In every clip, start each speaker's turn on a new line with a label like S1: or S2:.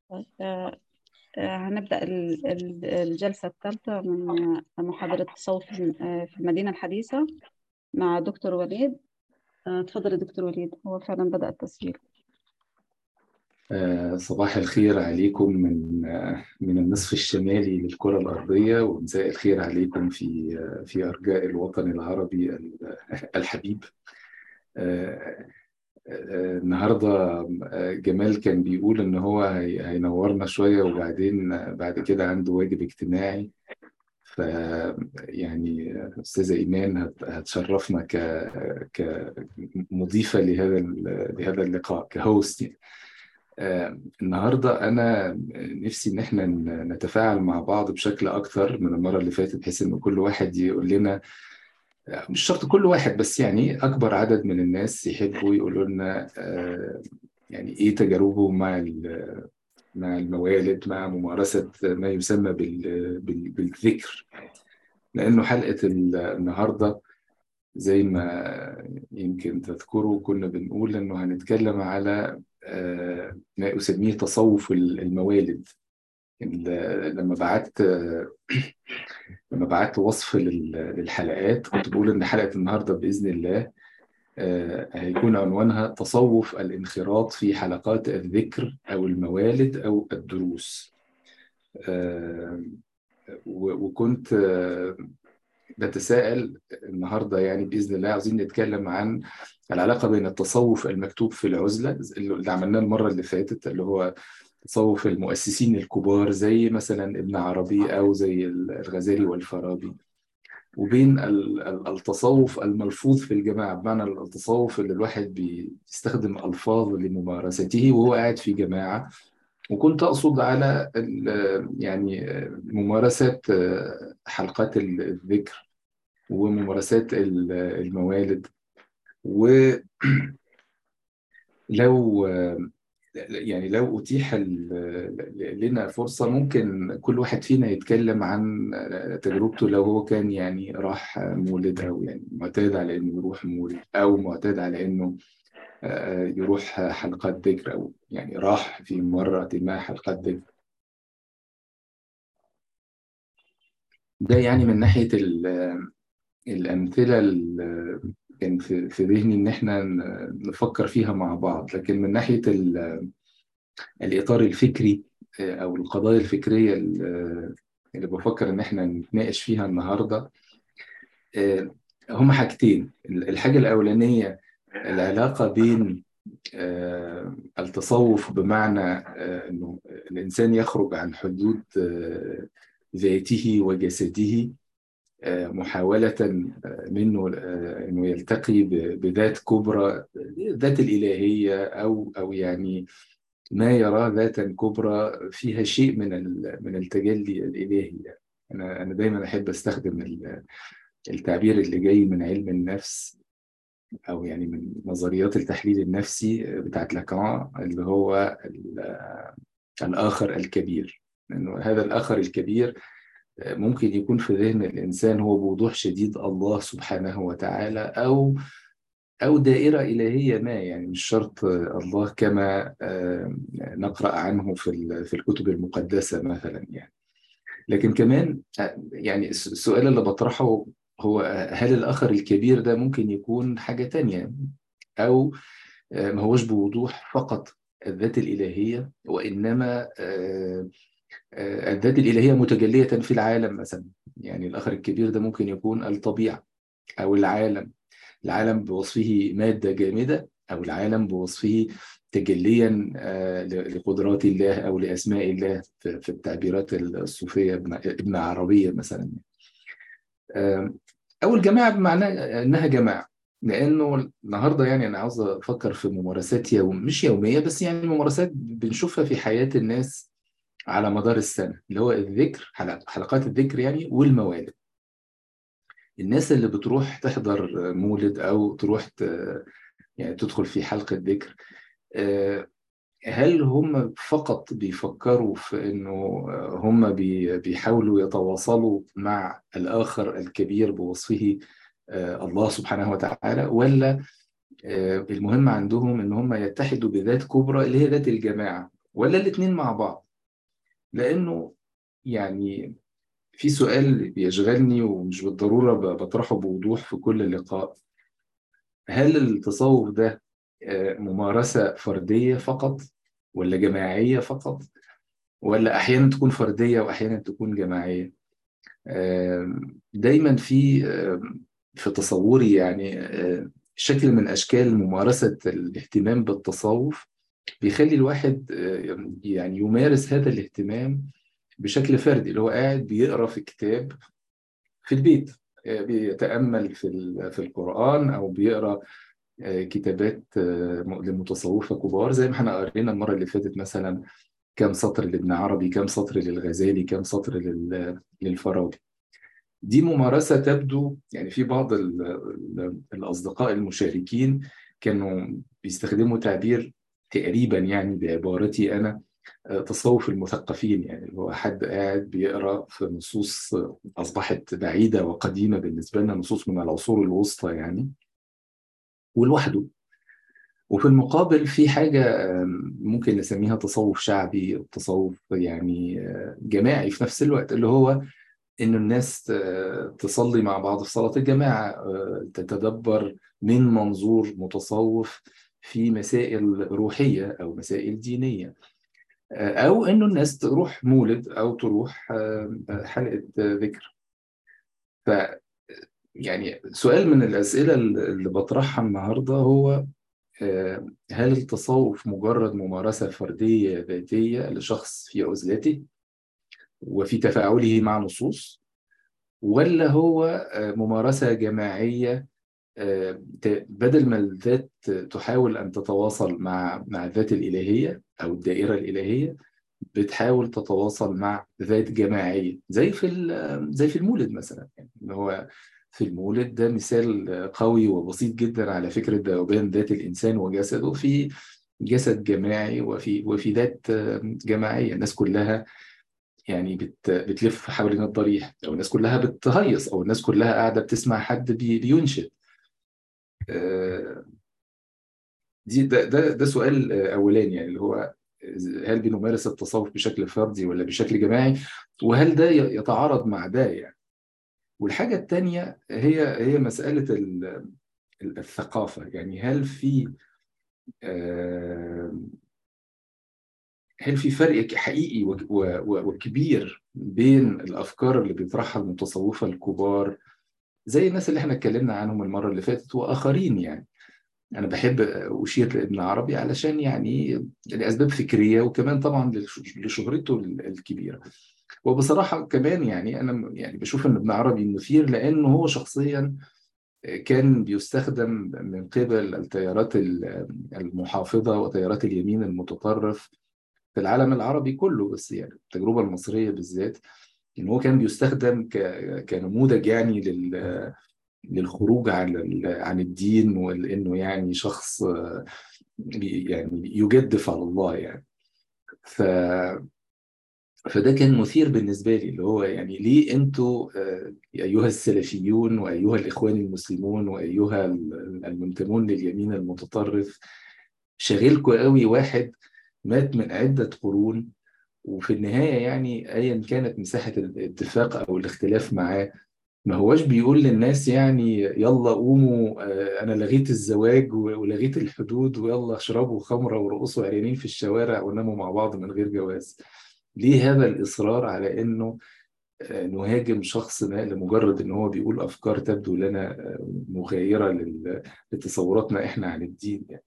S1: آه، آه، هنبدأ ال- ال- الجلسة الثالثة من آه، محاضرة التصوف في آه، في المدينة الحديثة مع دكتور وليد آه، تفضل يا دكتور وليد هو فعلا بدأ التسجيل
S2: آه، صباح الخير عليكم من آه، من النصف الشمالي للكرة الأرضية ومساء الخير عليكم في آه، في أرجاء الوطن العربي ال- الحبيب آه، آه، النهاردة آه، جمال كان بيقول إن هو هي- هينورنا شوية وبعدين آه، بعد كده عنده واجب اجتماعي ف يعني آه، أستاذة إيمان هت- هتشرفنا ك كمضيفة لهذا ال- لهذا اللقاء كهوست يعني. آه، النهارده انا نفسي ان احنا ن- نتفاعل مع بعض بشكل اكتر من المره اللي فاتت بحيث ان كل واحد يقول لنا آه، مش شرط كل واحد بس يعني اكبر عدد من الناس يحبوا يقولوا لنا آه، يعني ايه تجاربهم مع ال- مع الموالد مع ممارسه ما يسمى بال- بال- بالذكر لانه حلقه ال- النهارده زي ما يمكن تذكروا كنا بنقول انه هنتكلم على آه، ما اسميه تصوف الموالد ال- لما بعت لما بعت وصف لل- للحلقات كنت بقول ان حلقه النهارده باذن الله آه، هيكون عنوانها تصوف الانخراط في حلقات الذكر او الموالد او الدروس آه، و- وكنت آه، بتساءل النهارده يعني باذن الله عاوزين نتكلم عن العلاقه بين التصوف المكتوب في العزله اللي عملناه المره اللي فاتت اللي هو تصوف المؤسسين الكبار زي مثلا ابن عربي او زي الغزالي والفارابي وبين ال- ال- التصوف الملفوظ في الجماعه بمعنى التصوف اللي الواحد بيستخدم الفاظ لممارسته وهو قاعد في جماعه وكنت اقصد على ال- يعني ممارسه حلقات الذكر وممارسات ال- الموالد ولو يعني لو أتيح ال- لنا فرصة ممكن كل واحد فينا يتكلم عن تجربته لو هو كان يعني راح مولد أو يعني معتاد على إنه يروح مولد أو معتاد على إنه يروح حلقات ذكر أو يعني راح في مرة ما حلقات ذكر ده يعني من ناحية ال- الأمثلة اللي كان في في ذهني إن إحنا ن- نفكر فيها مع بعض لكن من ناحية ال- الإطار الفكري آه، أو القضايا الفكرية ال- اللي بفكر إن إحنا نتناقش فيها النهاردة آه، هما حاجتين الحاجة الأولانية العلاقة بين آه، التصوف بمعنى آه، إنه الإنسان يخرج عن حدود آه، ذاته وجسده آه، محاولة آه، منه آه، إنه يلتقي ب- بذات كبرى ذات الإلهية أو أو يعني ما يرى ذاتا كبرى فيها شيء من ال- من التجلي الإلهي يعني. أنا أنا دايما أحب أستخدم ال- التعبير اللي جاي من علم النفس أو يعني من نظريات التحليل النفسي بتاعت لاكان اللي هو ال- الآخر الكبير لأنه هذا الآخر الكبير ممكن يكون في ذهن الإنسان هو بوضوح شديد الله سبحانه وتعالى أو أو دائرة إلهية ما يعني مش شرط الله كما آه، نقرأ عنه في ال- في الكتب المقدسة مثلا يعني لكن كمان آه، يعني الس- السؤال اللي بطرحه هو آه، هل الآخر الكبير ده ممكن يكون حاجة تانية أو آه، ما هوش بوضوح فقط الذات الإلهية وإنما آه، آه، الذات الإلهية متجلية في العالم مثلا يعني الآخر الكبير ده ممكن يكون الطبيعة أو العالم العالم بوصفه مادة جامدة أو العالم بوصفه تجليا آه، ل- لقدرات الله أو لأسماء الله في في التعبيرات الصوفية ابن ابن عربية مثلا آه، أو الجماعة بمعنى إنها جماعة لأنه النهاردة يعني أنا عاوز أفكر في ممارسات يوم مش يومية بس يعني ممارسات بنشوفها في حياة الناس على مدار السنة اللي هو الذكر حلق- حلقات الذكر يعني والموالد الناس اللي بتروح تحضر مولد أو تروح ت- يعني تدخل في حلقة ذكر آه، هل هم فقط بيفكروا في إنه هم بي- بيحاولوا يتواصلوا مع الآخر الكبير بوصفه آه، الله سبحانه وتعالى ولا آه، المهم عندهم إن هم يتحدوا بذات كبرى اللي هي ذات الجماعة ولا الاتنين مع بعض لأنه يعني في سؤال بيشغلني ومش بالضرورة ب- بطرحه بوضوح في كل لقاء هل التصوف ده آه، ممارسة فردية فقط ولا جماعية فقط ولا أحيانا تكون فردية وأحيانا تكون جماعية آم، دايما في آم، في تصوري يعني آه، شكل من أشكال ممارسة الاهتمام بالتصوف بيخلي الواحد آه، يعني يمارس هذا الاهتمام بشكل فردي اللي هو قاعد بيقرأ في كتاب في البيت آه، بيتأمل في ال- في القرآن أو بيقرأ آه، كتابات آه، لمتصوفة كبار زي ما احنا قرينا المرة اللي فاتت مثلا كام سطر لابن عربي كام سطر للغزالي كام سطر لل- للفارابي دي ممارسة تبدو يعني في بعض ال- ال- الأصدقاء المشاركين كانوا بيستخدموا تعبير تقريبا يعني بعبارتي أنا آه، تصوف المثقفين يعني اللي هو حد قاعد بيقرأ في نصوص أصبحت بعيدة وقديمة بالنسبة لنا نصوص من العصور الوسطى يعني ولوحده وفي المقابل في حاجة آم، ممكن نسميها تصوف شعبي تصوف يعني آه، جماعي في نفس الوقت اللي هو إنه الناس آه، تصلي مع بعض في صلاة الجماعة آه، تتدبر من منظور متصوف في مسائل روحية أو مسائل دينية آه، أو إنه الناس تروح مولد أو تروح آه، حلقة ذكر ف يعني سؤال من الأسئلة اللي بطرحها النهاردة هو آه، هل التصوف مجرد ممارسة فردية ذاتية لشخص في عزلته وفي تفاعله مع نصوص ولا هو آه، ممارسة جماعية آه، ت- بدل ما الذات تحاول أن تتواصل مع مع الذات الإلهية أو الدائرة الإلهية بتحاول تتواصل مع ذات جماعية زي في ال- زي في المولد مثلا يعني اللي هو في المولد ده مثال قوي وبسيط جدا على فكرة ذوبان ذات الإنسان وجسده في جسد جماعي وفي وفي ذات جماعية الناس كلها يعني بت بتلف حوالين الضريح أو الناس كلها بتهيص أو الناس كلها قاعدة بتسمع حد بي- بينشد آه، دي ده ده ده سؤال آه، أولاني يعني اللي هو هل بنمارس التصوف بشكل فردي ولا بشكل جماعي وهل ده ي- يتعارض مع ده يعني والحاجة التانية هي هي مسألة ال- ال- الثقافة يعني هل في آه، هل في فرق حقيقي و- و- وكبير بين الأفكار اللي بيطرحها المتصوفة الكبار زي الناس اللي احنا اتكلمنا عنهم المرة اللي فاتت وآخرين يعني أنا بحب أشير لابن عربي علشان يعني لأسباب فكرية وكمان طبعا لش- لشهرته ال- الكبيرة وبصراحة كمان يعني أنا يعني بشوف إن ابن عربي مثير لأنه هو شخصيا كان بيستخدم من قبل التيارات ال- المحافظة وتيارات اليمين المتطرف في العالم العربي كله بس يعني التجربة المصرية بالذات إن هو كان بيستخدم ك- كنموذج يعني لل للخروج عن ال- عن الدين وانه يعني شخص آه، بي- يعني يجدف على الله يعني ف فده كان مثير بالنسبه لي اللي هو يعني ليه انتوا آه، ايها السلفيون وايها الاخوان المسلمون وايها ال- المنتمون لليمين المتطرف شاغلكوا قوي واحد مات من عده قرون وفي النهايه يعني ايا كانت مساحه الاتفاق او الاختلاف معاه ما هواش بيقول للناس يعني يلا قوموا آه، انا لغيت الزواج و- ولغيت الحدود ويلا اشربوا خمره ورقصوا عريانين في الشوارع وناموا مع بعض من غير جواز ليه هذا الاصرار على انه آه، نهاجم شخص ما لمجرد ان هو بيقول افكار تبدو لنا آه، مغايره لل- لتصوراتنا احنا عن الدين يعني.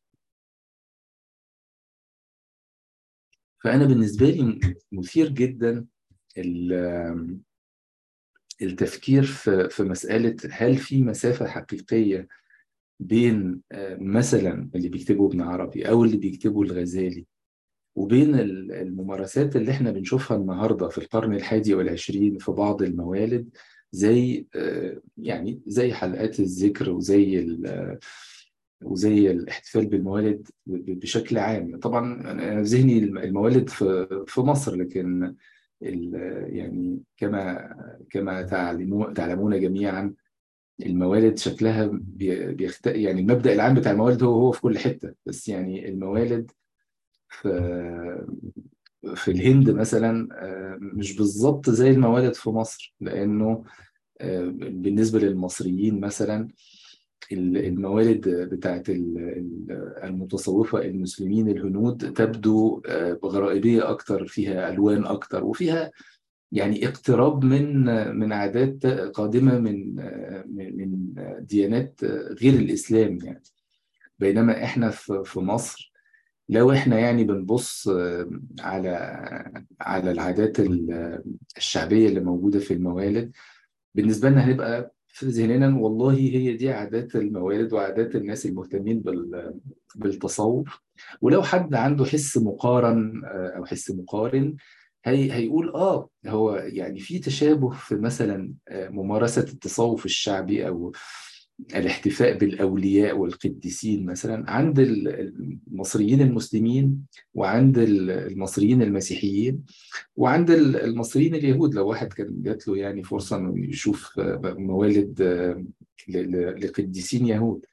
S2: فانا بالنسبه لي مثير جدا ال- التفكير في في مساله هل في مسافه حقيقيه بين آه، مثلا اللي بيكتبه ابن عربي او اللي بيكتبه الغزالي وبين ال- الممارسات اللي احنا بنشوفها النهارده في القرن الحادي والعشرين في بعض الموالد زي آه، يعني زي حلقات الذكر وزي ال- وزي الاحتفال بالموالد ب- بشكل عام طبعا انا في ذهني الموالد في في مصر لكن ال- يعني كما كما تعلمون تعلمون جميعا الموالد شكلها بي- بيخت... يعني المبدأ العام بتاع الموالد هو هو في كل حتة بس يعني الموالد في في الهند مثلا مش بالظبط زي الموالد في مصر لأنه بالنسبة للمصريين مثلا الموالد بتاعت المتصوفة المسلمين الهنود تبدو بغرائبية أكتر فيها ألوان أكتر وفيها يعني اقتراب من من عادات قادمة من من ديانات غير الإسلام يعني بينما إحنا في مصر لو إحنا يعني بنبص على على العادات الشعبية اللي موجودة في الموالد بالنسبة لنا هنبقى في ذهننا والله هي دي عادات الموالد وعادات الناس المهتمين بالتصوف ولو حد عنده حس مقارن او حس مقارن هي هيقول اه هو يعني في تشابه في مثلا ممارسه التصوف الشعبي او الاحتفاء بالاولياء والقديسين مثلا عند المصريين المسلمين وعند المصريين المسيحيين وعند المصريين اليهود لو واحد كان جات له يعني فرصه انه يشوف موالد لقديسين يهود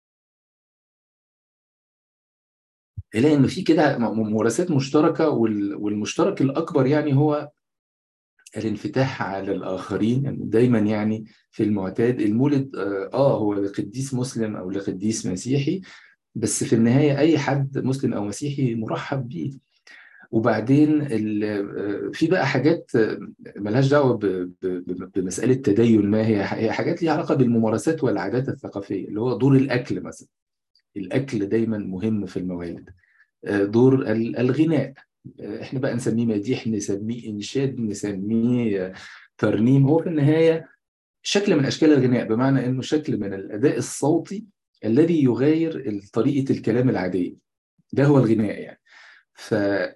S2: تلاقي ان في كده ممارسات مشتركه والمشترك الاكبر يعني هو الانفتاح على الاخرين يعني دايما يعني في المعتاد المولد اه هو لقديس مسلم او لقديس مسيحي بس في النهايه اي حد مسلم او مسيحي مرحب بيه وبعدين في بقى حاجات ملهاش دعوه بمساله تدين ما هي هي حاجات ليها علاقه بالممارسات والعادات الثقافيه اللي هو دور الاكل مثلا الاكل دايما مهم في الموالد دور الغناء احنا بقى نسميه مديح نسميه انشاد نسميه ترنيم هو في النهايه شكل من اشكال الغناء بمعنى انه شكل من الاداء الصوتي الذي يغاير طريقه الكلام العاديه ده هو الغناء يعني ف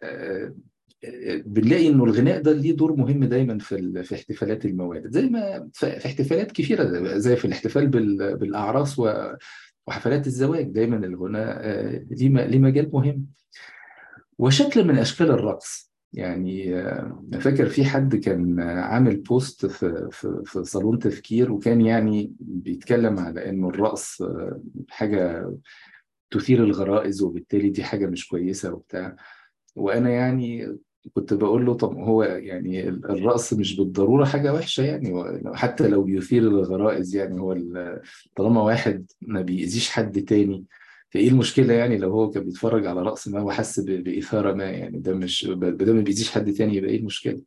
S2: بنلاقي انه الغناء ده ليه دور مهم دايما في في احتفالات الموالد زي ما في احتفالات كثيره زي في الاحتفال بالاعراس وحفلات الزواج دايما الغناء ليه مجال مهم وشكل من اشكال الرقص يعني انا فاكر في حد كان عامل بوست في في في صالون تفكير وكان يعني بيتكلم على انه الرقص حاجه تثير الغرائز وبالتالي دي حاجه مش كويسه وبتاع وانا يعني كنت بقول له طب هو يعني الرقص مش بالضروره حاجه وحشه يعني حتى لو بيثير الغرائز يعني هو طالما واحد ما بيأذيش حد تاني فايه المشكله يعني لو هو كان بيتفرج على رقص ما وحس باثاره ما يعني ده مش ده ما بيأذيش حد تاني يبقى ايه المشكله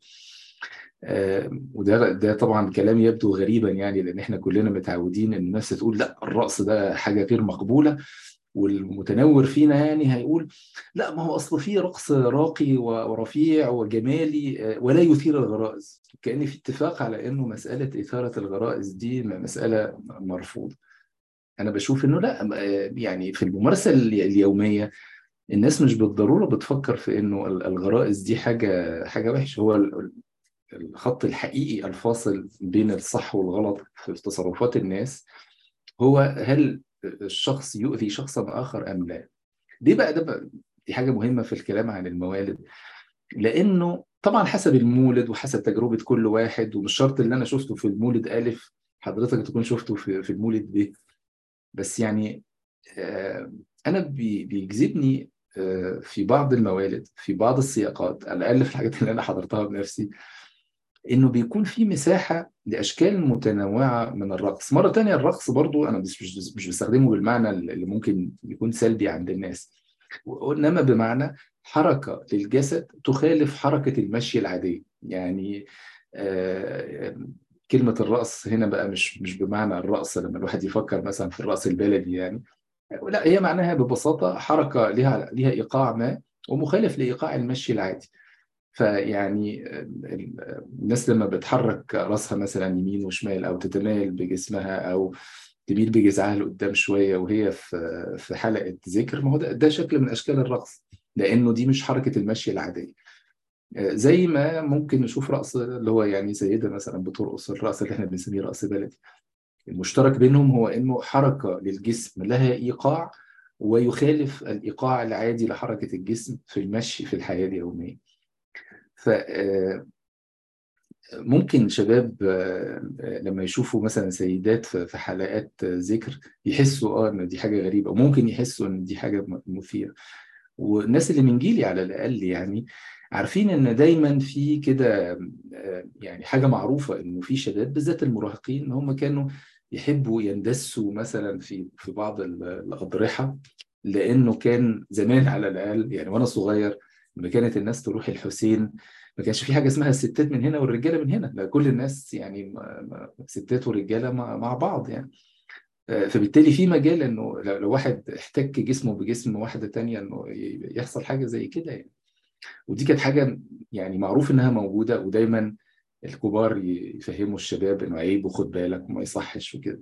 S2: آه وده ده طبعا كلام يبدو غريبا يعني لان احنا كلنا متعودين ان الناس تقول لا الرقص ده حاجه غير مقبوله والمتنور فينا يعني هيقول لا ما هو اصل في رقص راقي ورفيع وجمالي ولا يثير الغرائز كان في اتفاق على انه مساله اثاره الغرائز دي مساله مرفوضه انا بشوف انه لا يعني في الممارسه اليوميه الناس مش بالضروره بتفكر في انه الغرائز دي حاجه حاجه وحشه هو الخط الحقيقي الفاصل بين الصح والغلط في تصرفات الناس هو هل الشخص يؤذي شخصا اخر ام لا دي بقى ده بقى دي حاجه مهمه في الكلام عن الموالد لانه طبعا حسب المولد وحسب تجربه كل واحد ومش شرط اللي انا شفته في المولد الف حضرتك تكون شفته في, في المولد ب بس يعني انا بيجذبني في بعض الموالد في بعض السياقات على الاقل في الحاجات اللي انا حضرتها بنفسي انه بيكون في مساحه لاشكال متنوعه من الرقص مره تانية الرقص برضو انا مش مش, مش بستخدمه بالمعنى اللي ممكن يكون سلبي عند الناس انما بمعنى حركه للجسد تخالف حركه المشي العاديه يعني آه كلمه الرقص هنا بقى مش مش بمعنى الرقص لما الواحد يفكر مثلا في الرقص البلدي يعني لا هي معناها ببساطه حركه لها لها ايقاع ما ومخالف لايقاع المشي العادي فيعني الناس لما بتحرك راسها مثلا يمين وشمال او تتمايل بجسمها او تميل بجذعها لقدام شويه وهي في في حلقه ذكر ما هو ده, ده شكل من اشكال الرقص لانه دي مش حركه المشي العاديه زي ما ممكن نشوف رقص اللي هو يعني سيده مثلا بترقص الرقص اللي احنا بنسميه رقص بلدي المشترك بينهم هو انه حركه للجسم لها ايقاع ويخالف الايقاع العادي لحركه الجسم في المشي في الحياه اليوميه ف ممكن شباب لما يشوفوا مثلا سيدات في حلقات ذكر يحسوا اه ان دي حاجه غريبه وممكن يحسوا ان دي حاجه مثيره والناس اللي من جيلي على الاقل يعني عارفين ان دايما في كده يعني حاجه معروفه انه في شباب بالذات المراهقين ان هم كانوا يحبوا يندسوا مثلا في في بعض الاضرحه لانه كان زمان على الاقل يعني وانا صغير لما كانت الناس تروح الحسين ما كانش في حاجه اسمها الستات من هنا والرجاله من هنا لا كل الناس يعني ستات ورجاله مع بعض يعني فبالتالي في مجال انه لو واحد احتك جسمه بجسم واحده تانية انه يحصل حاجه زي كده يعني ودي كانت حاجه يعني معروف انها موجوده ودايما الكبار يفهموا الشباب انه عيب وخد بالك وما يصحش وكده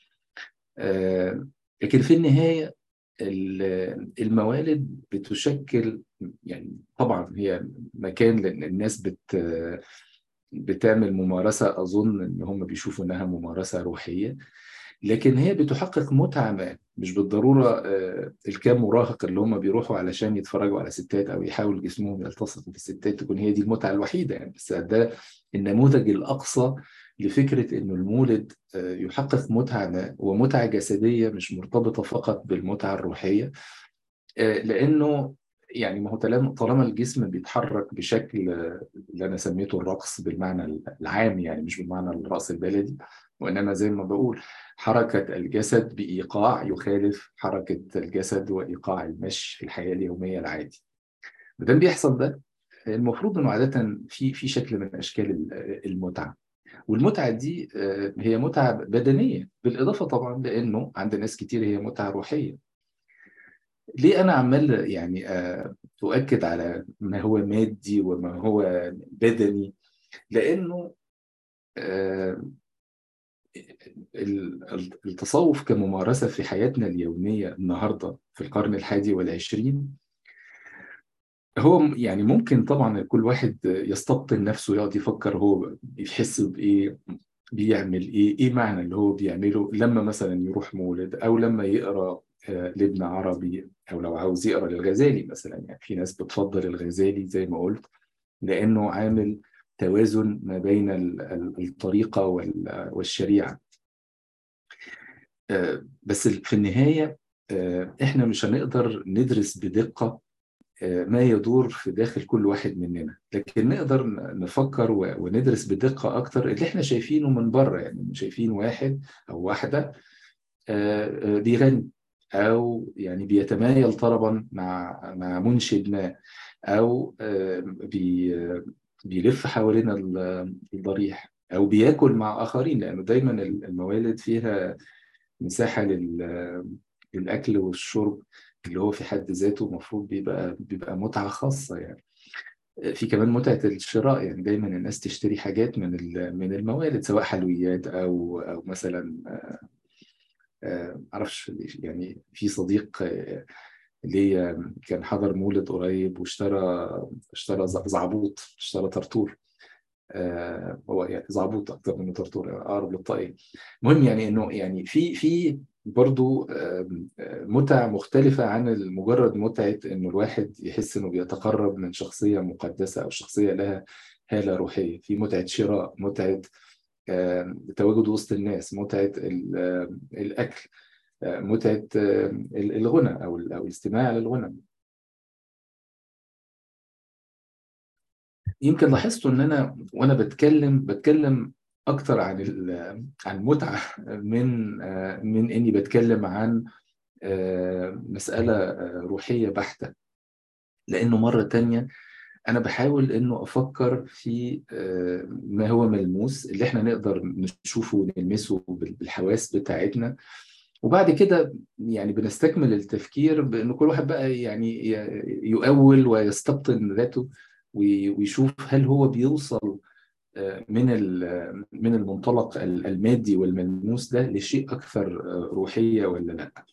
S2: لكن في النهايه الموالد بتشكل يعني طبعا هي مكان لان الناس بت بتعمل ممارسه اظن ان هم بيشوفوا انها ممارسه روحيه لكن هي بتحقق متعه ما مش بالضروره الكام مراهق اللي هم بيروحوا علشان يتفرجوا على ستات او يحاولوا جسمهم يلتصقوا بالستات تكون هي دي المتعه الوحيده يعني بس ده النموذج الاقصى لفكره انه المولد يحقق متعه ما ومتعه جسديه مش مرتبطه فقط بالمتعه الروحيه لانه يعني ما هو طالما الجسم بيتحرك بشكل اللي انا سميته الرقص بالمعنى العام يعني مش بالمعنى الرقص البلدي وانما زي ما بقول حركه الجسد بايقاع يخالف حركه الجسد وايقاع المشي في الحياه اليوميه العادي. ما دام بيحصل ده المفروض انه عاده في في شكل من اشكال المتعه. والمتعه دي هي متعه بدنيه بالاضافه طبعا لانه عند ناس كتير هي متعه روحيه. ليه انا عمال يعني اؤكد على ما هو مادي وما هو بدني؟ لانه التصوف كممارسة في حياتنا اليومية النهاردة في القرن الحادي والعشرين هو يعني ممكن طبعا كل واحد يستبطن نفسه يقعد يفكر هو بيحس بإيه بيعمل إيه إيه معنى اللي هو بيعمله لما مثلا يروح مولد أو لما يقرأ لابن عربي أو لو عاوز يقرأ للغزالي مثلا يعني في ناس بتفضل الغزالي زي ما قلت لأنه عامل توازن ما بين الطريقة والشريعة بس في النهاية احنا مش هنقدر ندرس بدقة ما يدور في داخل كل واحد مننا لكن نقدر نفكر وندرس بدقة أكتر اللي احنا شايفينه من بره يعني شايفين واحد أو واحدة بيغني أو يعني بيتمايل طربا مع مع منشد ما أو بي بيلف حوالين الضريح او بياكل مع اخرين لانه دايما الموالد فيها مساحه للاكل والشرب اللي هو في حد ذاته المفروض بيبقى بيبقى متعه خاصه يعني في كمان متعه الشراء يعني دايما الناس تشتري حاجات من من الموالد سواء حلويات او او مثلا معرفش يعني في صديق ليا كان حضر مولد قريب واشترى اشترى زعبوط اشترى طرطور آه هو يعني زعبوط اكتر من طرطور اقرب للطاقيه المهم يعني انه يعني في في برضو آه متع مختلفة عن مجرد متعة انه الواحد يحس انه بيتقرب من شخصية مقدسة او شخصية لها هالة روحية في متعة شراء متعة آه تواجد وسط الناس متعة الأكل متعة الغنى أو أو الاستماع للغنى يمكن لاحظت إن أنا وأنا بتكلم بتكلم أكتر عن عن المتعة من من إني بتكلم عن مسألة روحية بحتة لأنه مرة تانية أنا بحاول إنه أفكر في ما هو ملموس اللي إحنا نقدر نشوفه ونلمسه بالحواس بتاعتنا وبعد كده يعني بنستكمل التفكير بان كل واحد بقى يعني يؤول ويستبطن ذاته ويشوف هل هو بيوصل من من المنطلق المادي والملموس ده لشيء اكثر روحيه ولا لا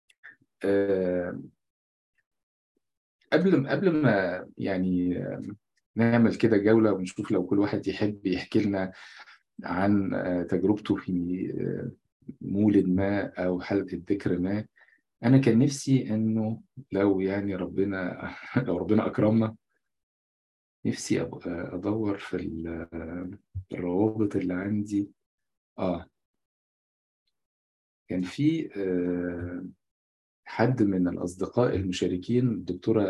S2: قبل قبل ما يعني نعمل كده جوله ونشوف لو كل واحد يحب يحكي لنا عن تجربته في مولد ما او حلقه ذكر ما انا كان نفسي انه لو يعني ربنا لو ربنا اكرمنا نفسي ابقى ادور في الروابط اللي عندي اه كان في آه حد من الأصدقاء المشاركين الدكتورة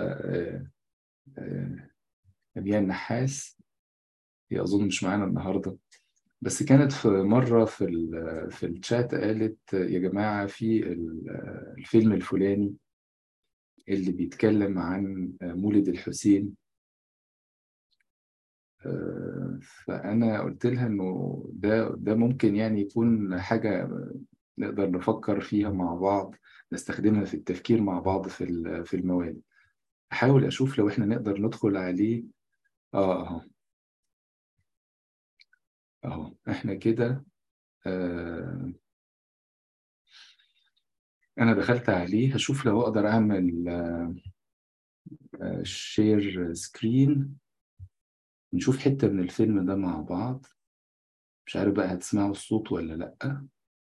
S2: أبيان نحاس هي أظن مش معانا النهاردة بس كانت في مرة في في الشات قالت يا جماعة في الفيلم الفلاني اللي بيتكلم عن مولد الحسين فأنا قلت لها إنه ده ده ممكن يعني يكون حاجة نقدر نفكر فيها مع بعض نستخدمها في التفكير مع بعض في في المواد أحاول أشوف لو إحنا نقدر ندخل عليه آه أهو أهو إحنا كده آه أنا دخلت عليه هشوف لو أقدر أعمل شير سكرين نشوف حتة من الفيلم ده مع بعض مش عارف بقى هتسمعوا الصوت ولا لأ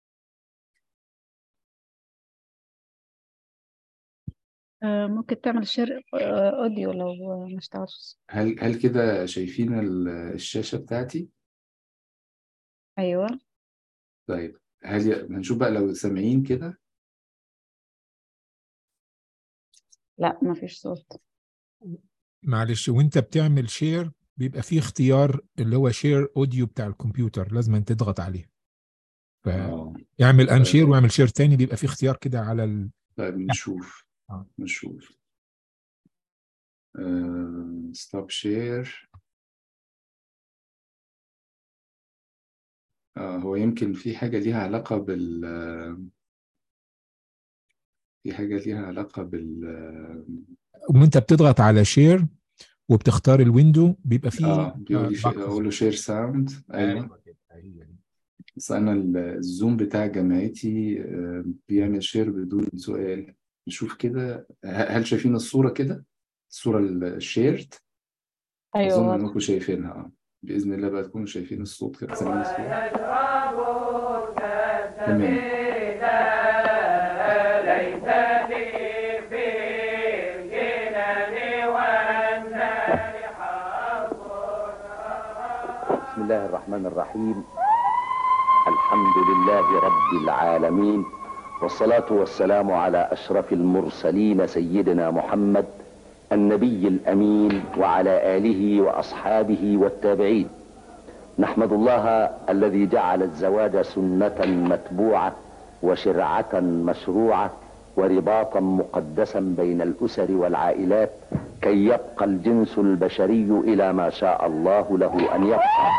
S1: ممكن تعمل شير اوديو لو ما اشتغلش
S2: هل هل كده شايفين الشاشة بتاعتي؟
S1: ايوه
S2: طيب هل ي... هنشوف بقى لو سامعين كده
S1: لا ما فيش صوت
S3: معلش وانت بتعمل شير بيبقى فيه اختيار اللي هو شير اوديو بتاع الكمبيوتر لازم أن تضغط عليه فاعمل انشير واعمل شير تاني بيبقى فيه اختيار كده على ال...
S2: طيب نشوف آه. نشوف ستوب شير آه هو يمكن في حاجة ليها علاقة بال في حاجة ليها علاقة بال
S3: وانت بتضغط على شير وبتختار الويندو بيبقى فيه
S2: اه بيقول لي اقول له شير ساوند ايوه بس انا الزوم بتاع جامعتي بيعمل شير بدون سؤال نشوف كده هل شايفين الصورة كده الصورة الشيرد
S1: ايوه
S2: اظن انكم شايفينها اه باذن الله بقى تكونوا شايفين الصوت كده سامعين الصوت تمام
S4: بسم الله الرحمن الرحيم الحمد لله رب العالمين والصلاة والسلام على أشرف المرسلين سيدنا محمد النبي الأمين وعلى آله وأصحابه والتابعين نحمد الله الذي جعل الزواج سنة متبوعة وشرعة مشروعة ورباطا مقدسا بين الأسر والعائلات كي يبقى الجنس البشري إلى ما شاء الله له أن يبقى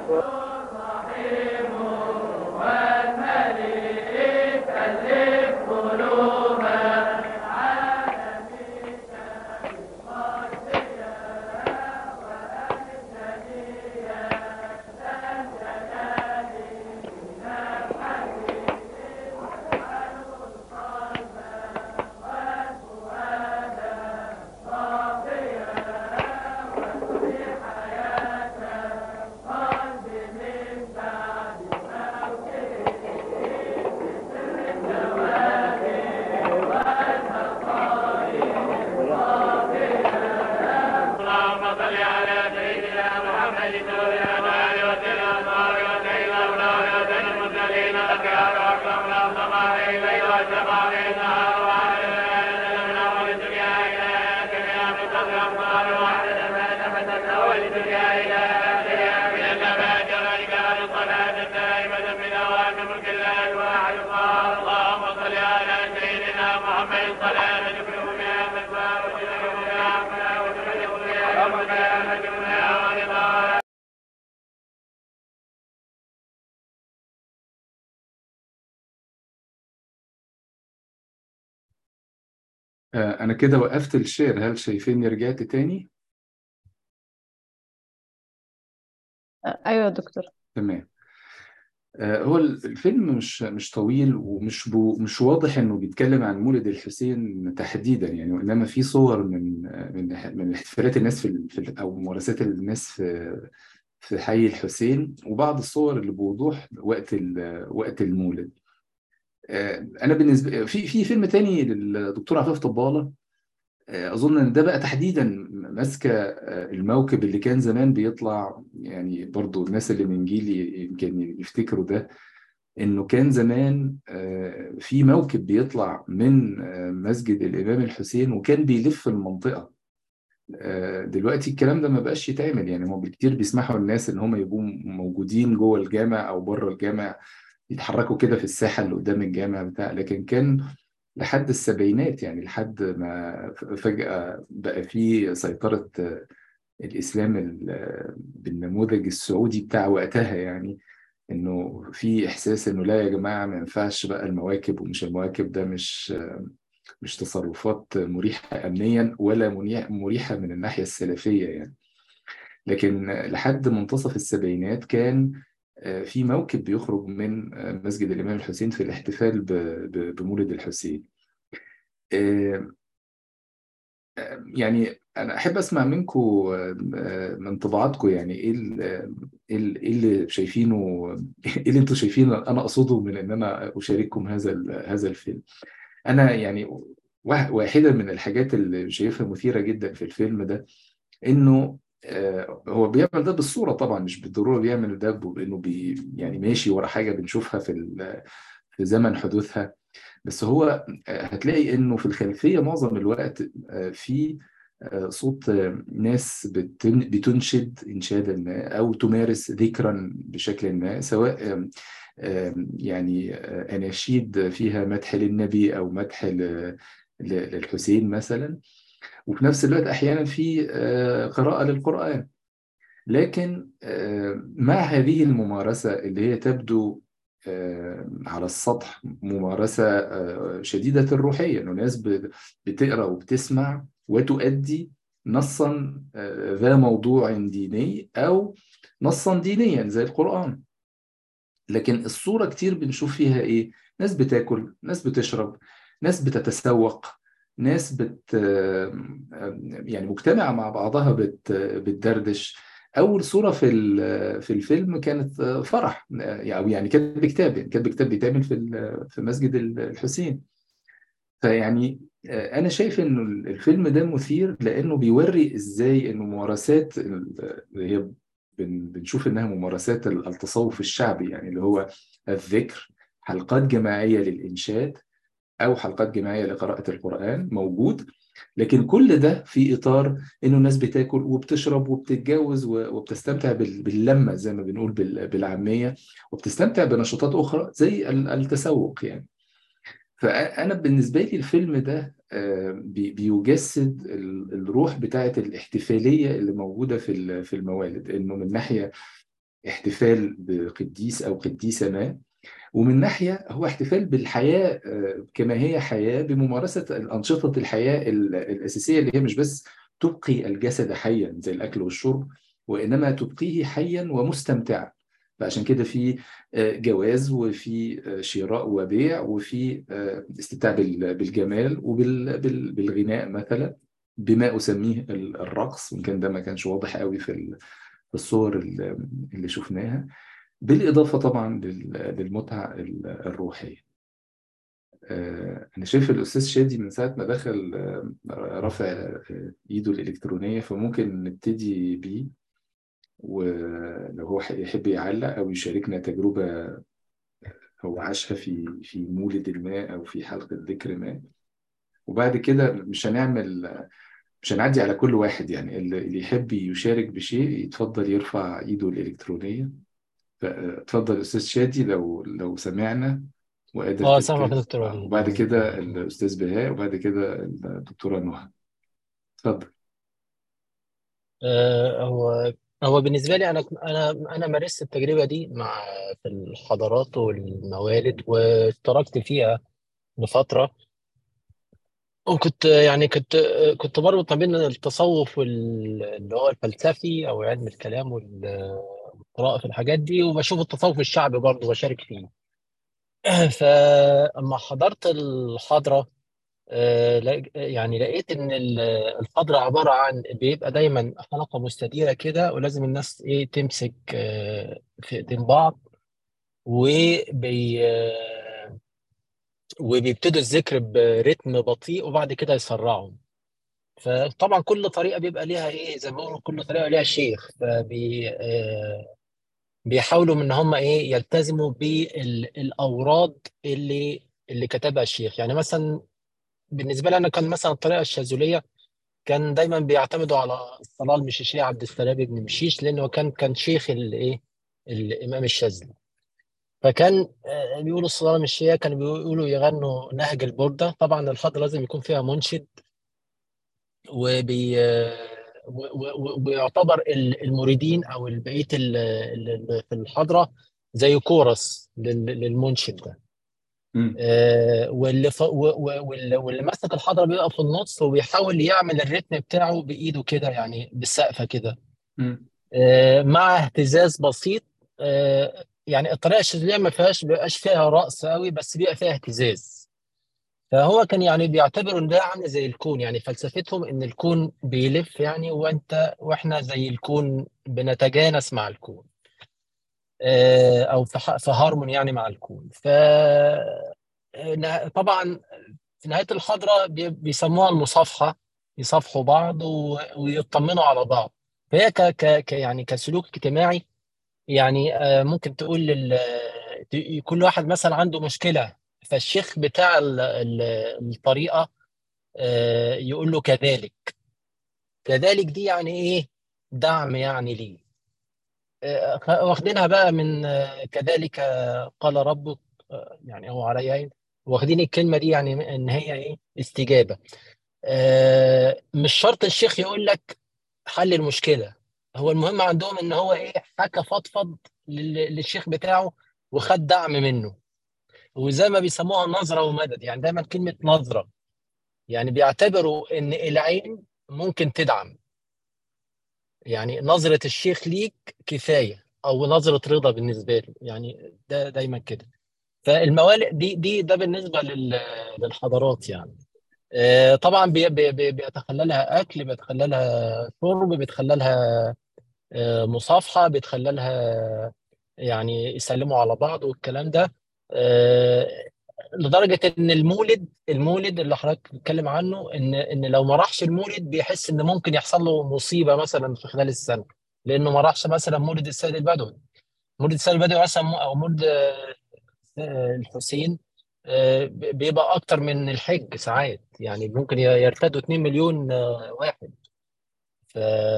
S2: أنا كده وقفت الشير هل شايفيني رجعت تاني؟
S1: أيوة يا دكتور
S2: تمام هو الفيلم مش مش طويل ومش بو مش واضح انه بيتكلم عن مولد الحسين تحديدا يعني وانما في صور من من من احتفالات الناس في, في او ممارسات الناس في في حي الحسين وبعض الصور اللي بوضوح وقت وقت المولد انا بالنسبه في في فيلم تاني للدكتور عفاف طباله اظن ان ده بقى تحديدا ماسكه الموكب اللي كان زمان بيطلع يعني برضو الناس اللي من جيلي يمكن يفتكروا ده انه كان زمان في موكب بيطلع من مسجد الامام الحسين وكان بيلف المنطقه دلوقتي الكلام ده ما بقاش يتعمل يعني هم كتير بيسمحوا الناس ان هم يبقوا موجودين جوه الجامع او بره الجامع يتحركوا كده في الساحه اللي قدام الجامع بتاع لكن كان لحد السبعينات يعني لحد ما فجأة بقى في سيطرة الإسلام بالنموذج السعودي بتاع وقتها يعني إنه في إحساس إنه لا يا جماعة ما ينفعش بقى المواكب ومش المواكب ده مش مش تصرفات مريحة أمنيا ولا مريحة من الناحية السلفية يعني لكن لحد منتصف السبعينات كان في موكب بيخرج من مسجد الإمام الحسين في الاحتفال بمولد الحسين يعني أنا أحب أسمع منكم من انطباعاتكم يعني إيه إيه اللي شايفينه إيه اللي أنتم شايفينه أنا أقصده من إن أنا أشارككم هذا هذا الفيلم أنا يعني واحدة من الحاجات اللي شايفها مثيرة جدا في الفيلم ده إنه هو بيعمل ده بالصوره طبعا مش بالضروره بيعمل ده بانه بي يعني ماشي ورا حاجه بنشوفها في في زمن حدوثها بس هو هتلاقي انه في الخلفيه معظم الوقت في صوت ناس بتنشد انشادا ما او تمارس ذكرا بشكل ما سواء يعني اناشيد فيها مدح للنبي او مدح للحسين مثلا وفي نفس الوقت احيانا في قراءه للقران لكن مع هذه الممارسه اللي هي تبدو على السطح ممارسه شديده الروحيه انه ناس بتقرا وبتسمع وتؤدي نصا ذا موضوع ديني او نصا دينيا زي القران لكن الصوره كتير بنشوف فيها ايه ناس بتاكل ناس بتشرب ناس بتتسوق ناس بت يعني مجتمعة مع بعضها بت بتدردش أول صورة في في الفيلم كانت فرح أو يعني كاتب كتاب يعني كاتب كتاب بيتعمل في في مسجد الحسين فيعني أنا شايف إنه الفيلم ده مثير لأنه بيوري إزاي إنه ممارسات اللي هي بنشوف إنها ممارسات التصوف الشعبي يعني اللي هو الذكر حلقات جماعية للإنشاد او حلقات جماعيه لقراءه القران موجود لكن كل ده في اطار انه الناس بتاكل وبتشرب وبتتجوز وبتستمتع باللمه زي ما بنقول بالعاميه وبتستمتع بنشاطات اخرى زي التسوق يعني فانا بالنسبه لي الفيلم ده بيجسد الروح بتاعه الاحتفاليه اللي موجوده في في الموالد انه من ناحيه احتفال بقديس او قديسه ما ومن ناحيه هو احتفال بالحياه كما هي حياه بممارسه الانشطه الحياه الاساسيه اللي هي مش بس تبقي الجسد حيا زي الاكل والشرب وانما تبقيه حيا ومستمتعا فعشان كده في جواز وفي شراء وبيع وفي استمتاع بالجمال وبالغناء مثلا بما اسميه الرقص وان كان ده ما كانش واضح قوي في الصور اللي شفناها بالاضافه طبعا للمتعه الروحيه انا شايف الاستاذ شادي من ساعه ما دخل رافع ايده الالكترونيه فممكن نبتدي بيه ولو هو يحب يعلق او يشاركنا تجربه هو عاشها في في مولد ما او في حلقه ذكر ما وبعد كده مش هنعمل مش هنعدي على كل واحد يعني اللي يحب يشارك بشيء يتفضل يرفع ايده الالكترونيه اتفضل استاذ شادي لو لو سمعنا وقادر
S5: اه سامعك يا دكتور وليد
S2: وبعد كده الاستاذ بهاء وبعد كده الدكتوره نهى اتفضل
S5: آه هو هو بالنسبه لي انا انا انا مارست التجربه دي مع في الحضارات والموالد واشتركت فيها لفتره وكنت يعني كنت كنت بربط ما بين التصوف واللي هو الفلسفي او علم الكلام والقراءه في الحاجات دي وبشوف التصوف الشعبي برضه بشارك فيه فلما حضرت الحضره يعني لقيت ان الحضره عباره عن بيبقى دايما حلقه مستديره كده ولازم الناس ايه تمسك في ايدين بعض وبي وبيبتدوا الذكر برتم بطيء وبعد كده يسرعوا فطبعا كل طريقه بيبقى ليها ايه زي ما بيقولوا كل طريقه ليها شيخ فبي بيحاولوا ان هم ايه يلتزموا بالاوراد اللي اللي كتبها الشيخ يعني مثلا بالنسبه لي انا كان مثلا الطريقه الشاذليه كان دايما بيعتمدوا على الصلاه المشيشيه عبد السلام بن مشيش لانه كان كان شيخ الايه الامام الشاذلي فكان بيقولوا الصلاه المشيشيه كانوا بيقولوا يغنوا نهج البرده طبعا الحضره لازم يكون فيها منشد وبي ويعتبر المريدين او بقيه في الحضره زي كورس للمنشد ده آه واللي ف... واللي, واللي ماسك الحضره بيبقى في النص وبيحاول يعمل الريتم بتاعه بايده كده يعني بالسقفه كده آه مع اهتزاز بسيط آه يعني الطريقه الشاذليه ما فيهاش بيبقاش فيها رقص قوي بس بيبقى فيها اهتزاز فهو كان يعني بيعتبروا ان ده عامل زي الكون يعني فلسفتهم ان الكون بيلف يعني وانت واحنا زي الكون بنتجانس مع الكون او في في هارمون يعني مع الكون ف طبعا في نهايه الحضره بيسموها المصافحه يصافحوا بعض ويطمنوا على بعض فهي ك ك يعني كسلوك اجتماعي يعني ممكن تقول لل... كل واحد مثلا عنده مشكله فالشيخ بتاع الطريقه يقول له كذلك كذلك دي يعني ايه دعم يعني ليه واخدينها بقى من كذلك قال ربك يعني هو علي عين واخدين الكلمه دي يعني ان هي ايه استجابه مش شرط الشيخ يقول لك حل المشكله هو المهم عندهم ان هو ايه حكى فضفض للشيخ بتاعه وخد دعم منه وزي ما بيسموها نظره ومدد يعني دايما كلمه نظره يعني بيعتبروا ان العين ممكن تدعم يعني نظرة الشيخ ليك كفاية أو نظرة رضا بالنسبة له يعني ده دايما كده فالموالئ دي دي ده بالنسبة للحضارات يعني طبعا بي بي بيتخللها أكل بيتخللها شرب بيتخللها مصافحة بيتخللها يعني يسلموا على بعض والكلام ده لدرجه ان المولد المولد اللي حضرتك بتتكلم عنه ان ان لو ما راحش المولد بيحس ان ممكن يحصل له مصيبه مثلا في خلال السنه لانه ما راحش مثلا مولد السيد البدوي مولد السيد البدوي مثلا او مولد الحسين بيبقى اكتر من الحج ساعات يعني ممكن يرتدوا 2 مليون واحد ف...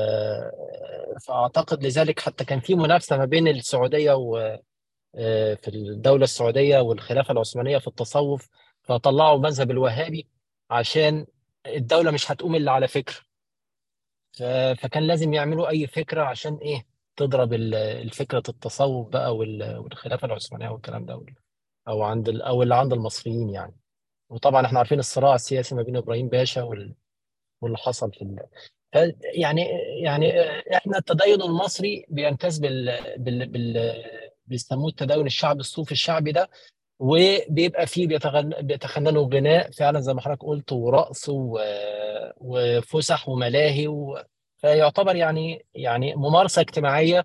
S5: فاعتقد لذلك حتى كان في منافسه ما بين السعوديه و في الدولة السعودية والخلافة العثمانية في التصوف فطلعوا مذهب الوهابي عشان الدولة مش هتقوم إلا على فكرة فكان لازم يعملوا أي فكرة عشان إيه تضرب الفكره التصوف بقى والخلافه العثمانيه والكلام ده او عند او اللي عند المصريين يعني وطبعا احنا عارفين الصراع السياسي ما بين ابراهيم باشا واللي حصل في يعني يعني احنا التدين المصري بيمتاز بال بال, بال... بيسموه التدين الشعبي الصوفي الشعبي ده وبيبقى فيه بيتغن... بيتخننوا غناء فعلا زي ما حضرتك قلت ورقص و... وفسح وملاهي و... فيعتبر يعني يعني ممارسه اجتماعيه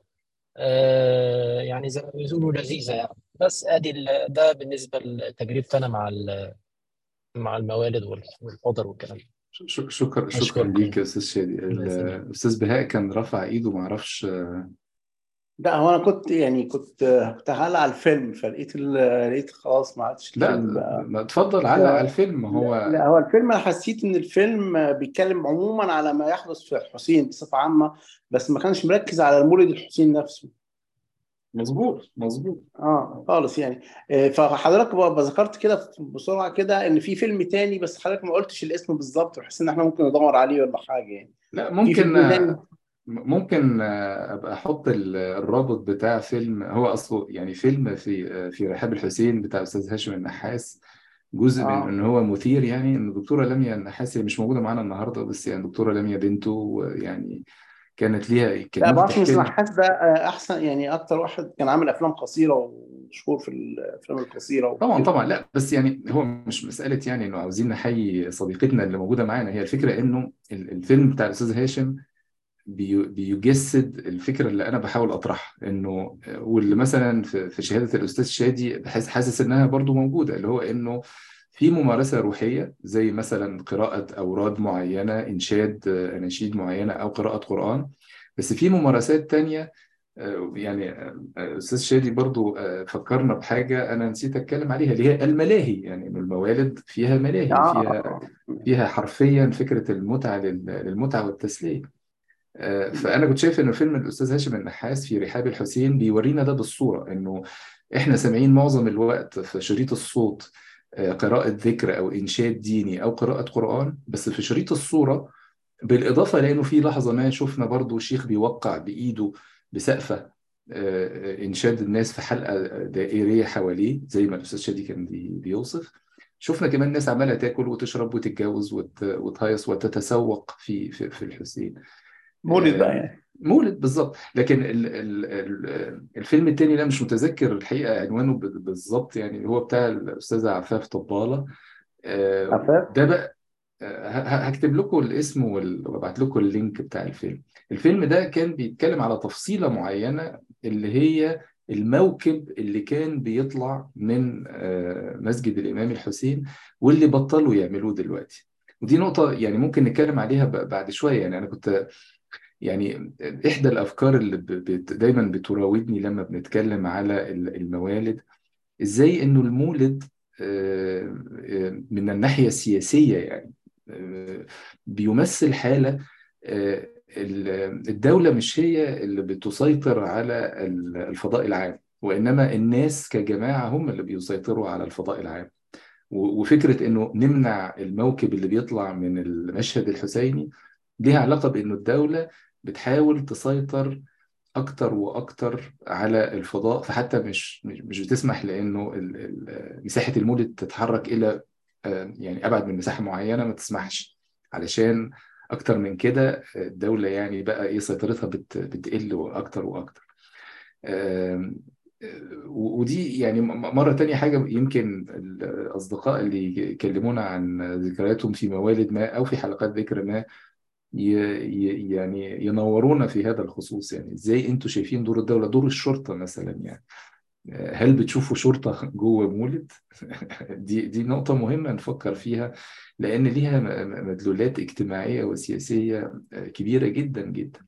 S5: آه يعني زي ما بيقولوا لذيذه يعني بس ادي ال... ده بالنسبه لتجربتي انا مع ال... مع الموالد والحضر والكلام ده
S2: شكرا شكرا ليك يا استاذ شادي الاستاذ بهاء كان رفع ايده ما اعرفش
S6: لا هو انا كنت يعني كنت كنت على الفيلم فلقيت لقيت خلاص ما عادش
S2: لا ما اتفضل على على الفيلم هو
S6: لا هو الفيلم انا حسيت ان الفيلم بيتكلم عموما على ما يحدث في الحسين بصفه عامه بس ما كانش مركز على المولد الحسين نفسه
S2: مظبوط مظبوط
S6: اه خالص يعني فحضرتك ذكرت كده بسرعه كده ان في فيلم تاني بس حضرتك ما قلتش الاسم بالظبط بحس ان احنا ممكن ندور عليه ولا حاجه يعني
S2: لا ممكن ممكن ابقى احط الرابط بتاع فيلم هو اصله يعني فيلم في في رحاب الحسين بتاع استاذ هاشم النحاس جزء آه. من ان هو مثير يعني ان الدكتوره لميا النحاس هي مش موجوده معانا النهارده بس يعني الدكتوره لميا بنته يعني كانت ليها
S6: لا بعرف النحاس ده احسن يعني اكتر واحد كان عامل افلام قصيره ومشهور في الافلام القصيره
S2: طبعا طبعا لا بس يعني هو مش مساله يعني انه عاوزين نحيي صديقتنا اللي موجوده معانا هي الفكره انه الفيلم بتاع الاستاذ هاشم بيجسد الفكره اللي انا بحاول اطرحها انه واللي مثلا في شهاده الاستاذ شادي بحس حاسس انها برضو موجوده اللي هو انه في ممارسه روحيه زي مثلا قراءه اوراد معينه انشاد اناشيد معينه او قراءه قران بس في ممارسات تانية يعني استاذ شادي برضو فكرنا بحاجه انا نسيت اتكلم عليها اللي هي الملاهي يعني الموالد فيها ملاهي فيها فيها حرفيا فكره المتعه للمتعه والتسليه فانا كنت شايف انه فيلم الاستاذ هاشم النحاس في رحاب الحسين بيورينا ده بالصوره انه احنا سامعين معظم الوقت في شريط الصوت قراءة ذكر أو إنشاد ديني أو قراءة قرآن بس في شريط الصورة بالإضافة لأنه في لحظة ما شفنا برضو شيخ بيوقع بإيده بسقفة إنشاد الناس في حلقة دائرية حواليه زي ما الأستاذ شادي كان بيوصف شفنا كمان ناس عمالة تاكل وتشرب وتتجوز وتهيص وتتسوق في في, في الحسين
S6: مولد بقى يعني
S2: مولد بالظبط لكن ال ال ال الفيلم التاني ده مش متذكر الحقيقه عنوانه بالظبط يعني هو بتاع الاستاذه عفاف طباله
S6: عفاف
S2: ده بقى هكتب لكم الاسم وابعت لكم اللينك بتاع الفيلم الفيلم ده كان بيتكلم على تفصيله معينه اللي هي الموكب اللي كان بيطلع من مسجد الامام الحسين واللي بطلوا يعملوه دلوقتي ودي نقطه يعني ممكن نتكلم عليها بعد شويه يعني انا كنت يعني إحدى الأفكار اللي بت دايما بتراودني لما بنتكلم على الموالد إزاي إنه المولد من الناحية السياسية يعني بيمثل حالة الدولة مش هي اللي بتسيطر على الفضاء العام وإنما الناس كجماعة هم اللي بيسيطروا على الفضاء العام وفكرة إنه نمنع الموكب اللي بيطلع من المشهد الحسيني ليها علاقة بإنه الدولة بتحاول تسيطر أكتر وأكتر على الفضاء فحتى مش مش بتسمح لأنه مساحة المولد تتحرك إلى يعني أبعد من مساحة معينة ما تسمحش علشان أكتر من كده الدولة يعني بقى إيه سيطرتها بتقل أكتر وأكتر ودي يعني مرة تانية حاجة يمكن الأصدقاء اللي يكلمونا عن ذكرياتهم في موالد ما أو في حلقات ذكر ما يعني ينورونا في هذا الخصوص يعني ازاي انتوا شايفين دور الدولة دور الشرطة مثلا يعني هل بتشوفوا شرطة جوه مولد دي دي نقطة مهمة نفكر فيها لأن ليها مدلولات اجتماعية وسياسية كبيرة جدا جدا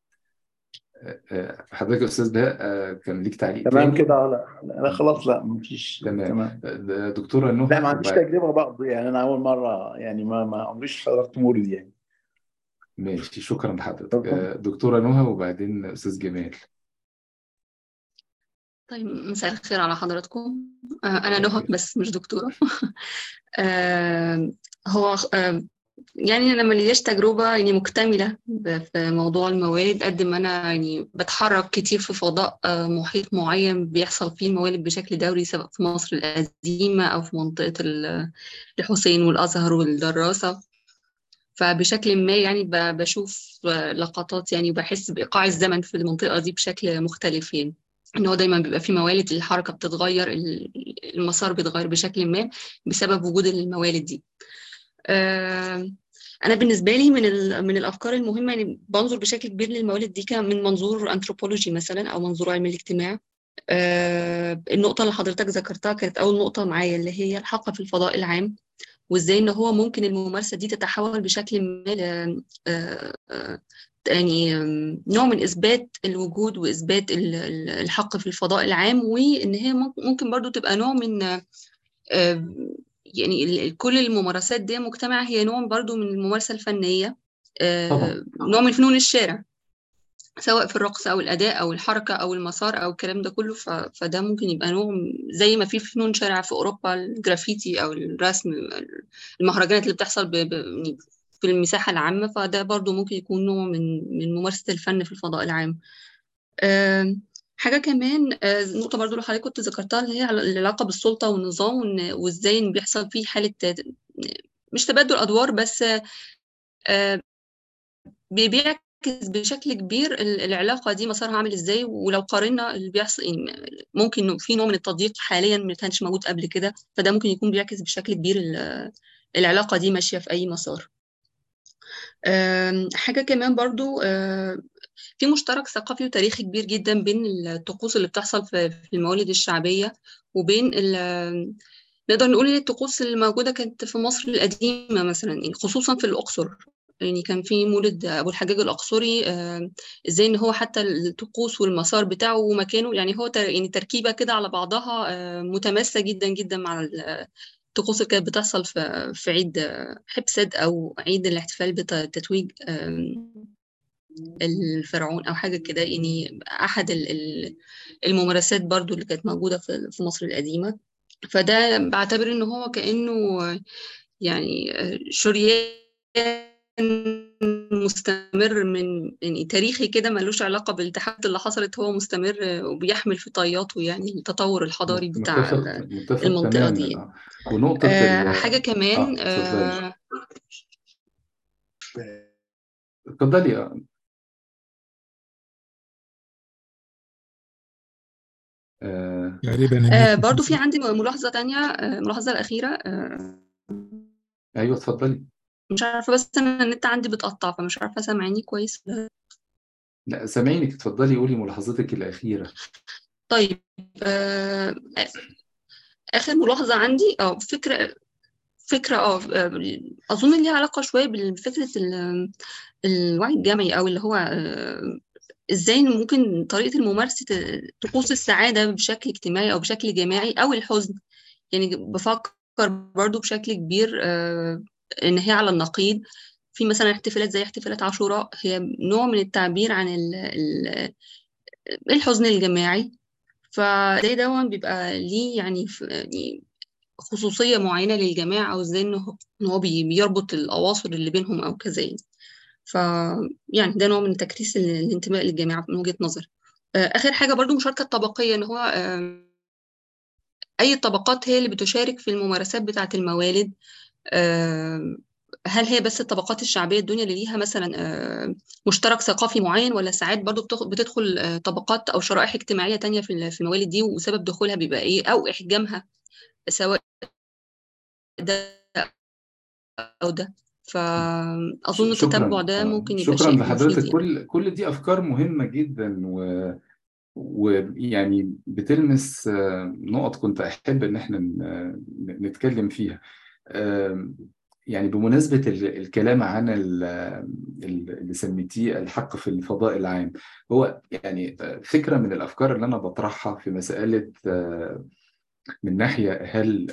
S2: حضرتك يا استاذ بهاء كان ليك تعليق
S6: تمام كده لا لا خلاص لا مفيش
S2: تمام دكتوره نهى
S6: لا ما عنديش تجربه برضه يعني انا اول مره يعني ما ما عمريش حضرت مولد يعني
S2: ماشي شكرا لحضرتك دكتوره نهى وبعدين استاذ جمال
S7: طيب مساء الخير على حضراتكم انا نهى بس مش دكتوره هو يعني انا ملياش تجربه يعني مكتمله في موضوع الموالد قد ما انا يعني بتحرك كتير في فضاء آه، محيط معين بيحصل فيه الموالد بشكل دوري سواء في مصر القديمه او في منطقه الحسين والازهر والدراسه فبشكل ما يعني بشوف لقطات يعني وبحس بايقاع الزمن في المنطقه دي بشكل مختلف يعني ان هو دايما بيبقى في موالد الحركه بتتغير المسار بيتغير بشكل ما بسبب وجود الموالد دي آه، انا بالنسبه لي من من الافكار المهمه يعني بنظر بشكل كبير للموالد دي من منظور انثروبولوجي مثلا او منظور علم الاجتماع آه، النقطه اللي حضرتك ذكرتها كانت اول نقطه معايا اللي هي الحق في الفضاء العام وازاي ان هو ممكن الممارسه دي تتحول بشكل ما آه، يعني نوع من اثبات الوجود واثبات الحق في الفضاء العام وان هي ممكن برضو تبقى نوع من يعني كل الممارسات دي مجتمع هي نوع برضو من الممارسة الفنية طبعا. نوع من فنون الشارع سواء في الرقص او الاداء او الحركه او المسار او الكلام ده كله فده ممكن يبقى نوع زي ما في فنون شارع في اوروبا الجرافيتي او الرسم المهرجانات اللي بتحصل ب... ب... يعني في المساحه العامه فده برضو ممكن يكون نوع من من ممارسه الفن في الفضاء العام حاجة كمان آه، نقطة برضو اللي حضرتك كنت ذكرتها اللي هي العلاقة بالسلطة والنظام وإزاي بيحصل فيه حالة مش تبادل أدوار بس آه، بيعكس بشكل كبير العلاقة دي مسارها عامل إزاي ولو قارنا اللي بيحصل يعني ممكن في نوع من التضييق حاليا ما كانش موجود قبل كده فده ممكن يكون بيعكس بشكل كبير العلاقة دي ماشية في أي مسار حاجة كمان برضو آه، في مشترك ثقافي وتاريخي كبير جدا بين الطقوس اللي بتحصل في الموالد الشعبية وبين نقدر نقول ان الطقوس اللي موجودة كانت في مصر القديمة مثلا يعني خصوصا في الأقصر يعني كان في مولد أبو الحجاج الأقصري ازاي ان هو حتى الطقوس والمسار بتاعه ومكانه يعني هو يعني تركيبة كده على بعضها متماسكة جدا جدا مع الطقوس اللي كانت بتحصل في في عيد حبسد أو عيد الاحتفال بتتويج الفرعون او حاجه كده يعني احد الممارسات برضو اللي كانت موجوده في مصر القديمه فده بعتبر ان هو كانه يعني شريان مستمر من يعني تاريخي كده ملوش علاقه بالالتحامات اللي حصلت هو مستمر وبيحمل في طياته يعني التطور الحضاري بتاع
S2: متفق متفق
S7: المنطقه دي
S2: آه. ونقطه
S7: آه حاجه كمان
S2: اه اتفضلي آه.
S3: تقريبا
S7: آه برضو في عندي ملاحظة تانية آه ملاحظة الأخيرة آه
S2: ايوه اتفضلي
S7: مش عارفة بس أنا النت عندي بتقطع فمش عارفة سامعيني كويس ولا
S2: لا سامعينك اتفضلي قولي ملاحظتك الأخيرة
S7: طيب آه آخر ملاحظة عندي اه فكرة فكرة اه أظن ليها علاقة شوية بفكرة الوعي الجمعي أو اللي هو آه ازاي ممكن طريقة الممارسة طقوس السعادة بشكل اجتماعي أو بشكل جماعي أو الحزن يعني بفكر برضو بشكل كبير آه، إن هي على النقيض في مثلا احتفالات زي احتفالات عاشوراء هي نوع من التعبير عن الحزن الجماعي فزي دون بيبقى ليه يعني يعني خصوصية معينة للجماعة أو ازاي إن هو بيربط الأواصر اللي بينهم أو كذا يعني ف يعني ده نوع من تكريس الانتماء للجامعة من وجهة نظري آه، آخر حاجة برضو مشاركة الطبقية إن هو آه، أي طبقات هي اللي بتشارك في الممارسات بتاعة الموالد آه، هل هي بس الطبقات الشعبية الدنيا اللي ليها مثلا مشترك ثقافي معين ولا ساعات برضو بتدخل طبقات أو شرائح اجتماعية تانية في الموالد دي وسبب دخولها بيبقى إيه أو إحجامها سواء ده أو ده فاظن التتبع ده
S2: آه،
S7: ممكن يبقى
S2: شكرا
S7: شيء
S2: لحضرتك
S7: مفيد يعني.
S2: كل كل دي افكار مهمه جدا و ويعني بتلمس آه، نقط كنت احب ان احنا نتكلم فيها يعني بمناسبة الكلام عن اللي سميتيه الحق في الفضاء العام هو يعني فكرة من الأفكار اللي أنا بطرحها في مسألة آه، من ناحية هل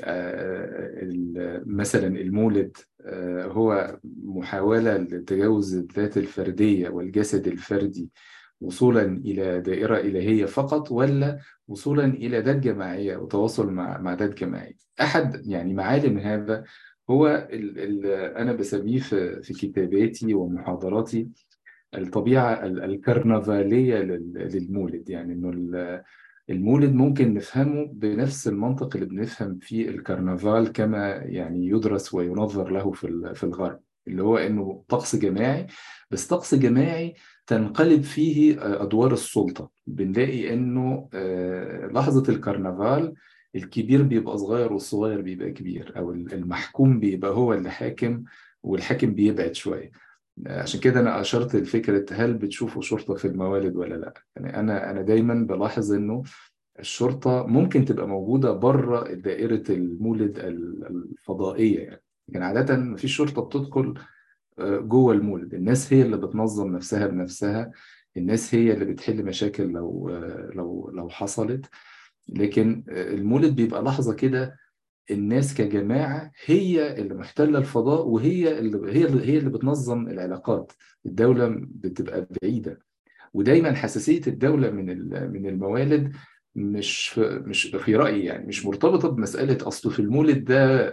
S2: مثلا المولد آه، هو محاولة لتجاوز الذات الفردية والجسد الفردي وصولا إلى دائرة إلهية فقط ولا وصولا إلى ذات جماعية وتواصل مع مع ذات جماعية أحد يعني معالم هذا هو ال ال أنا بسميه في, في كتاباتي ومحاضراتي الطبيعة ال- الكرنفالية لل- للمولد يعني إنه ال- المولد ممكن نفهمه بنفس المنطق اللي بنفهم فيه الكرنفال كما يعني يدرس وينظر له في ال- في الغرب اللي هو إنه طقس جماعي بس طقس جماعي تنقلب فيه أدوار السلطة بنلاقي إنه آه، لحظة الكرنفال الكبير بيبقى صغير والصغير بيبقى كبير أو المحكوم بيبقى هو اللي حاكم والحاكم بيبعد شوية عشان كده انا اشرت لفكره هل بتشوفوا شرطه في الموالد ولا لا يعني انا انا دايما بلاحظ انه الشرطه ممكن تبقى موجوده بره دائره المولد الفضائيه يعني لكن عاده مفيش شرطه بتدخل جوه المولد الناس هي اللي بتنظم نفسها بنفسها الناس هي اللي بتحل مشاكل لو لو لو حصلت لكن المولد بيبقى لحظه كده الناس كجماعة هي اللي محتلة الفضاء وهي اللي هي اللي هي اللي بتنظم العلاقات الدولة بتبقى بعيدة ودايما حساسية الدولة من من الموالد مش في مش في رأيي يعني مش مرتبطة بمسألة أصله في المولد ده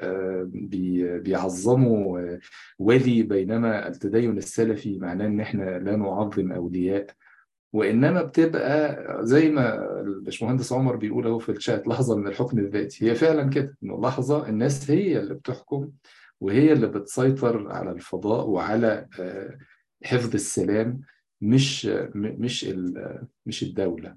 S2: بيعظموا ولي بينما التدين السلفي معناه إن إحنا لا نعظم أولياء وانما بتبقى زي ما الباشمهندس عمر بيقول اهو في الشات لحظه من الحكم الذاتي هي فعلا كده انه لحظه الناس هي اللي بتحكم وهي اللي بتسيطر على الفضاء وعلى حفظ السلام مش مش مش الدوله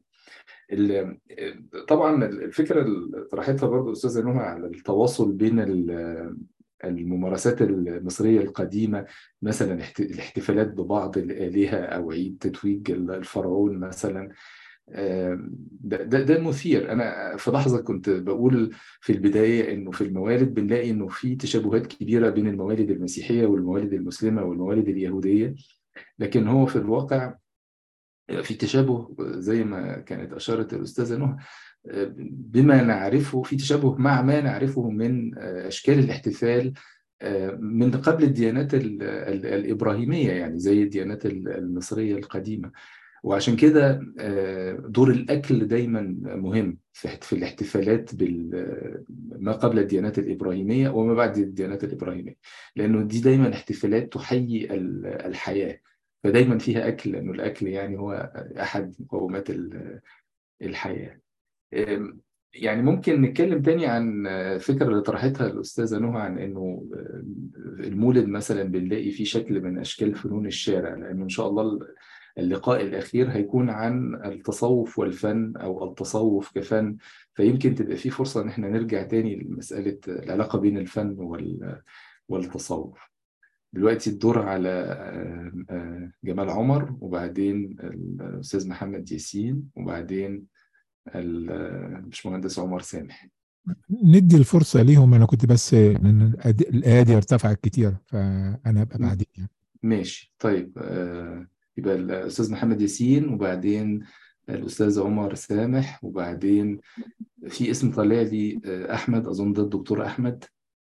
S2: طبعا الفكره اللي طرحتها برضه استاذه نهى على التواصل بين الممارسات المصرية القديمة مثلا الاحتفالات ببعض الآلهة أو عيد تتويج الفرعون مثلا ده, ده, ده مثير أنا في لحظة كنت بقول في البداية إنه في الموالد بنلاقي إنه في تشابهات كبيرة بين الموالد المسيحية والموالد المسلمة والموالد اليهودية لكن هو في الواقع في تشابه زي ما كانت أشارت الأستاذة نهى بما نعرفه في تشابه مع ما نعرفه من أشكال الاحتفال من قبل الديانات الإبراهيمية يعني زي الديانات المصرية القديمة وعشان كده دور الأكل دايما مهم في الاحتفالات ما قبل الديانات الإبراهيمية وما بعد الديانات الإبراهيمية لأنه دي دايما احتفالات تحيي الحياة فدايما فيها أكل لأنه الأكل يعني هو أحد مقومات الحياة يعني ممكن نتكلم تاني عن الفكرة اللي طرحتها الأستاذة نهى عن إنه المولد مثلا بنلاقي فيه شكل من أشكال فنون الشارع لأنه إن شاء الله اللقاء الأخير هيكون عن التصوف والفن أو التصوف كفن فيمكن تبقى فيه فرصة إن إحنا نرجع تاني لمسألة العلاقة بين الفن والتصوف. دلوقتي الدور على جمال عمر وبعدين الأستاذ محمد ياسين وبعدين الباشمهندس عمر سامح
S3: ندي الفرصة ليهم أنا كنت بس لأن الأيادي ارتفعت كتير فأنا أبقى بعدين يعني.
S2: ماشي طيب يبقى الأستاذ محمد ياسين وبعدين الأستاذ عمر سامح وبعدين في اسم طالع لي أحمد أظن ده الدكتور أحمد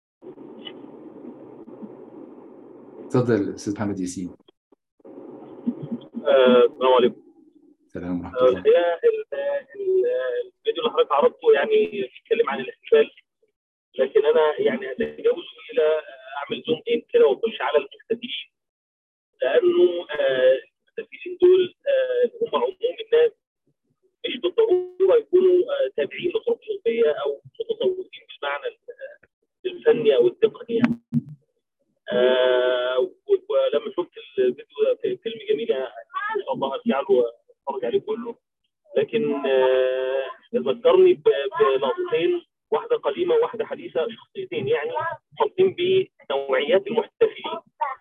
S2: اتفضل أستاذ محمد ياسين
S8: السلام عليكم
S2: السلام ورحمة الله
S8: الحقيقه الفيديو اللي حضرتك عرضته يعني بيتكلم عن الاحتفال لكن انا يعني هتجاوز الى اعمل زوم ان كده واخش على المحتفلين لانه المحتفلين دول هم عموم الناس مش بالضروره يكونوا تابعين لطرق صوفيه او متصوفين بالمعنى الفني او التقني يعني. ولما شفت الفيديو فيلم جميل ان شاء الله هرجع له اتفرج عليه كله لكن ذكرني بلقطتين واحده قديمه وواحده حديثه شخصيتين يعني خاصين بنوعيات المحتفلين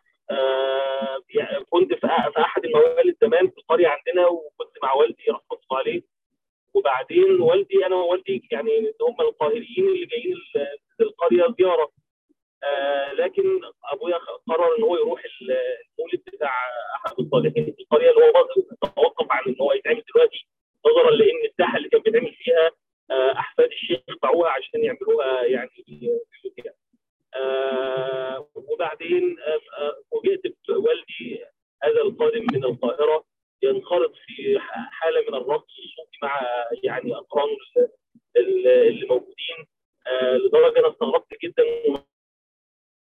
S8: كنت في احد الموالد زمان في القريه عندنا وكنت مع والدي رحمه الله عليه وبعدين والدي انا ووالدي يعني هم القاهريين اللي جايين القريه زياره آه لكن ابويا قرر ان هو يروح المولد بتاع احد الصالحين في القريه اللي هو توقف عن ان هو يتعمل دلوقتي نظرا لان الساحه اللي كان بيتعمل فيها آه احفاد الشيخ باعوها عشان يعملوها يعني بيوت يعني. آه وبعدين فوجئت بوالدي هذا القادم من القاهره ينخرط في حاله من الرقص الصوفي مع يعني اقرانه اللي موجودين لدرجه انا استغربت جدا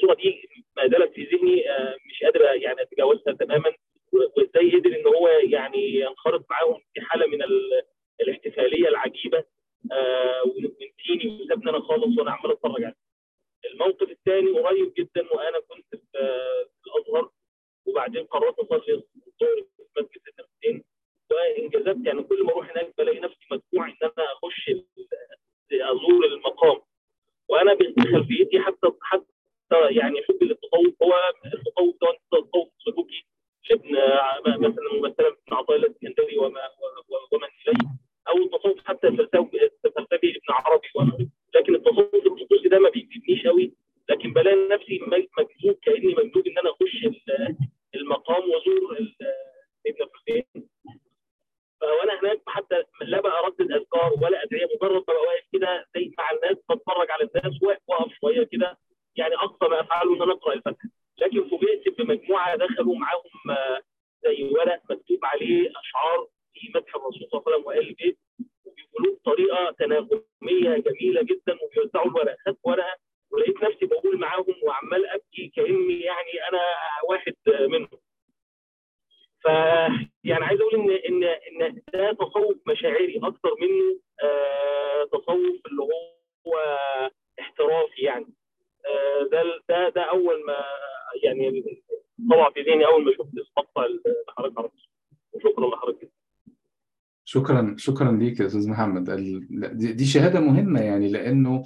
S8: الصوره دي ما زالت في ذهني مش قادر يعني اتجاوزها تماما وازاي قدر ان هو يعني ينخرط معاهم في حاله من الاحتفاليه العجيبه ونسيني وسابني انا خالص وانا عمال اتفرج عليه. الموقف الثاني قريب جدا وانا كنت في الازهر وبعدين قررت اصلي الظهر في مسجد النفسين وانجازات يعني كل ما اروح هناك بلاقي نفسي مدفوع ان انا اخش ازور المقام وانا بخلفيتي حتى حتى يعني حبي للتصوف هو التصوف ده تصوف سلوكي ابن مثلا ممثلا ابن عطاء الله الاسكندري وما ومن اليه او التصوف حتى الفلسفي الفلسفي ابن عربي وما لكن التصوف الطقوسي ده ما بيجذبنيش قوي لكن بلاقي نفسي مجذوب كاني مجذوب ان انا اخش المقام وازور ابن الحسين وانا هناك حتى لا بقى اردد اذكار ولا ادعيه مجرد ببقى واقف كده زي مع الناس بتفرج على الناس واقف شويه كده يعني اقصى ما افعله ان انا اقرا الفاتحه لكن فوجئت بمجموعه دخلوا معاهم زي ورق مكتوب عليه اشعار في مدح الرسول صلى الله عليه وسلم وال البيت وبيقولوه بطريقه تناغميه جميله جدا وبيوزعوا الورق خدت ورقه ولقيت نفسي بقول معاهم وعمال ابكي كاني يعني انا واحد منهم. ف يعني عايز اقول ان ان ان ده تصوف مشاعري اكتر منه آه تصوف اللي هو احترافي يعني آه ده ده ده اول ما يعني طلع في ذهني اول ما شفت المقطع اللي حضرتك عرفته وشكرا لحضرتك
S2: شكرا شكرا ليك يا استاذ محمد دي شهاده مهمه يعني لانه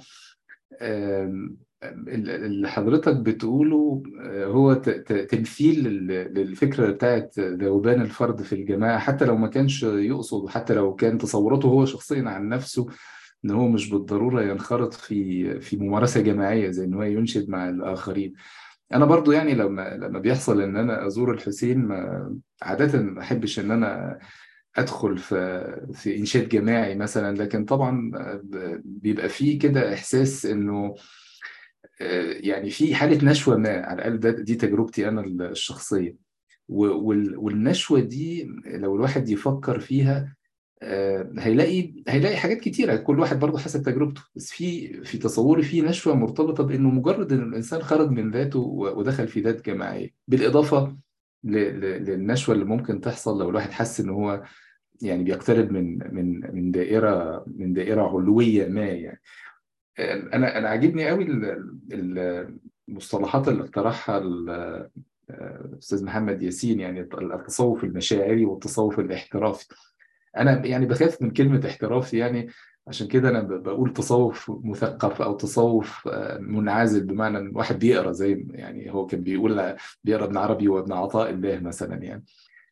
S2: اللي حضرتك بتقوله هو تمثيل للفكره بتاعت ذوبان الفرد في الجماعه حتى لو ما كانش يقصد وحتى لو كان تصوراته هو شخصيا عن نفسه ان هو مش بالضروره ينخرط في في ممارسه جماعيه زي ان هو ينشد مع الاخرين انا برضو يعني لما لما بيحصل ان انا ازور الحسين ما عاده ما احبش ان انا ادخل في في انشاد جماعي مثلا لكن طبعا بيبقى فيه كده احساس انه يعني في حاله نشوه ما على الاقل ده دي تجربتي انا الشخصيه والنشوه دي لو الواحد يفكر فيها هيلاقي هيلاقي حاجات كتيره كل واحد برضه حسب تجربته بس في في تصوري في نشوه مرتبطه بانه مجرد ان الانسان خرج من ذاته ودخل في ذات جماعيه بالاضافه للنشوه اللي ممكن تحصل لو الواحد حس ان هو يعني بيقترب من من من دائره من دائره علويه ما يعني انا انا عاجبني قوي المصطلحات اللي اقترحها الاستاذ محمد ياسين يعني التصوف المشاعري والتصوف الاحترافي انا يعني بخاف من كلمه احترافي يعني عشان كده انا بقول تصوف مثقف او تصوف منعزل بمعنى ان واحد بيقرا زي يعني هو كان بيقول بيقرا ابن عربي وابن عطاء الله مثلا يعني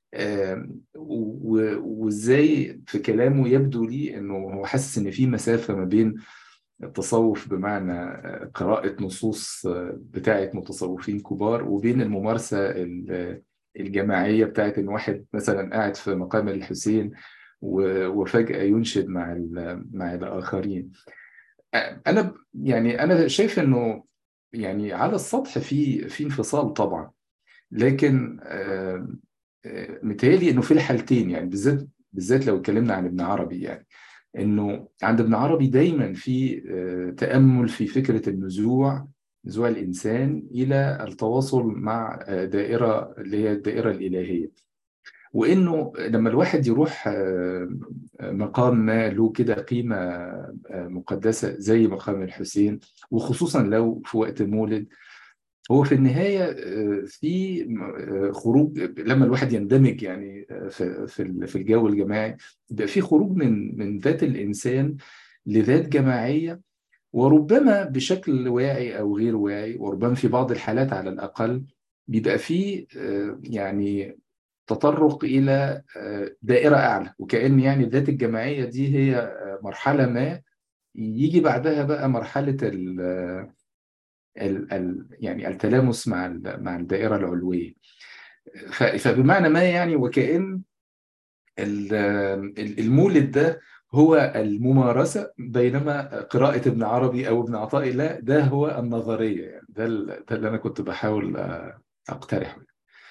S2: وازاي في كلامه يبدو لي انه هو حاسس ان في مسافه ما بين التصوف بمعنى قراءة نصوص بتاعة متصوفين كبار وبين الممارسة الجماعية بتاعة إن واحد مثلا قاعد في مقام الحسين وفجأة ينشد مع مع الآخرين. أنا يعني أنا شايف إنه يعني على السطح في في انفصال طبعا لكن متهيألي إنه في الحالتين يعني بالذات بالذات لو اتكلمنا عن ابن عربي يعني انه عند ابن عربي دايما في تامل في فكره النزوع نزوع الانسان الى التواصل مع دائره اللي هي الدائره الالهيه وانه لما الواحد يروح مقام ما له كده قيمه مقدسه زي مقام الحسين وخصوصا لو في وقت مولد هو في النهايه في خروج لما الواحد يندمج يعني في في الجو الجماعي يبقى في خروج من من ذات الانسان لذات جماعيه وربما بشكل واعي او غير واعي وربما في بعض الحالات على الاقل بيبقى في يعني تطرق الى دائره اعلى وكان يعني الذات الجماعيه دي هي مرحله ما يجي بعدها بقى مرحله ال ال ال يعني التلامس مع مع الدائره العلويه فبمعنى ما يعني وكأن المولد ده هو الممارسة بينما قراءة ابن عربي أو ابن عطاء الله ده هو النظرية يعني ده, ده اللي أنا كنت بحاول أقترحه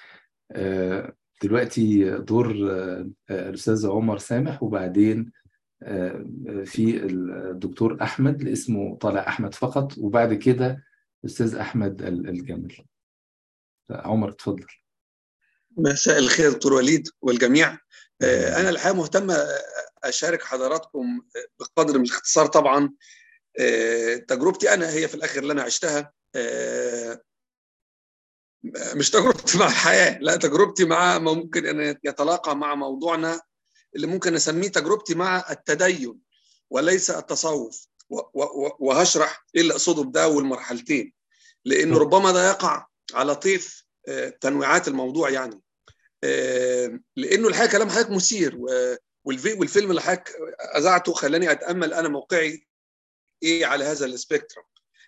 S2: دلوقتي دور الأستاذ عمر سامح وبعدين في الدكتور أحمد اللي اسمه طالع أحمد فقط وبعد كده أستاذ أحمد الجمل عمر اتفضل
S9: مساء الخير دكتور وليد والجميع أنا الحقيقة مهتم أشارك حضراتكم بقدر من الاختصار طبعا تجربتي أنا هي في الآخر اللي أنا عشتها مش تجربتي مع الحياة لا تجربتي مع ما ممكن أن يتلاقى مع موضوعنا اللي ممكن نسميه تجربتي مع التدين وليس التصوف وهشرح ايه اللي اقصده بده والمرحلتين لان ربما ده يقع على طيف تنويعات الموضوع يعني لانه الحقيقه كلام حضرتك مثير والفيلم اللي حضرتك اذعته خلاني اتامل انا موقعي ايه على هذا السبيكترم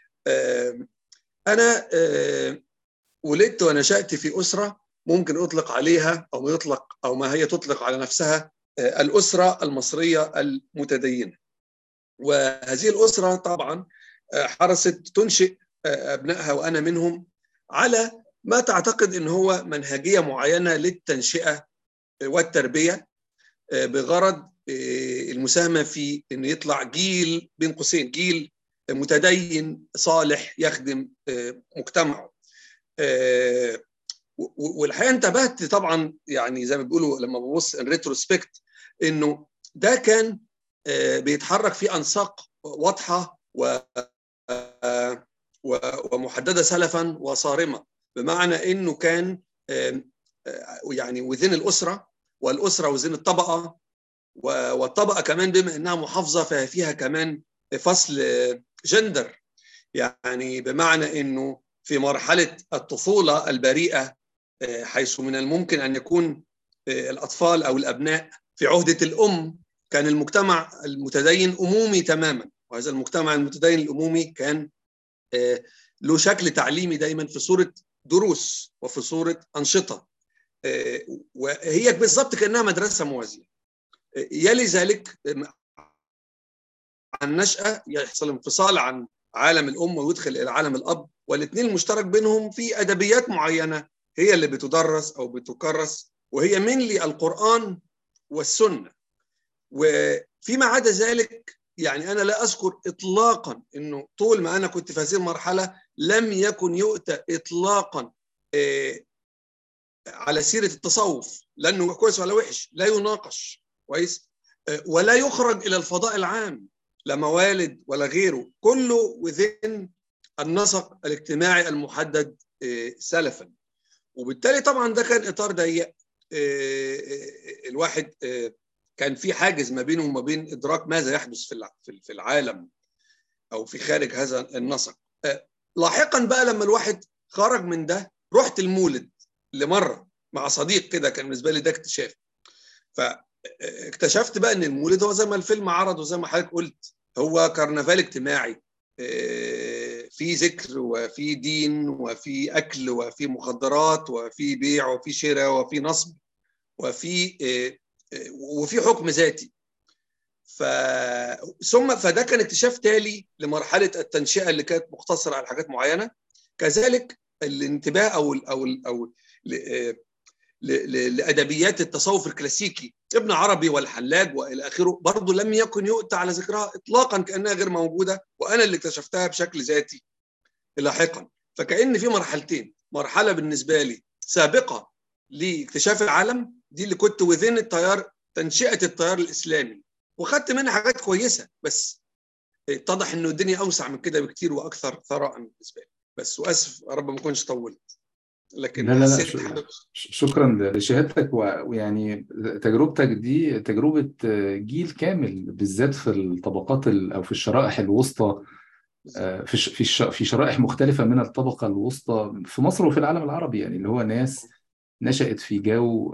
S9: انا ولدت ونشات في اسره ممكن اطلق عليها او ما يطلق او ما هي تطلق على نفسها الاسره المصريه المتدينه وهذه الاسره طبعا حرصت تنشئ ابنائها وانا منهم على ما تعتقد ان هو منهجيه معينه للتنشئه والتربيه بغرض المساهمه في ان يطلع جيل بين قوسين جيل متدين صالح يخدم مجتمعه والحقيقه انتبهت طبعا يعني زي ما بيقولوا لما ببص ان ريتروسبكت انه ده كان بيتحرك في انساق واضحه و ومحدده سلفا وصارمه بمعنى انه كان يعني وذين الاسره والاسره وذين الطبقه والطبقه كمان بما انها محافظه ففيها كمان فصل جندر يعني بمعنى انه في مرحله الطفوله البريئه حيث من الممكن ان يكون الاطفال او الابناء في عهده الام كان المجتمع المتدين امومي تماما وهذا المجتمع المتدين الامومي كان له شكل تعليمي دايما في صوره دروس وفي صوره انشطه وهي بالضبط كانها مدرسه موازيه يلي ذلك عن نشأة يحصل انفصال عن عالم الأم ويدخل إلى عالم الأب والاثنين المشترك بينهم في أدبيات معينة هي اللي بتدرس أو بتكرس وهي منلي القرآن والسنة وفيما عدا ذلك يعني أنا لا أذكر إطلاقا أنه طول ما أنا كنت في هذه المرحلة لم يكن يؤتى إطلاقا على سيرة التصوف لأنه كويس ولا وحش لا يناقش كويس ولا يخرج إلى الفضاء العام لا موالد ولا غيره كله وذين النسق الاجتماعي المحدد سلفا وبالتالي طبعا ده كان اطار ضيق الواحد كان في حاجز ما بينه وما بين ادراك ماذا يحدث في في العالم او في خارج هذا النسق لاحقا بقى لما الواحد خرج من ده رحت المولد لمره مع صديق كده كان بالنسبه لي ده اكتشاف فاكتشفت بقى ان المولد هو زي ما الفيلم عرض وزي ما حضرتك قلت هو كرنفال اجتماعي في ذكر وفي دين وفي اكل وفي مخدرات وفي بيع وفي شراء وفي نصب وفي وفي حكم ذاتي ف ثم فده كان اكتشاف تالي لمرحله التنشئه اللي كانت مقتصره على حاجات معينه كذلك الانتباه او ال او ال او ل... ل... لادبيات التصوف الكلاسيكي ابن عربي والحلاج والى اخره برضه لم يكن يؤتى على ذكرها اطلاقا كانها غير موجوده وانا اللي اكتشفتها بشكل ذاتي لاحقا فكان في مرحلتين مرحله بالنسبه لي سابقه لاكتشاف العالم دي اللي كنت وذين التيار تنشئه التيار الاسلامي وخدت منها حاجات كويسه بس اتضح انه الدنيا اوسع من كده بكتير واكثر ثراء بالنسبه لي بس واسف يا رب ما اكونش طولت
S2: لكن لا لا لا شكرا لشهادتك ويعني تجربتك دي تجربه جيل كامل بالذات في الطبقات او في الشرائح الوسطى في في في شرائح مختلفه من الطبقه الوسطى في مصر وفي العالم العربي يعني اللي هو ناس نشأت في جو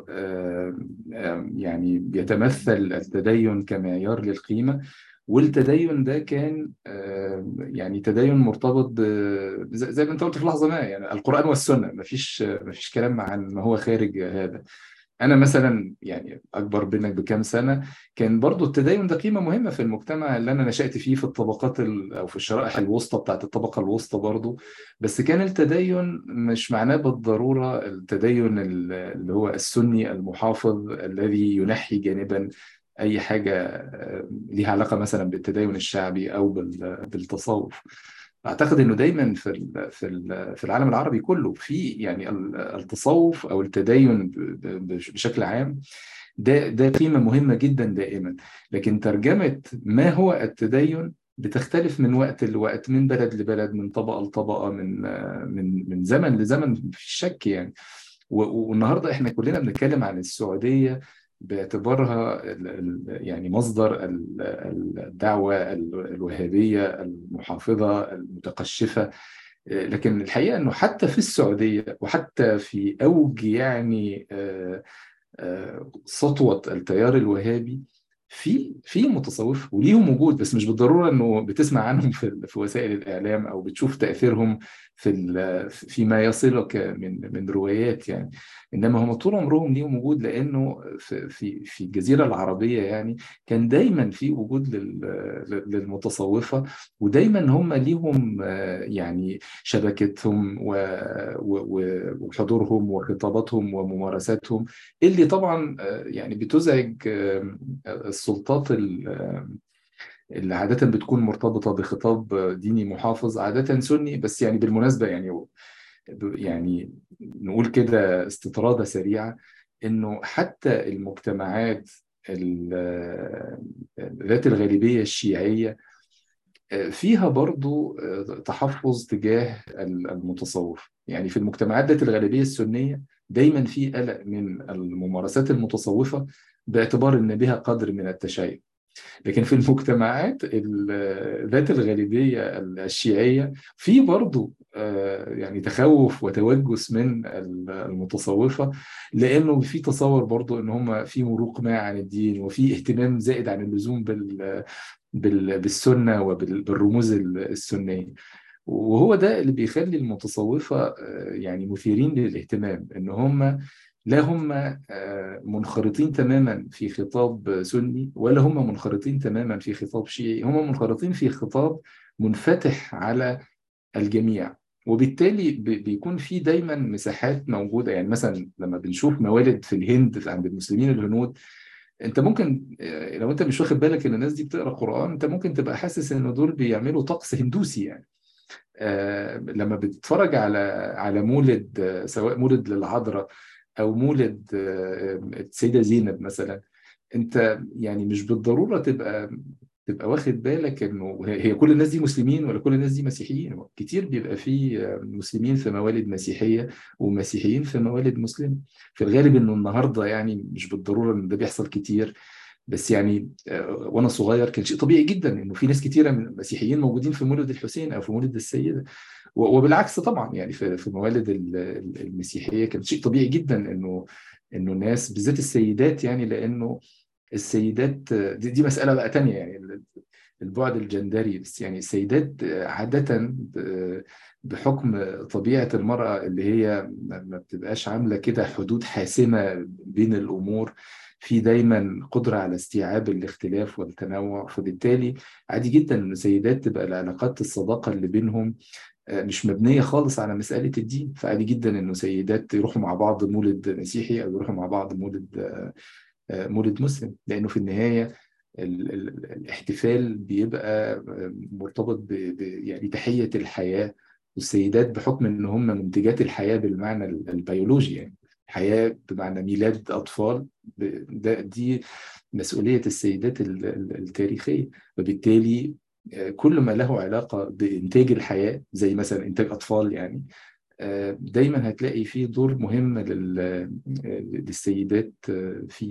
S2: يعني بيتمثل التدين كمعيار للقيمة والتدين ده كان يعني تدين مرتبط زي ما انت قلت في لحظة ما يعني القرآن والسنة مفيش مفيش كلام عن ما هو خارج هذا أنا مثلا يعني أكبر منك بكام سنة كان برضو التدين ده قيمة مهمة في المجتمع اللي أنا نشأت فيه في الطبقات أو في الشرائح الوسطى بتاعت الطبقة الوسطى برضو بس كان التدين مش معناه بالضرورة التدين اللي هو السني المحافظ الذي ينحي جانبا أي حاجة ليها علاقة مثلا بالتدين الشعبي أو بالتصوف اعتقد انه دايما في في في العالم العربي كله في يعني التصوف او التدين بشكل عام ده ده قيمه مهمه جدا دائما لكن ترجمه ما هو التدين بتختلف من وقت لوقت من بلد لبلد من طبقه لطبقه من من من زمن لزمن في شك يعني والنهارده احنا كلنا بنتكلم عن السعوديه باعتبارها يعني مصدر الدعوه الوهابيه المحافظه المتقشفه لكن الحقيقه انه حتى في السعوديه وحتى في اوج يعني سطوه التيار الوهابي في في متصوف وليهم وجود بس مش بالضروره انه بتسمع عنهم في في وسائل الاعلام او بتشوف تاثيرهم في فيما يصلك من من روايات يعني انما هم طول عمرهم ليهم وجود لانه في في في الجزيره العربيه يعني كان دايما في وجود للمتصوفه ودايما هم ليهم يعني شبكتهم وحضورهم وخطاباتهم وممارساتهم اللي طبعا يعني بتزعج السلطات اللي عادة بتكون مرتبطة بخطاب ديني محافظ عادة سني بس يعني بالمناسبة يعني يعني نقول كده استطرادة سريعة إنه حتى المجتمعات ذات الغالبية الشيعية فيها برضو تحفظ تجاه المتصوف يعني في المجتمعات ذات الغالبية السنية دايما في قلق من الممارسات المتصوفة باعتبار ان بها قدر من التشيع لكن في المجتمعات ذات الغالبية الشيعية في برضو يعني تخوف وتوجس من المتصوفة لأنه في تصور برضو أن هم في مروق ما عن الدين وفي اهتمام زائد عن اللزوم بال بالسنة وبالرموز السنية وهو ده اللي بيخلي المتصوفة يعني مثيرين للاهتمام ان هم لا هم منخرطين تماما في خطاب سني ولا هم منخرطين تماما في خطاب شيعي هم منخرطين في خطاب منفتح على الجميع وبالتالي بيكون في دايما مساحات موجوده يعني مثلا لما بنشوف موالد في الهند عند المسلمين الهنود انت ممكن لو انت مش واخد بالك ان الناس دي بتقرا قران انت ممكن تبقى حاسس ان دول بيعملوا طقس هندوسي يعني آه لما بتتفرج على على مولد آه سواء مولد للعذراء او مولد آه السيده زينب مثلا انت يعني مش بالضروره تبقى تبقى واخد بالك انه هي كل الناس دي مسلمين ولا كل الناس دي مسيحيين كتير بيبقى في مسلمين في موالد مسيحيه ومسيحيين في موالد مسلمه في الغالب انه النهارده يعني مش بالضروره ان ده بيحصل كتير بس يعني وانا صغير كان شيء طبيعي جدا انه في ناس كتيره من المسيحيين موجودين في مولد الحسين او في مولد السيده وبالعكس طبعا يعني في في موالد المسيحيه كان شيء طبيعي جدا انه انه الناس بالذات السيدات يعني لانه السيدات دي, دي مساله بقى تانية يعني البعد الجندري بس يعني السيدات عاده بحكم طبيعه المراه اللي هي ما بتبقاش عامله كده حدود حاسمه بين الامور في دايما قدرة على استيعاب الاختلاف والتنوع فبالتالي عادي جدا ان السيدات تبقى العلاقات الصداقة اللي بينهم مش مبنية خالص على مسألة الدين فعادي جدا انه سيدات يروحوا مع بعض مولد مسيحي او يروحوا مع بعض مولد مولد مسلم لانه في النهاية الاحتفال بيبقى مرتبط ب يعني تحية الحياة والسيدات بحكم ان هم منتجات الحياة بالمعنى البيولوجي يعني حياة بمعنى ميلاد أطفال ده دي مسؤولية السيدات التاريخية وبالتالي كل ما له علاقة بإنتاج الحياة زي مثلا إنتاج أطفال يعني دايما هتلاقي فيه دور مهم للسيدات فيه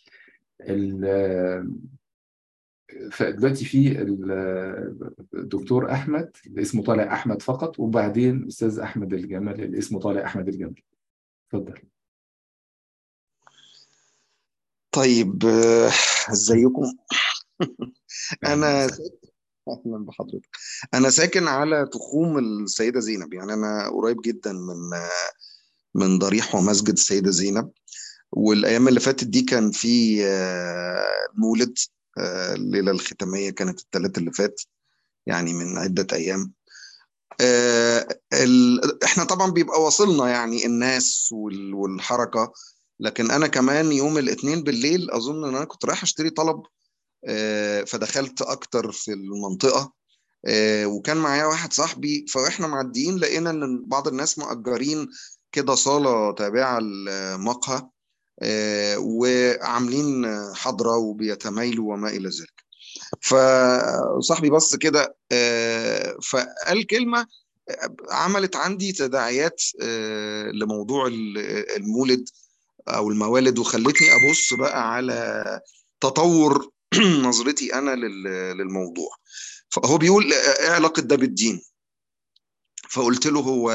S2: فدلوقتي في الدكتور احمد اللي اسمه طالع احمد فقط وبعدين استاذ احمد الجمل اللي اسمه طالع احمد الجمل اتفضل
S9: طيب ازيكم انا اهلا بحضرتك انا ساكن على تخوم السيده زينب يعني انا قريب جدا من من ضريح ومسجد السيده زينب والايام اللي فاتت دي كان في مولد الليله الختاميه كانت الثلاث اللي فات يعني من عده ايام احنا طبعا بيبقى واصلنا يعني الناس والحركه لكن انا كمان يوم الاثنين بالليل اظن ان انا كنت رايح اشتري طلب فدخلت اكتر في المنطقه
S10: آه، وكان معايا واحد صاحبي فاحنا معديين لقينا ان بعض الناس مأجرين كده صالة تابعة لمقهى آه، وعاملين حضرة وبيتمايلوا وما إلى ذلك فصاحبي بص كده آه، فقال كلمة آه، عملت عندي تداعيات آه، لموضوع ال- المولد أو الموالد وخلتني أبص بقى على تطور نظرتي أنا لل- للموضوع فهو بيقول آه، إيه علاقة ده بالدين فقلت له هو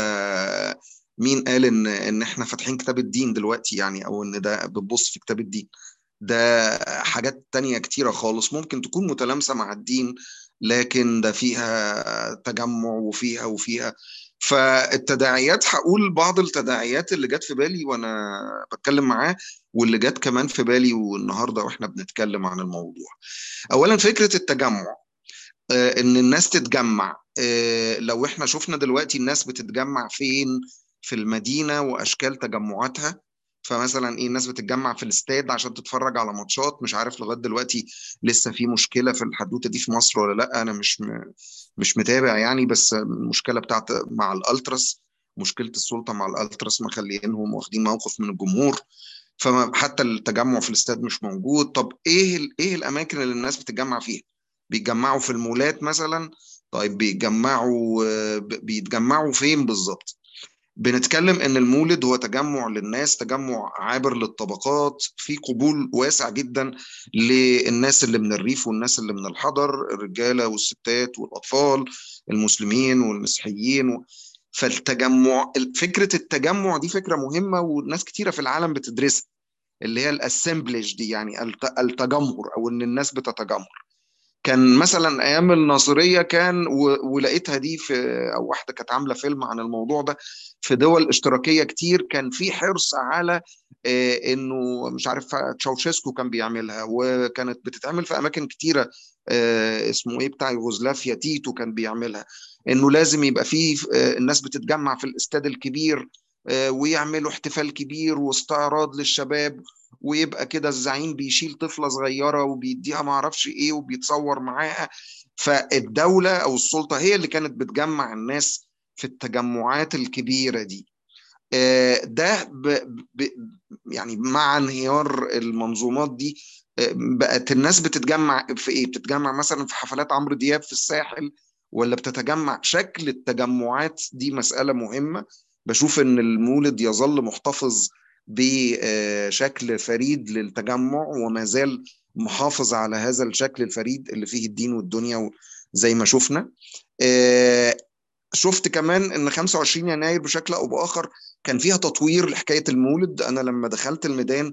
S10: مين قال ان ان احنا فاتحين كتاب الدين دلوقتي يعني او ان ده بتبص في كتاب الدين ده حاجات تانية كتيرة خالص ممكن تكون متلامسة مع الدين لكن ده فيها تجمع وفيها وفيها فالتداعيات هقول بعض التداعيات اللي جت في بالي وانا بتكلم معاه واللي جت كمان في بالي والنهارده واحنا بنتكلم عن الموضوع. اولا فكرة التجمع آه، ان الناس تتجمع آه، لو احنا شفنا دلوقتي الناس بتتجمع فين في المدينة واشكال تجمعاتها فمثلا ايه الناس بتتجمع في الاستاد عشان تتفرج على ماتشات مش عارف لغايه دلوقتي لسه في مشكله في الحدوته دي في مصر ولا لا انا مش م... مش متابع يعني بس المشكله بتاعت مع الالتراس مشكله السلطه مع الالتراس مخلينهم واخدين موقف من الجمهور فحتى التجمع في الاستاد مش موجود طب ايه ال... ايه الاماكن اللي الناس بتتجمع فيها بيتجمعوا في المولات مثلا طيب بيتجمعوا ب- بيتجمعوا فين بالظبط بنتكلم ان المولد هو تجمع للناس تجمع عابر للطبقات في قبول واسع جدا للناس اللي من الريف والناس اللي من الحضر الرجاله والستات والاطفال المسلمين والمسيحيين و... فالتجمع فكره التجمع دي فكره مهمه وناس كتيره في العالم بتدرسها اللي هي الاسمبلج دي يعني الت- التجمهر او ان الناس بتتجمهر كان مثلا ايام الناصريه كان و... ولقيتها دي في او واحده كانت عامله فيلم عن الموضوع ده في دول اشتراكيه كتير كان في حرص على آه، انه مش عارف تشاوشيسكو كان بيعملها وكانت بتتعمل في اماكن كتيره آه، اسمه ايه بتاع يوغوسلافيا تيتو كان بيعملها انه لازم يبقى فيه آه، الناس بتتجمع في الاستاد الكبير آه، ويعملوا احتفال كبير واستعراض للشباب ويبقى كده الزعيم بيشيل طفلة صغيرة وبيديها ما اعرفش ايه وبيتصور معاها فالدولة او السلطة هي اللي كانت بتجمع الناس في التجمعات الكبيرة دي آه، ده ب ب يعني مع انهيار المنظومات دي آه، بقت الناس بتتجمع في ايه بتتجمع مثلا في حفلات عمرو دياب في الساحل ولا بتتجمع شكل التجمعات دي مسألة مهمة بشوف ان المولد يظل محتفظ بشكل فريد للتجمع وما زال محافظ على هذا الشكل الفريد اللي فيه الدين والدنيا زي ما شفنا آه، شفت كمان ان 25 يناير بشكل او باخر كان فيها تطوير لحكايه المولد انا لما دخلت الميدان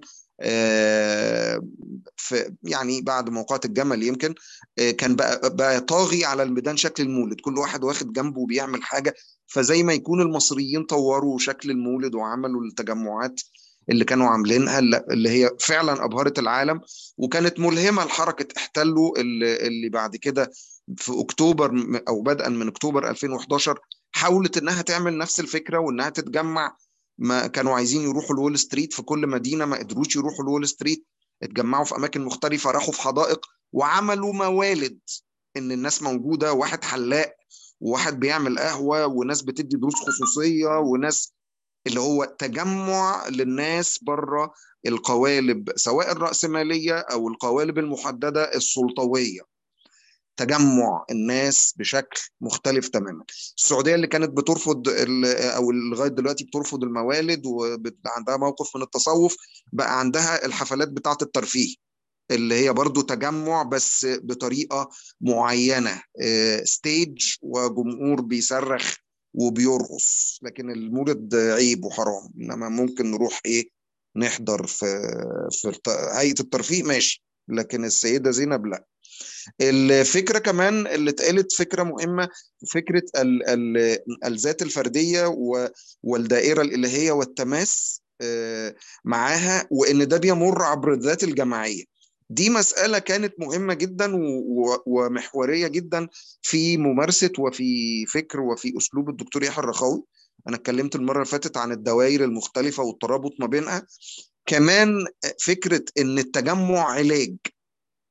S10: آه، في يعني بعد موقعة الجمل يمكن آه، كان بقى, بقى طاغي على الميدان شكل المولد كل واحد واخد جنبه وبيعمل حاجه فزي ما يكون المصريين طوروا شكل المولد وعملوا التجمعات اللي كانوا عاملينها اللي هي فعلا ابهرت العالم وكانت ملهمه لحركه احتلوا اللي, اللي بعد كده في اكتوبر او بدءا من اكتوبر 2011 حاولت انها تعمل نفس الفكره وانها تتجمع ما كانوا عايزين يروحوا لول ستريت في كل مدينه ما قدروش يروحوا لول ستريت اتجمعوا في اماكن مختلفه راحوا في حدائق وعملوا موالد ان الناس موجوده واحد حلاق وواحد بيعمل قهوه وناس بتدي دروس خصوصيه وناس اللي هو تجمع للناس بره القوالب سواء الرأسمالية أو القوالب المحددة السلطوية تجمع الناس بشكل مختلف تماما السعودية اللي كانت بترفض أو لغاية دلوقتي بترفض الموالد وعندها موقف من التصوف بقى عندها الحفلات بتاعة الترفيه اللي هي برضو تجمع بس بطريقة معينة ستيج وجمهور بيصرخ وبيرقص لكن المولد عيب وحرام انما ممكن نروح ايه نحضر في في هيئه الترفيه ماشي لكن السيده زينب لا الفكره كمان اللي اتقالت فكره مهمه فكره ال ال الذات الفرديه والدائره الالهيه والتماس معاها وان ده بيمر عبر الذات الجماعيه دي مسألة كانت مهمة جدا ومحورية جدا في ممارسة وفي فكر وفي أسلوب الدكتور يحيى الرخاوي أنا اتكلمت المرة اللي فاتت عن الدوائر المختلفة والترابط ما بينها كمان فكرة إن التجمع علاج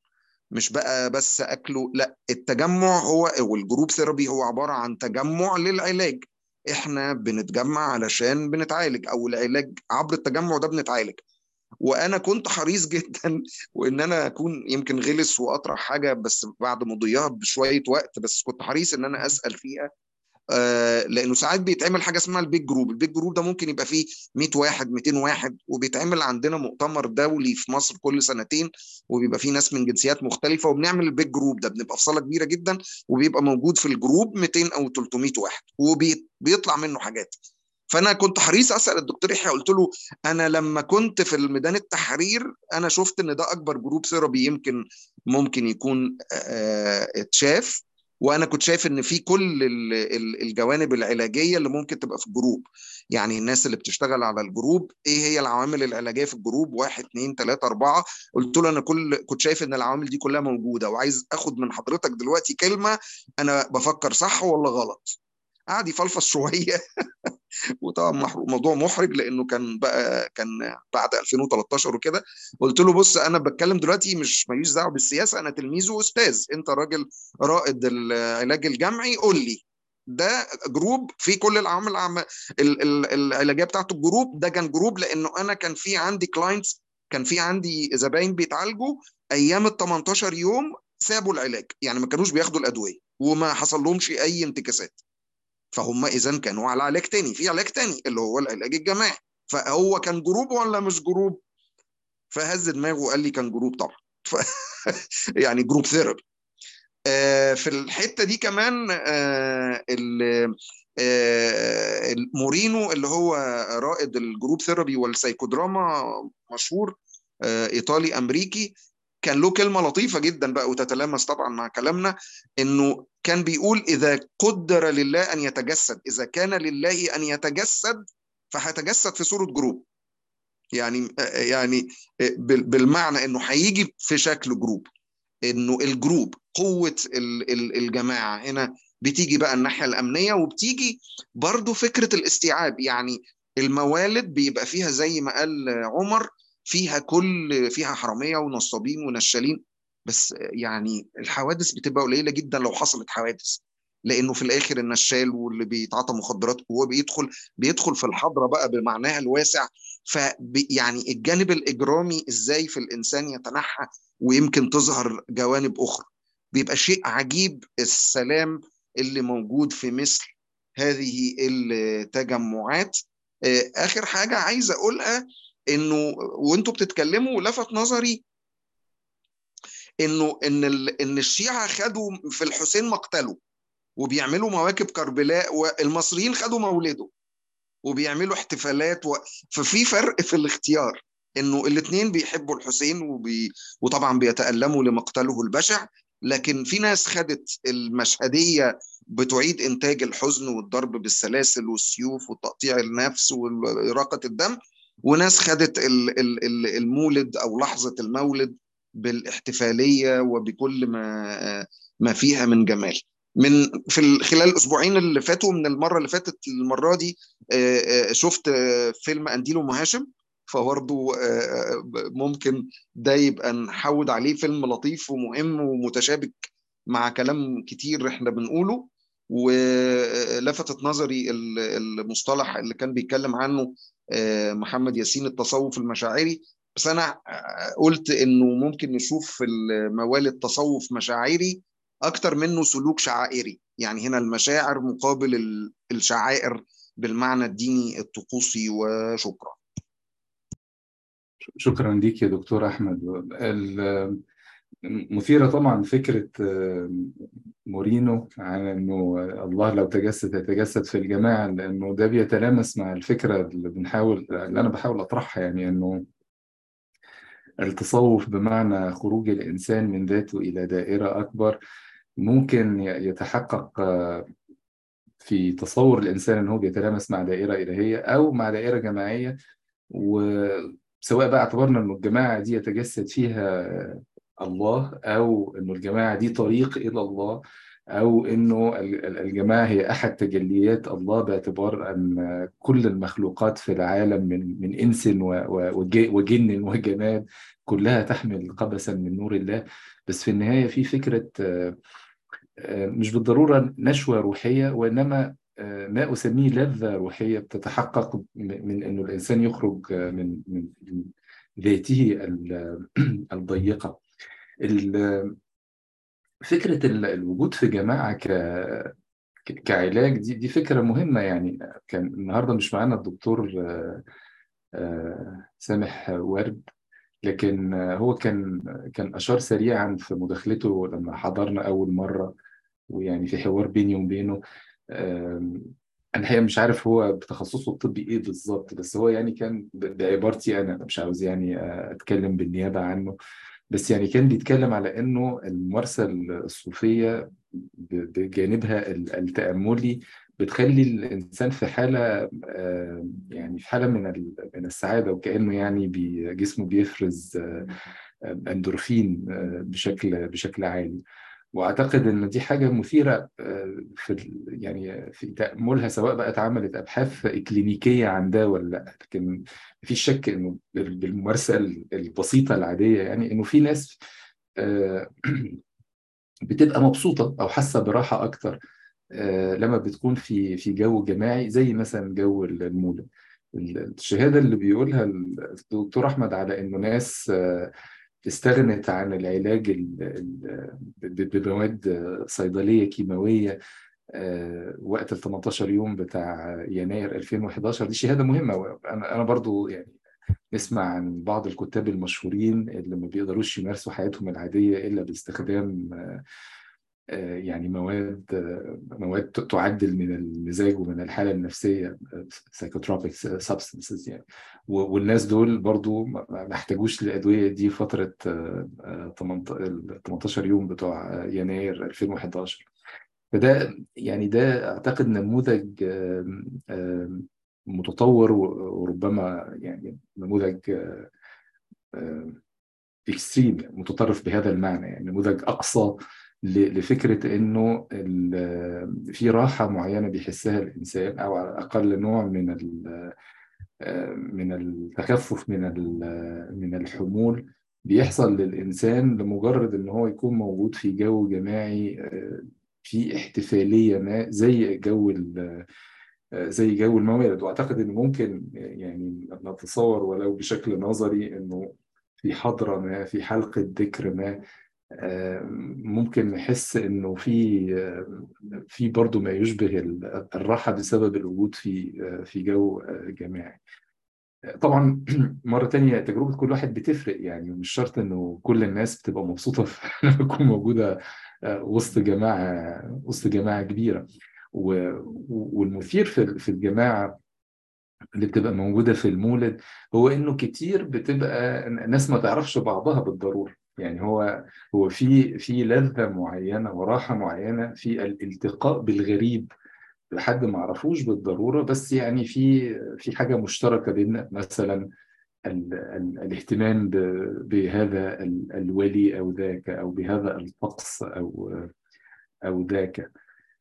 S10: مش بقى بس اكله لا التجمع هو والجروب ثيرابي هو عباره عن تجمع للعلاج احنا بنتجمع علشان بنتعالج او العلاج عبر التجمع ده بنتعالج وانا كنت حريص جدا وان انا اكون يمكن غلس واطرح حاجه بس بعد مضيها بشويه وقت بس كنت حريص ان انا اسال فيها آه لانه ساعات بيتعمل حاجه اسمها البيج جروب البيج جروب ده ممكن يبقى فيه 100 واحد 200 واحد وبيتعمل عندنا مؤتمر دولي في مصر كل سنتين وبيبقى فيه ناس من جنسيات مختلفه وبنعمل البيج جروب ده بنبقى في صاله كبيره جدا وبيبقى موجود في الجروب 200 او 300 واحد وبيطلع منه حاجات فانا كنت حريص اسال الدكتور يحيى قلت له انا لما كنت في الميدان التحرير انا شفت ان ده اكبر جروب ثيرابي يمكن ممكن يكون اتشاف وانا كنت شايف ان في كل الجوانب العلاجيه اللي ممكن تبقى في الجروب يعني الناس اللي بتشتغل على الجروب ايه هي العوامل العلاجيه في الجروب واحد اثنين ثلاثه اربعه قلت له انا كل كنت شايف ان العوامل دي كلها موجوده وعايز اخد من حضرتك دلوقتي كلمه انا بفكر صح ولا غلط قعد يفلفص شويه وطبعا موضوع محرج لانه كان بقى كان بعد 2013 وكده قلت له بص انا بتكلم دلوقتي مش ماليش دعوه بالسياسه انا تلميذ واستاذ انت راجل رائد العلاج الجمعي قول لي ده جروب في كل العوامل العام العلاجيه بتاعته الجروب ده كان جروب لانه انا كان في عندي كلاينتس كان في عندي زباين بيتعالجوا ايام ال 18 يوم سابوا العلاج يعني ما كانوش بياخدوا الادويه وما حصل لهمش اي انتكاسات فهم اذا كانوا على علاج تاني في علاج تاني اللي هو العلاج الجماعي فهو كان جروب ولا مش جروب فهز دماغه وقال لي كان جروب طبعا ف... يعني جروب ثيرابي آه في الحته دي كمان آه آه مورينو اللي هو رائد الجروب ثيرابي والسايكودراما مشهور ايطالي امريكي كان له كلمة لطيفة جدا بقى وتتلامس طبعا مع كلامنا انه كان بيقول اذا قدر لله ان يتجسد اذا كان لله ان يتجسد فهيتجسد في صورة جروب يعني يعني بالمعنى انه هيجي في شكل جروب انه الجروب قوة الجماعة هنا بتيجي بقى الناحية الأمنية وبتيجي برضو فكرة الاستيعاب يعني الموالد بيبقى فيها زي ما قال عمر فيها كل فيها حراميه ونصابين ونشالين بس يعني الحوادث بتبقى قليله جدا لو حصلت حوادث لانه في الاخر النشال واللي بيتعاطى مخدرات وهو بيدخل بيدخل في الحضره بقى بمعناها الواسع ف يعني الجانب الاجرامي ازاي في الانسان يتنحى ويمكن تظهر جوانب اخرى بيبقى شيء عجيب السلام اللي موجود في مثل هذه التجمعات اخر حاجه عايز اقولها انه وانتوا بتتكلموا لفت نظري انه ان ان الشيعه خدوا في الحسين مقتله وبيعملوا مواكب كربلاء والمصريين خدوا مولده وبيعملوا احتفالات و... ففي فرق في الاختيار انه الاثنين بيحبوا الحسين وبي... وطبعا بيتألموا لمقتله البشع لكن في ناس خدت المشهديه بتعيد انتاج الحزن والضرب بالسلاسل والسيوف وتقطيع النفس وإراقة الدم وناس خدت المولد او لحظه المولد بالاحتفاليه وبكل ما ما فيها من جمال من في خلال الاسبوعين اللي فاتوا من المره اللي فاتت المره دي شفت فيلم انديل ام هاشم فبرضه ممكن ده يبقى نحود عليه فيلم لطيف ومهم ومتشابك مع كلام كتير احنا بنقوله ولفتت نظري المصطلح اللي كان بيتكلم عنه محمد ياسين التصوف المشاعري بس انا قلت انه ممكن نشوف في الموالد تصوف مشاعري اكتر منه سلوك شعائري يعني هنا المشاعر مقابل الشعائر بالمعنى الديني الطقوسي وشكرا
S2: شكرا ليك يا دكتور احمد مثيرة طبعا فكرة مورينو عن انه الله لو تجسد يتجسد في الجماعة لانه ده بيتلامس مع الفكرة اللي بنحاول اللي انا بحاول اطرحها يعني انه التصوف بمعنى خروج الانسان من ذاته الى دائرة اكبر ممكن يتحقق في تصور الانسان انه بيتلامس مع دائرة الهية او مع دائرة جماعية وسواء بقى اعتبرنا انه الجماعة دي يتجسد فيها الله او انه الجماعه دي طريق الى الله أو إنه الجماعة هي أحد تجليات الله باعتبار أن كل المخلوقات في العالم من من إنس وجن وجماد كلها تحمل قبسا من نور الله بس في النهاية في فكرة مش بالضرورة نشوة روحية وإنما ما أسميه لذة روحية بتتحقق من إنه الإنسان يخرج من من ذاته الضيقة فكرة الوجود في جماعة ك كعلاج دي دي فكرة مهمة يعني كان النهارده مش معانا الدكتور سامح ورد لكن هو كان كان أشار سريعا في مداخلته لما حضرنا أول مرة ويعني في حوار بيني وبينه أنا الحقيقة مش عارف هو بتخصصه الطبي إيه بالظبط بس هو يعني كان بعبارتي أنا مش عاوز يعني أتكلم بالنيابة عنه بس يعني كان بيتكلم على انه الممارسه الصوفيه بجانبها التاملي بتخلي الانسان في حاله يعني في حاله من من السعاده وكانه يعني جسمه بيفرز اندورفين بشكل بشكل عالي واعتقد ان دي حاجه مثيره في يعني في تاملها سواء بقى اتعملت ابحاث اكلينيكيه عن ده ولا لا لكن مفيش شك انه بالممارسه البسيطه العاديه يعني انه في ناس بتبقى مبسوطه او حاسه براحه اكتر لما بتكون في في جو جماعي زي مثلا جو المولد الشهاده اللي بيقولها الدكتور احمد على انه ناس استغنت عن العلاج بمواد صيدليه كيماويه وقت ال 18 يوم بتاع يناير 2011 دي شهاده مهمه انا انا برضو يعني نسمع عن بعض الكتاب المشهورين اللي ما بيقدروش يمارسوا حياتهم العاديه الا باستخدام يعني مواد مواد تعدل من المزاج ومن الحاله النفسيه psychotropic substances يعني والناس دول برضو ما احتاجوش للادويه دي فتره 18 يوم بتوع يناير 2011 فده يعني ده اعتقد نموذج متطور وربما يعني نموذج اكستريم متطرف بهذا المعنى يعني نموذج اقصى لفكره انه في راحه معينه بيحسها الانسان او على الاقل نوع من من التخفف من من الحمول بيحصل للانسان لمجرد ان هو يكون موجود في جو جماعي في احتفاليه ما زي جو زي جو الموالد واعتقد انه ممكن يعني نتصور ولو بشكل نظري انه في حضره ما في حلقه ذكر ما ممكن نحس انه في في برضه ما يشبه الراحه بسبب الوجود في في جو جماعي طبعا مره تانية تجربه كل واحد بتفرق يعني مش شرط انه كل الناس بتبقى مبسوطه لما تكون موجوده وسط جماعه وسط جماعه كبيره والمثير في الجماعه اللي بتبقى موجوده في المولد هو انه كتير بتبقى ناس ما تعرفش بعضها بالضروره يعني هو هو في في لذه معينه وراحه معينه في الالتقاء بالغريب لحد ما عرفوش بالضروره بس يعني في في حاجه مشتركه بين مثلا ال ال الاهتمام بهذا الولي او ذاك او بهذا الطقس او او ذاك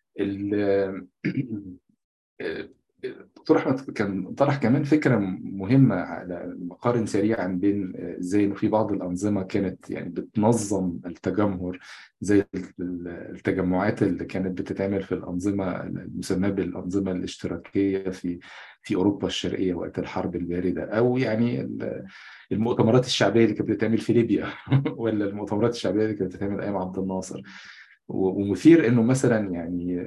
S2: دكتور احمد كان طرح كمان فكره مهمه على مقارن سريعا بين ازاي انه في بعض الانظمه كانت يعني بتنظم التجمهر زي التجمعات اللي كانت بتتعمل في الانظمه المسماه بالانظمه الاشتراكيه في في اوروبا الشرقيه وقت الحرب البارده او يعني المؤتمرات الشعبيه اللي كانت بتتعمل في ليبيا ولا المؤتمرات الشعبيه اللي كانت بتتعمل ايام عبد الناصر ومثير انه مثلا يعني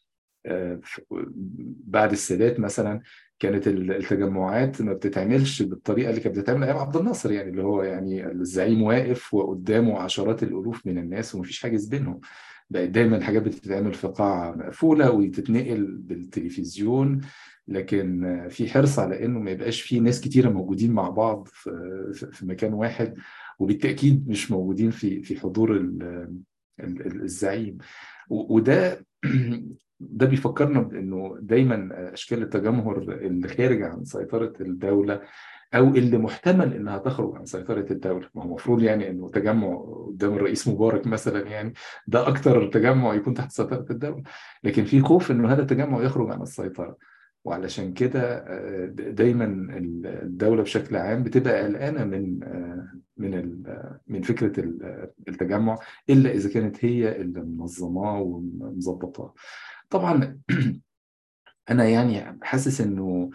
S2: بعد السادات مثلا كانت التجمعات ما بتتعملش بالطريقه اللي كانت بتتعمل ايام عبد الناصر يعني اللي هو يعني الزعيم واقف وقدامه عشرات الالوف من الناس ومفيش حاجز بينهم بقت دايما الحاجات بتتعمل في قاعه مقفوله وتتنقل بالتلفزيون لكن في حرص على انه ما يبقاش في ناس كتيره موجودين مع بعض في, في مكان واحد وبالتاكيد مش موجودين في في حضور الزعيم وده ده بيفكرنا بانه دايما اشكال التجمهر اللي خارج عن سيطره الدوله او اللي محتمل انها تخرج عن سيطره الدوله ما هو المفروض يعني انه تجمع قدام الرئيس مبارك مثلا يعني ده اكتر تجمع يكون تحت سيطره الدوله لكن في خوف انه هذا التجمع يخرج عن السيطره وعلشان كده دايما الدوله بشكل عام بتبقى قلقانه من من من فكره التجمع الا اذا كانت هي اللي منظماه ومظبطاه طبعا انا يعني حاسس انه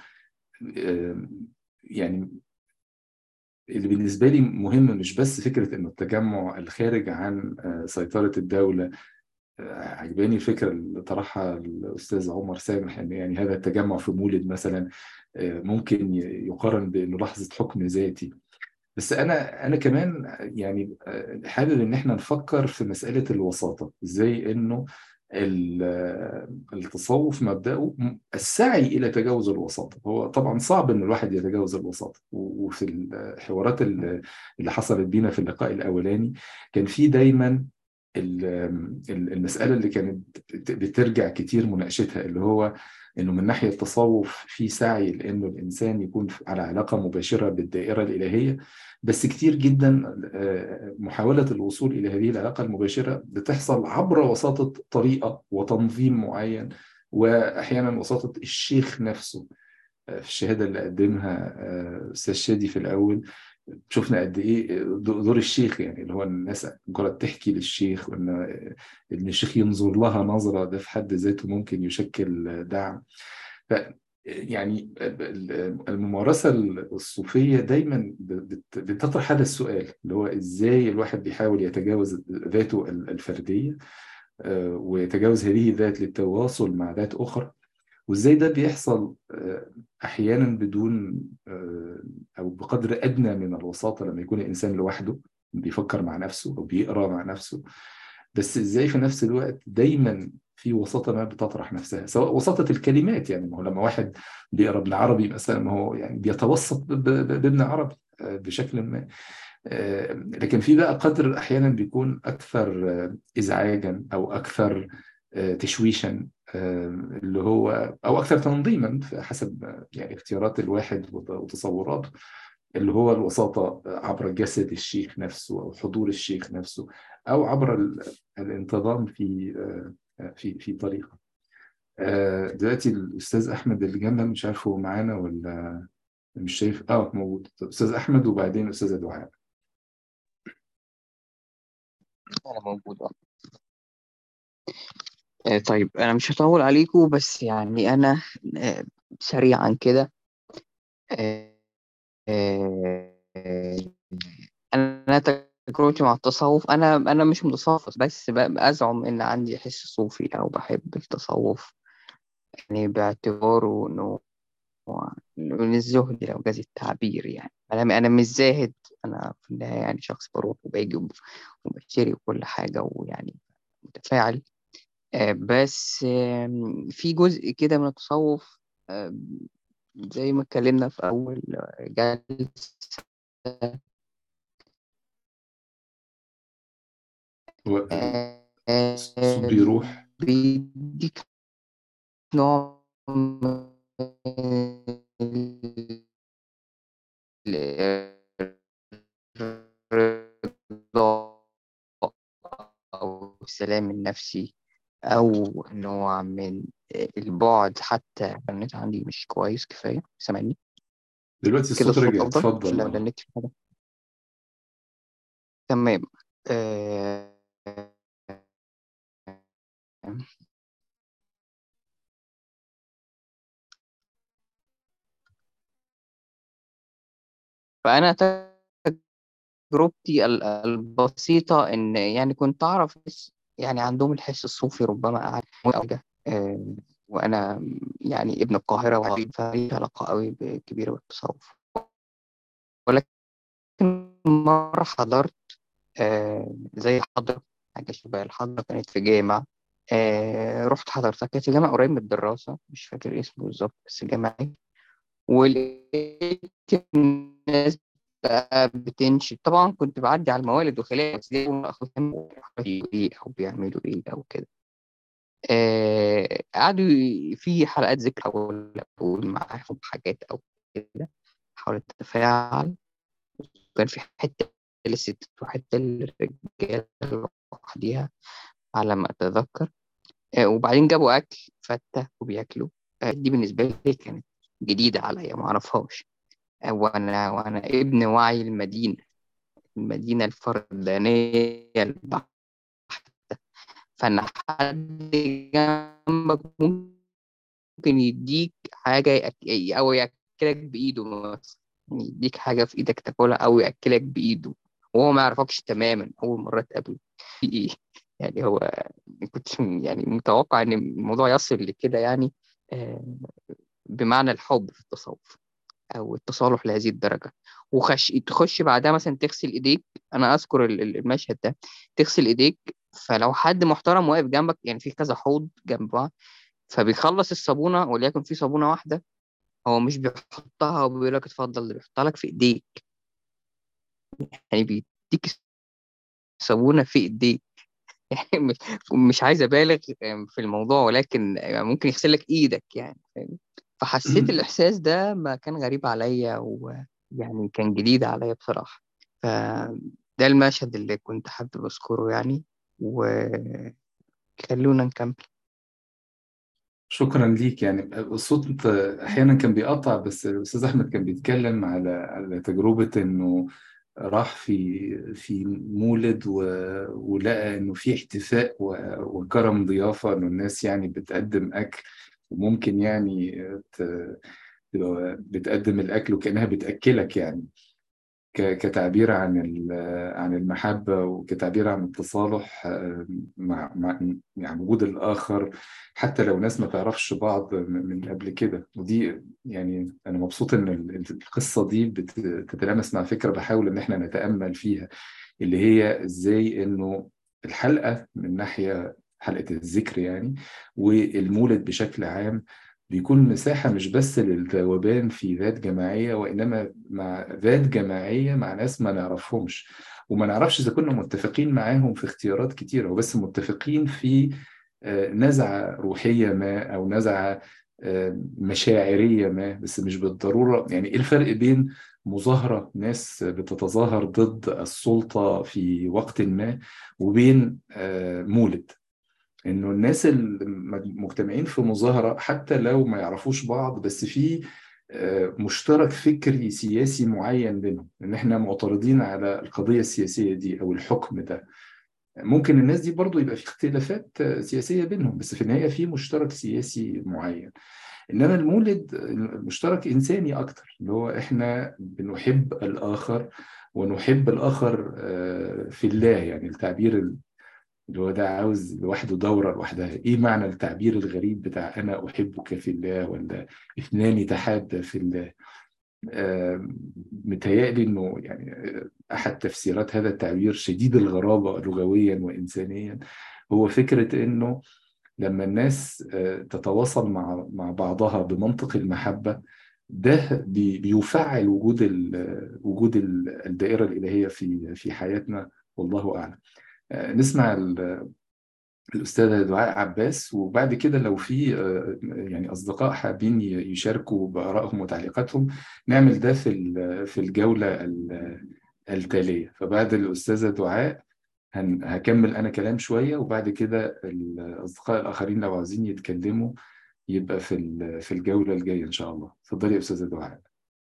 S2: يعني اللي بالنسبه لي مهم مش بس فكره انه التجمع الخارج عن سيطره الدوله عجباني الفكره اللي طرحها الاستاذ عمر سامح ان يعني هذا التجمع في مولد مثلا ممكن يقارن بانه لحظه حكم ذاتي بس انا انا كمان يعني حابب ان احنا نفكر في مساله الوساطه ازاي انه التصوف مبدأه السعي إلى تجاوز الوساطة هو طبعا صعب أن الواحد يتجاوز الوساطة وفي الحوارات اللي حصلت بينا في اللقاء الأولاني كان في دايما المسألة اللي كانت بترجع كتير مناقشتها اللي هو انه من ناحيه التصوف في سعي لانه الانسان يكون على علاقه مباشره بالدائره الالهيه بس كتير جدا محاوله الوصول الى هذه العلاقه المباشره بتحصل عبر وساطه طريقه وتنظيم معين واحيانا وساطه الشيخ نفسه في الشهاده اللي قدمها استاذ شادي في الاول شفنا قد ايه دور الشيخ يعني اللي هو الناس مجرد تحكي للشيخ وان ان الشيخ ينظر لها نظره ده في حد ذاته ممكن يشكل دعم ف يعني الممارسه الصوفيه دايما بتطرح هذا السؤال اللي هو ازاي الواحد بيحاول يتجاوز ذاته الفرديه ويتجاوز هذه الذات للتواصل مع ذات اخرى وازاي ده بيحصل احيانا بدون او بقدر ادنى من الوساطه لما يكون الانسان لوحده بيفكر مع نفسه او بيقرا مع نفسه بس ازاي في نفس الوقت دايما في وساطه ما بتطرح نفسها سواء وساطه الكلمات يعني ما هو لما واحد بيقرا ابن عربي مثلا ما هو يعني بيتوسط بابن عربي بشكل ما لكن في بقى قدر احيانا بيكون اكثر ازعاجا او اكثر تشويشا اللي هو او اكثر تنظيما حسب يعني اختيارات الواحد وتصوراته اللي هو الوساطه عبر جسد الشيخ نفسه او حضور الشيخ نفسه او عبر الانتظام في في في طريقه دلوقتي الاستاذ احمد اللي جنبنا مش عارف هو معانا ولا مش شايف اه موجود استاذ احمد وبعدين استاذه دعاء
S11: انا موجود اه طيب انا مش هطول عليكم بس يعني انا اه سريعا كده انا تجربتي مع التصوف انا انا مش متصوف بس ازعم ان عندي حس صوفي او بحب التصوف يعني باعتباره انه من الزهد لو جاز التعبير يعني انا انا مش زاهد انا في النهايه يعني شخص بروح وباجي وبشتري وكل حاجه ويعني متفاعل بس في جزء كده من التصوف زي ما اتكلمنا في أول جلسة
S2: الصوت بيروح
S11: بيديك نوع من الرضا أو السلام النفسي أو نوع من البعد حتى النت عندي مش كويس كفاية سامعني
S2: دلوقتي
S11: كده
S2: الصوت رجع
S11: أفضل
S2: اتفضل
S11: لا
S2: آه.
S11: ده النت في حاجة تمام آه... فأنا تجربتي ال- البسيطة إن يعني كنت أعرف ناس يعني عندهم الحس الصوفي ربما أعرف أو ده آه، وأنا يعني ابن القاهرة وعريب فلي علاقة قوي ب- كبيرة بالتصوف ولكن مرة حضرت آه، زي حضرة حاجة شبه الحضرة كانت في جامع آه، رحت حضرتها كانت في جامع قريب من الدراسة مش فاكر اسمه بالظبط بس جامعي ولقيت الناس بقى بتنشد طبعا كنت بعدي على الموالد وخلال بس دي أخوهم ايه او بيعملوا ايه او كده آه قعدوا ي- في حلقات ذكر او اقول معاهم حاجات او كده بتحاول تتفاعل وكان في حتة للستات وحتة للرجالة لوحديها على ما أتذكر آه، وبعدين جابوا أكل فتة وبياكلوا آه، دي بالنسبة لي كانت جديدة عليا ما أعرفهاش آه، وأنا وأنا ابن وعي المدينة المدينة الفردانية البحتة فإن حد جنبك ممكن يديك حاجة يأك... أو يأكلك بإيده مثلا يعني يديك حاجة في إيدك تاكلها أو يأكلك بإيده وهو ما يعرفكش تماما أول مرة تقابله في إيه يعني هو كنت يعني متوقع إن الموضوع يصل لكده يعني آه، بمعنى الحب في التصوف أو التصالح لهذه الدرجة وخش تخش بعدها مثلا تغسل إيديك أنا أذكر ال- ال- المشهد ده تغسل إيديك فلو حد محترم واقف جنبك يعني في كذا حوض جنب بعض فبيخلص الصابونة وليكن في صابونة واحدة هو مش بيحطها وبيقول لك اتفضل ده بيحطها لك في ايديك يعني بيديك صابونة في ايديك يعني مش مش عايز ابالغ في الموضوع ولكن ممكن يغسل لك ايدك يعني فاهم؟ فحسيت الاحساس ده ما كان غريب عليا ويعني كان جديد عليا بصراحة فده المشهد اللي كنت حابب اذكره يعني وخلونا نكمل
S2: شكرا ليك يعني الصوت احيانا كان بيقطع بس الاستاذ احمد كان بيتكلم على على تجربه انه راح في في مولد و... ولقى انه في احتفاء و... وكرم ضيافه انه الناس يعني بتقدم اكل وممكن يعني ت... تبقى بتقدم الاكل وكانها بتاكلك يعني ك- كتعبير عن ال- عن المحبة وكتعبير عن التصالح آه، مع مع يعني وجود الآخر حتى لو ناس ما تعرفش بعض من من قبل كده ودي يعني أنا مبسوط إن ال- القصة دي بت- بتتلامس مع فكرة بحاول إن إحنا نتأمل فيها اللي هي إزاي إنه الحلقة من ناحية حلقة الذكر يعني والمولد بشكل عام بيكون مساحة مش بس للذوبان في ذات جماعية وإنما مع ذات جماعية مع ناس ما نعرفهمش وما نعرفش إذا كنا متفقين معاهم في اختيارات كتيرة وبس متفقين في آه، نزعة روحية ما أو نزعة آه، مشاعرية ما بس مش بالضرورة يعني إيه الفرق بين مظاهرة ناس بتتظاهر ضد السلطة في وقت ما وبين آه، مولد انه الناس المجتمعين في مظاهرة حتى لو ما يعرفوش بعض بس في آه، مشترك فكري سياسي معين بينهم ان احنا معترضين على القضية السياسية دي او الحكم ده ممكن الناس دي برضو يبقى في اختلافات آه، سياسية بينهم بس في النهاية في مشترك سياسي معين انما المولد مشترك انساني اكتر اللي هو احنا بنحب الاخر ونحب الاخر آه، في الله يعني التعبير اللي هو ده عاوز لوحده دورة لوحدها ايه معنى التعبير الغريب بتاع انا احبك في الله ولا اثنان تحابا في الله آه متهيألي انه يعني احد تفسيرات هذا التعبير شديد الغرابة لغويا وانسانيا هو فكرة انه لما الناس آه تتواصل مع مع بعضها بمنطق المحبة ده بي- بيفعل وجود ال- وجود ال- الدائرة الإلهية في في حياتنا والله أعلم آه، نسمع ال- الأستاذة دعاء عباس وبعد كده لو في آه، يعني أصدقاء حابين ي- يشاركوا بآرائهم وتعليقاتهم نعمل ده في ال- في الجولة ال- التالية فبعد الأستاذة دعاء هن- هكمل أنا كلام شوية وبعد كده الأصدقاء الآخرين لو عايزين يتكلموا يبقى في ال- في الجولة الجاية إن شاء الله اتفضلي يا أستاذة دعاء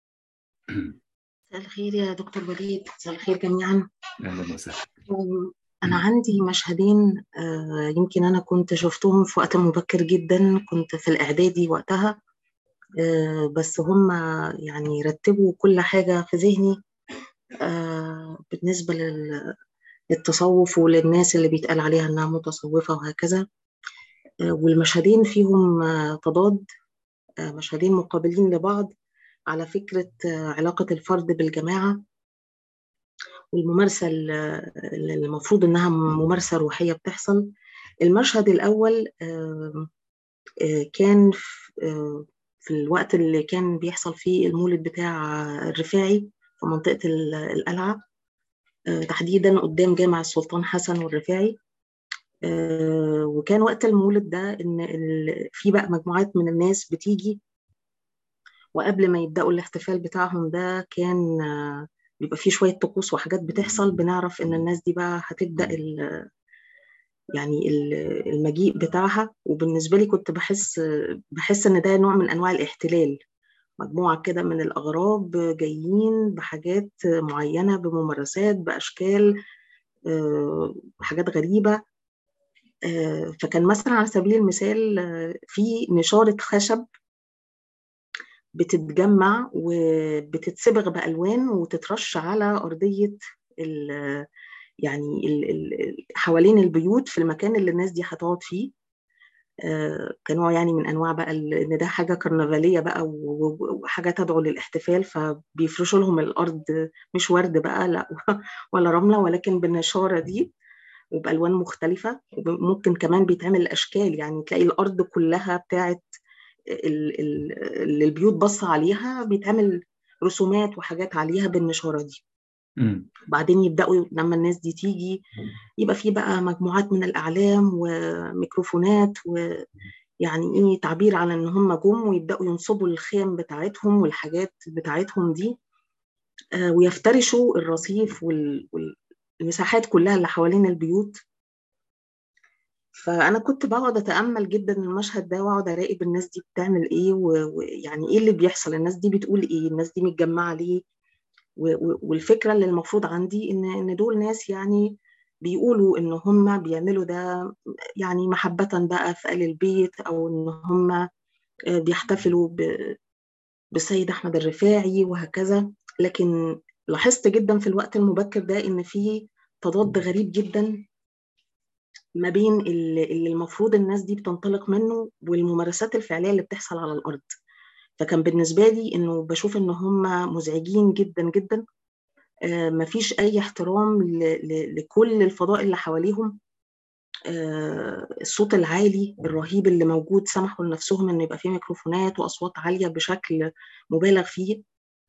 S12: مساء الخير يا دكتور وليد مساء الخير جميعا
S2: أهلا وسهلا
S12: أنا عندي مشهدين آه، يمكن أنا كنت شفتهم في وقت مبكر جدا كنت في الإعدادي وقتها آه، بس هم يعني رتبوا كل حاجة في ذهني آه، بالنسبة لل- للتصوف وللناس اللي بيتقال عليها إنها متصوفة وهكذا آه، والمشهدين فيهم آه، تضاد آه، مشهدين مقابلين لبعض على فكرة آه، علاقة الفرد بالجماعة والممارسة اللي المفروض إنها ممارسة روحية بتحصل المشهد الأول آه، آه، كان في آه، في الوقت اللي كان بيحصل فيه المولد بتاع الرفاعي في منطقة ال- القلعة آه، تحديدا قدام جامع السلطان حسن والرفاعي آه، وكان وقت المولد ده إن ال- في بقى مجموعات من الناس بتيجي وقبل ما يبدأوا الاحتفال بتاعهم ده كان آه، بيبقى فيه شوية طقوس وحاجات بتحصل بنعرف إن الناس دي بقى هتبدأ ال- يعني ال- المجيء بتاعها وبالنسبة لي كنت بحس بحس إن ده نوع من أنواع الاحتلال مجموعة كده من الأغراب جايين بحاجات معينة بممارسات بأشكال آه، حاجات غريبة آه، فكان مثلا على سبيل المثال آه، في نشارة خشب بتتجمع وبتتصبغ بألوان وتترش على أرضية ال يعني ال ال حوالين البيوت في المكان اللي الناس دي هتقعد فيه آه، كنوع يعني من انواع بقى ال- ان ده حاجه كرنفاليه بقى و- و- وحاجه تدعو للاحتفال فبيفرشوا لهم الارض مش ورد بقى لا ولا رمله ولكن بالنشاره دي وبالوان مختلفه وممكن كمان بيتعمل اشكال يعني تلاقي الارض كلها بتاعت ال- ال- اللي البيوت بص عليها بيتعمل رسومات وحاجات عليها بالنشاره دي
S2: مم.
S12: بعدين يبداوا لما الناس دي تيجي يبقى في بقى مجموعات من الاعلام وميكروفونات ويعني ايه تعبير على ان هم جم ويبداوا ينصبوا الخيم بتاعتهم والحاجات بتاعتهم دي آه، ويفترشوا الرصيف وال- والمساحات كلها اللي حوالين البيوت فانا كنت بقعد اتامل جدا المشهد ده واقعد اراقب الناس دي بتعمل ايه و- ويعني ايه اللي بيحصل الناس دي بتقول ايه الناس دي متجمعه ليه و- و- والفكره اللي المفروض عندي ان ان دول ناس يعني بيقولوا ان هم بيعملوا ده يعني محبه بقى في آل البيت او ان هم آه، بيحتفلوا ب- بالسيد احمد الرفاعي وهكذا لكن لاحظت جدا في الوقت المبكر ده ان في تضاد غريب جدا ما بين اللي اللي المفروض الناس دي بتنطلق منه والممارسات الفعليه اللي بتحصل على الارض فكان بالنسبه لي انه بشوف ان هم مزعجين جدا جدا آه، مفيش اي احترام ل- ل- لكل الفضاء اللي حواليهم آه، الصوت العالي الرهيب اللي موجود سمحوا لنفسهم ان يبقى فيه ميكروفونات واصوات عاليه بشكل مبالغ فيه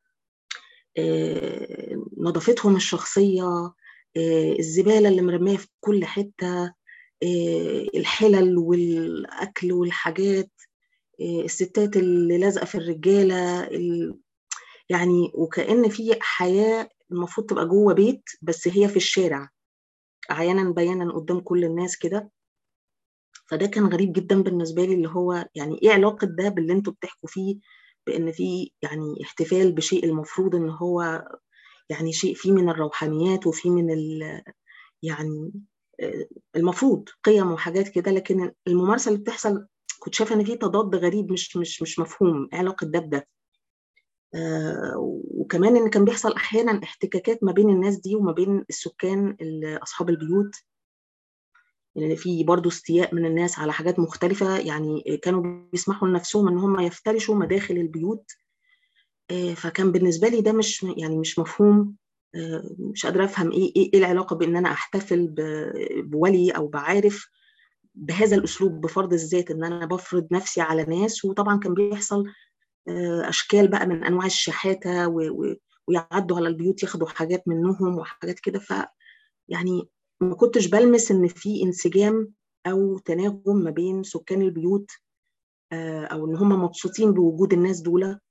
S12: آه، نظافتهم الشخصيه آه، الزباله اللي مرميه في كل حته آه، الحلل والاكل والحاجات آه، الستات اللي لازقه في الرجاله ال- يعني وكأن في حياه المفروض تبقى جوه بيت بس هي في الشارع عيانا بيانا قدام كل الناس كده فده كان غريب جدا بالنسبه لي اللي هو يعني ايه علاقه ده باللي انتوا بتحكوا فيه بان في يعني احتفال بشيء المفروض ان هو يعني شيء فيه من الروحانيات وفيه من ال يعني آه، المفروض قيم وحاجات كده لكن الممارسه اللي بتحصل كنت شايفه ان في تضاد غريب مش مش مش مفهوم ايه علاقه ده بده آه، وكمان ان كان بيحصل احيانا احتكاكات ما بين الناس دي وما بين السكان ال- اصحاب البيوت يعني في برضو استياء من الناس على حاجات مختلفة يعني كانوا بيسمحوا لنفسهم ان هم يفترشوا مداخل البيوت آه، فكان بالنسبة لي ده مش يعني مش مفهوم آه، مش قادرة افهم ايه ايه إيه العلاقة بان انا احتفل ب- بولي او بعارف بهذا الاسلوب بفرض الذات ان انا بفرض نفسي على ناس وطبعا كان بيحصل آه، اشكال بقى من انواع الشحاتة و- و- ويعدوا على البيوت ياخدوا حاجات منهم وحاجات كده ف يعني ما كنتش بلمس ان في انسجام او تناغم ما بين سكان البيوت آه، او ان هم مبسوطين بوجود الناس دول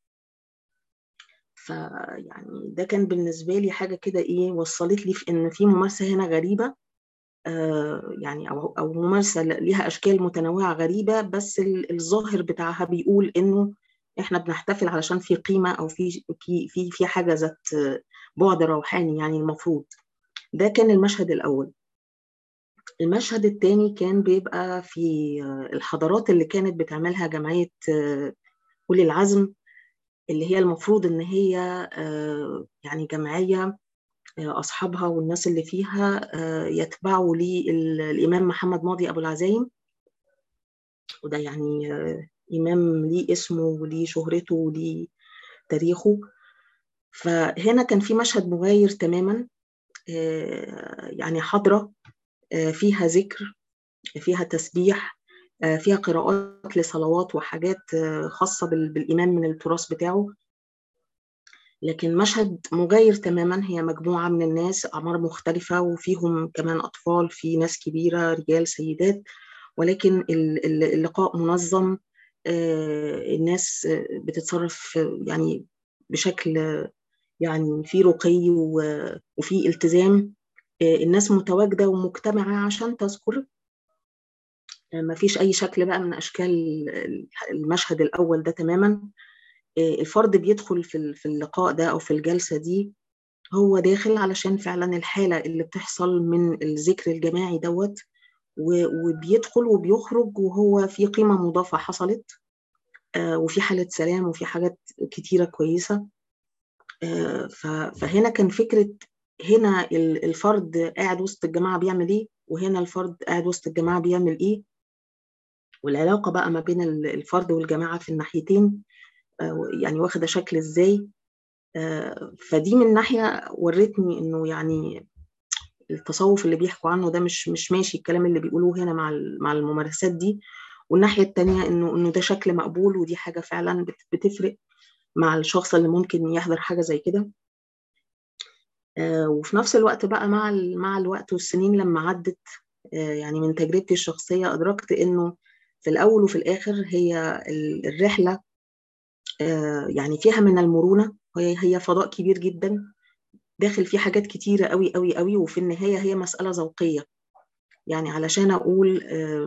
S12: فيعني ده كان بالنسبه لي حاجه كده ايه وصلت لي في ان في ممارسه هنا غريبه آه، يعني او او ممارسه ليها اشكال متنوعه غريبه بس ال- الظاهر بتاعها بيقول انه احنا بنحتفل علشان في قيمه او في في في في حاجه ذات بعد روحاني يعني المفروض ده كان المشهد الاول المشهد التاني كان بيبقى في الحضارات اللي كانت بتعملها جمعية آه، أولي العزم اللي هي المفروض إن هي آه، يعني جمعية آه، أصحابها والناس اللي فيها آه، يتبعوا للإمام محمد ماضي أبو العزايم وده يعني آه، إمام ليه اسمه وليه شهرته وليه تاريخه فهنا كان في مشهد مغاير تماما آه، يعني حضرة آه، فيها ذكر فيها تسبيح آه، فيها قراءات لصلوات وحاجات آه، خاصة بال- بالإمام من التراث بتاعه لكن مشهد مغاير تماما هي مجموعة من الناس أعمار مختلفة وفيهم كمان أطفال في ناس كبيرة رجال سيدات ولكن ال- ال- اللقاء منظم الناس بتتصرف يعني بشكل يعني في رقي وفي التزام الناس متواجدة ومجتمعة عشان تذكر ما فيش أي شكل بقى من أشكال المشهد الأول ده تماما الفرد بيدخل في اللقاء ده أو في الجلسة دي هو داخل علشان فعلا الحالة اللي بتحصل من الذكر الجماعي دوت وبيدخل وبيخرج وهو في قيمة مضافة حصلت وفي حالة سلام وفي حاجات كتيرة كويسة فهنا كان فكرة هنا الفرد قاعد وسط الجماعة بيعمل ايه وهنا الفرد قاعد وسط الجماعة بيعمل ايه والعلاقة بقى ما بين الفرد والجماعة في الناحيتين يعني واخدة شكل ازاي فدي من ناحية ورتني انه يعني التصوف اللي بيحكوا عنه ده مش مش ماشي الكلام اللي بيقولوه هنا مع مع الممارسات دي والناحية التانية انه انه ده شكل مقبول ودي حاجة فعلا بتفرق مع الشخص اللي ممكن يحضر حاجة زي كده وفي نفس الوقت بقى مع مع الوقت والسنين لما عدت يعني من تجربتي الشخصية أدركت إنه في الأول وفي الآخر هي الرحلة يعني فيها من المرونة هي هي فضاء كبير جدا داخل فيه حاجات كتيرة قوي قوي قوي وفي النهاية هي مسألة ذوقية يعني علشان أقول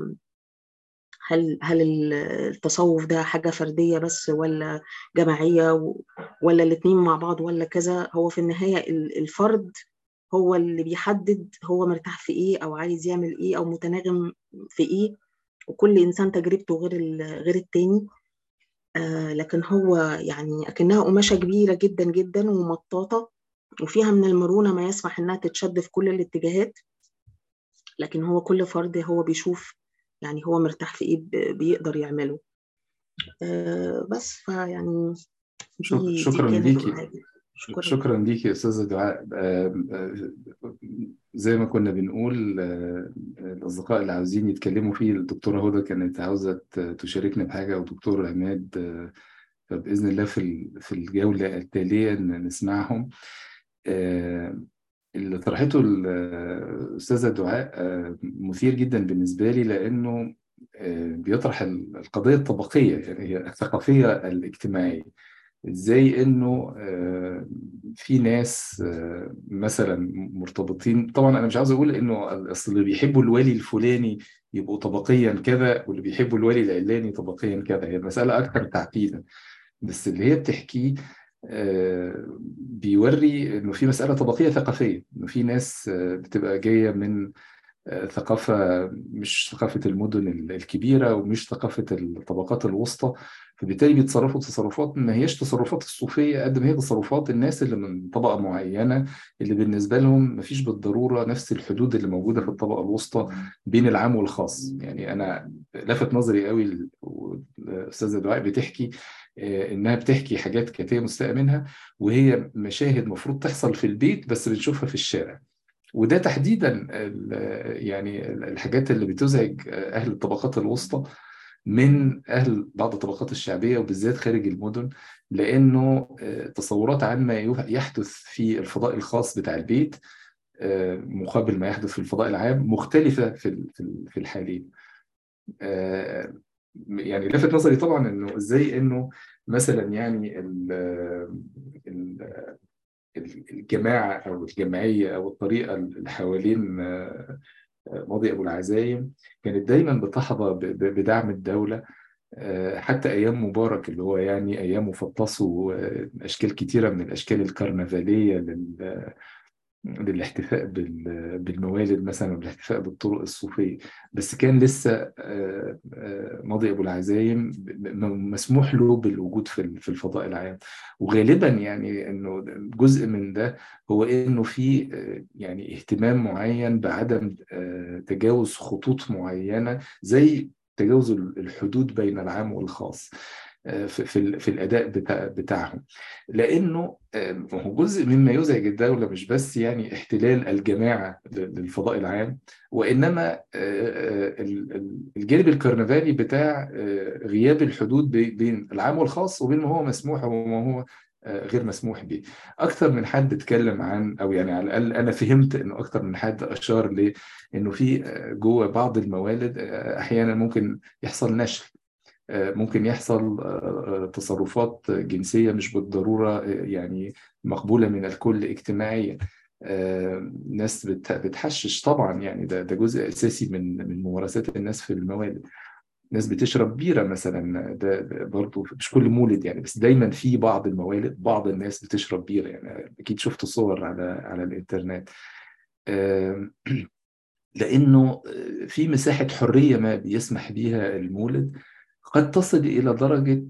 S12: هل هل التصوف ده حاجة فردية بس ولا جماعية ولا الاتنين مع بعض ولا كذا هو في النهاية الفرد هو اللي بيحدد هو مرتاح في ايه او عايز يعمل ايه او متناغم في ايه وكل انسان تجربته غير غير التاني آه لكن هو يعني اكنها قماشه كبيره جدا جدا ومطاطه وفيها من المرونه ما يسمح انها تتشد في كل الاتجاهات لكن هو كل فرد هو بيشوف يعني هو مرتاح في ايه بيقدر يعمله آه بس فيعني
S2: دي شكرا ليكي شكرا, شكرا ليكي يا استاذه دعاء زي ما كنا بنقول الاصدقاء اللي عاوزين يتكلموا فيه الدكتوره هدى كانت عاوزه تشاركنا بحاجه ودكتور عماد فباذن الله في في الجوله التاليه نسمعهم اللي طرحته الأستاذة دعاء مثير جدا بالنسبة لي لأنه بيطرح القضية الطبقية يعني هي الثقافية الاجتماعية ازاي انه في ناس مثلا مرتبطين طبعا انا مش عاوز اقول انه اصل اللي بيحبوا الوالي الفلاني يبقوا طبقيا كذا واللي بيحبوا الوالي العلاني طبقيا كذا هي المساله اكثر تعقيدا بس اللي هي بتحكيه بيوري انه في مساله طبقيه ثقافيه انه في ناس بتبقى جايه من ثقافه مش ثقافه المدن الكبيره ومش ثقافه الطبقات الوسطى فبالتالي بيتصرفوا تصرفات ما هيش تصرفات الصوفيه قد ما هي تصرفات الناس اللي من طبقه معينه اللي بالنسبه لهم ما فيش بالضروره نفس الحدود اللي موجوده في الطبقه الوسطى بين العام والخاص يعني انا لفت نظري قوي الاستاذه دعاء بتحكي انها بتحكي حاجات كانت هي مستاءه منها وهي مشاهد مفروض تحصل في البيت بس بنشوفها في الشارع وده تحديدا يعني الحاجات اللي بتزعج اهل الطبقات الوسطى من اهل بعض الطبقات الشعبيه وبالذات خارج المدن لانه تصورات عن ما يحدث في الفضاء الخاص بتاع البيت مقابل ما يحدث في الفضاء العام مختلفه في في الحالين يعني لفت نظري طبعا انه ازاي انه مثلا يعني ال ال الجماعه او الجمعيه او الطريقه اللي حوالين ماضي ابو العزايم كانت دايما بتحظى بدعم الدوله حتى ايام مبارك اللي هو يعني ايامه فطسوا اشكال كتيره من الاشكال الكرنفاليه لل للاحتفاء بالموالد مثلا والاحتفاء بالطرق الصوفيه بس كان لسه ماضي ابو العزايم مسموح له بالوجود في في الفضاء العام وغالبا يعني انه جزء من ده هو انه في يعني اهتمام معين بعدم تجاوز خطوط معينه زي تجاوز الحدود بين العام والخاص في في, في الاداء بتاع بتاعهم لانه هو جزء مما يزعج الدوله مش بس يعني احتلال الجماعه للفضاء العام وانما الجانب الكرنفالي بتاع غياب الحدود بين العام والخاص وبين ما هو مسموح وما هو غير مسموح به اكثر من حد اتكلم عن او يعني على الاقل انا فهمت انه اكثر من حد اشار لانه في جوه بعض الموالد احيانا ممكن يحصل نشل ممكن يحصل تصرفات جنسية مش بالضرورة يعني مقبولة من الكل اجتماعيا ناس بتحشش طبعا يعني ده ده جزء اساسي من من ممارسات الناس في الموالد ناس بتشرب بيرة مثلا ده, ده برضه مش كل مولد يعني بس دايما في بعض الموالد بعض الناس بتشرب بيرة يعني اكيد شفت صور على على الانترنت لانه في مساحة حرية ما بيسمح بيها المولد قد تصل إلى درجة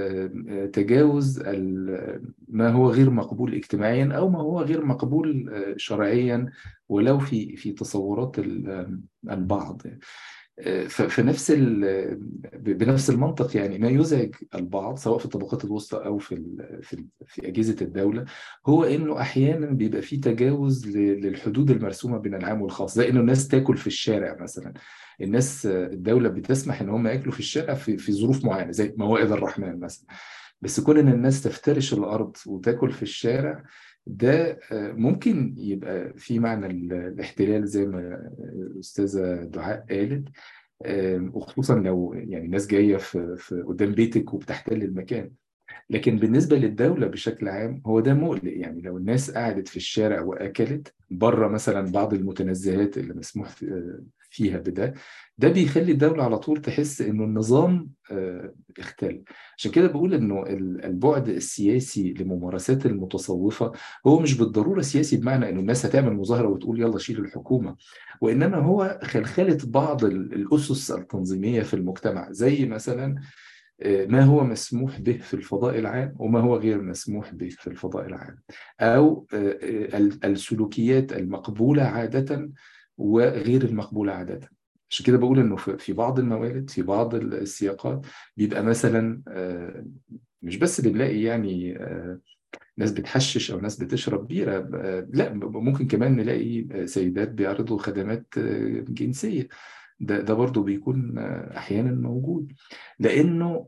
S2: تجاوز ما هو غير مقبول اجتماعيا أو ما هو غير مقبول شرعيا ولو في في تصورات البعض في نفس بنفس المنطق يعني ما يزعج البعض سواء في الطبقات الوسطى او في في في اجهزه الدوله هو انه احيانا بيبقى في تجاوز للحدود المرسومه بين العام والخاص زي انه الناس تاكل في الشارع مثلا الناس الدوله بتسمح ان هم ياكلوا في الشارع في في ظروف معينه زي موائد الرحمن مثلا بس كون ان الناس تفترش الارض وتاكل في الشارع ده ممكن يبقى في معنى الاحتلال زي ما الأستاذة دعاء قالت وخصوصا لو يعني ناس جاية في, في قدام بيتك وبتحتل المكان لكن بالنسبة للدولة بشكل عام هو ده مقلق يعني لو الناس قعدت في الشارع وأكلت بره مثلا بعض المتنزهات اللي مسموح فيها بده ده بيخلي الدولة على طول تحس إنه النظام اختل عشان كده بقول إنه البعد السياسي لممارسات المتصوفة هو مش بالضرورة سياسي بمعنى إنه الناس هتعمل مظاهرة وتقول يلا شيل الحكومة وإنما هو خلخلة بعض الأسس التنظيمية في المجتمع زي مثلا ما هو مسموح به في الفضاء العام وما هو غير مسموح به في الفضاء العام أو السلوكيات المقبولة عادة وغير المقبولة عادة عشان كده بقول انه في بعض الموالد في بعض السياقات بيبقى مثلا مش بس اللي بنلاقي يعني ناس بتحشش او ناس بتشرب بيره لا ممكن كمان نلاقي سيدات بيعرضوا خدمات جنسيه ده ده برضه بيكون احيانا موجود لانه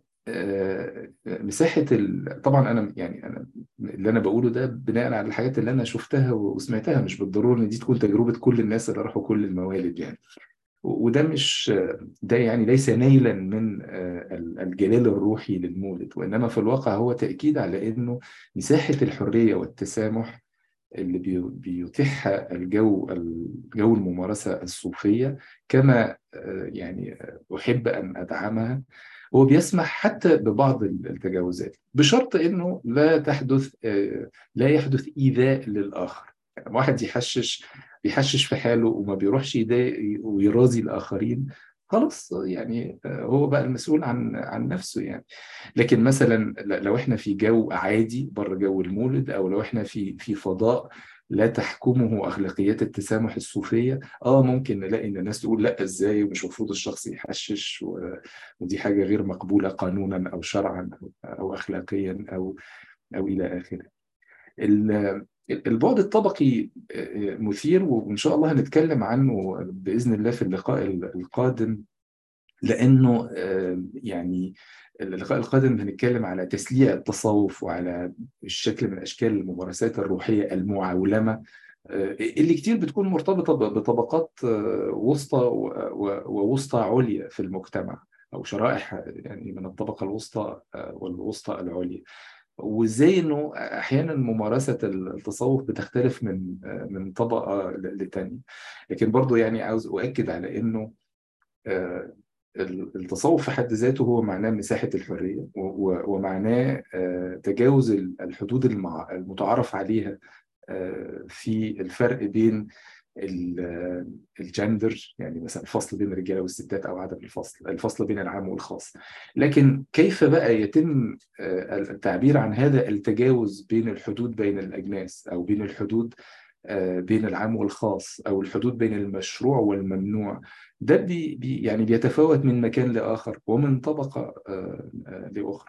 S2: مساحه ال... طبعا انا يعني انا اللي انا بقوله ده بناء على الحاجات اللي انا شفتها وسمعتها مش بالضروره ان دي تكون تجربه كل الناس اللي راحوا كل الموالد يعني وده مش ده يعني ليس نيلا من الجلال الروحي للمولد وانما في الواقع هو تاكيد على انه مساحه الحريه والتسامح اللي بيتيحها الجو الجو الممارسه الصوفيه كما يعني احب ان ادعمها هو بيسمح حتى ببعض التجاوزات بشرط انه لا تحدث لا يحدث ايذاء للاخر يعني واحد يحشش بيحشش في حاله وما بيروحش يضايق ويرازي الاخرين خلاص يعني هو بقى المسؤول عن عن نفسه يعني لكن مثلا لو احنا في جو عادي بره جو المولد او لو احنا في في فضاء لا تحكمه اخلاقيات التسامح الصوفيه اه ممكن نلاقي ان الناس تقول لا ازاي ومش المفروض الشخص يحشش ودي حاجه غير مقبوله قانونا او شرعا او اخلاقيا او او الى اخره البعد الطبقي مثير وان شاء الله هنتكلم عنه باذن الله في اللقاء القادم لانه يعني اللقاء القادم هنتكلم على تسليع التصوف وعلى الشكل من اشكال الممارسات الروحيه المعولمه اللي كتير بتكون مرتبطه بطبقات وسطى ووسطى عليا في المجتمع او شرائح يعني من الطبقه الوسطى والوسطى العليا وازاي انه احيانا ممارسه التصوف بتختلف من من طبقه لتانيه لكن برضو يعني عاوز اؤكد على انه التصوف في حد ذاته هو معناه مساحه الحريه ومعناه تجاوز الحدود المتعارف عليها في الفرق بين الجندر يعني مثلا الفصل بين الرجاله والستات او عدم الفصل الفصل بين العام والخاص لكن كيف بقى يتم التعبير عن هذا التجاوز بين الحدود بين الاجناس او بين الحدود بين العام والخاص او الحدود بين المشروع والممنوع ده بي يعني بيتفاوت من مكان لاخر ومن طبقه لاخرى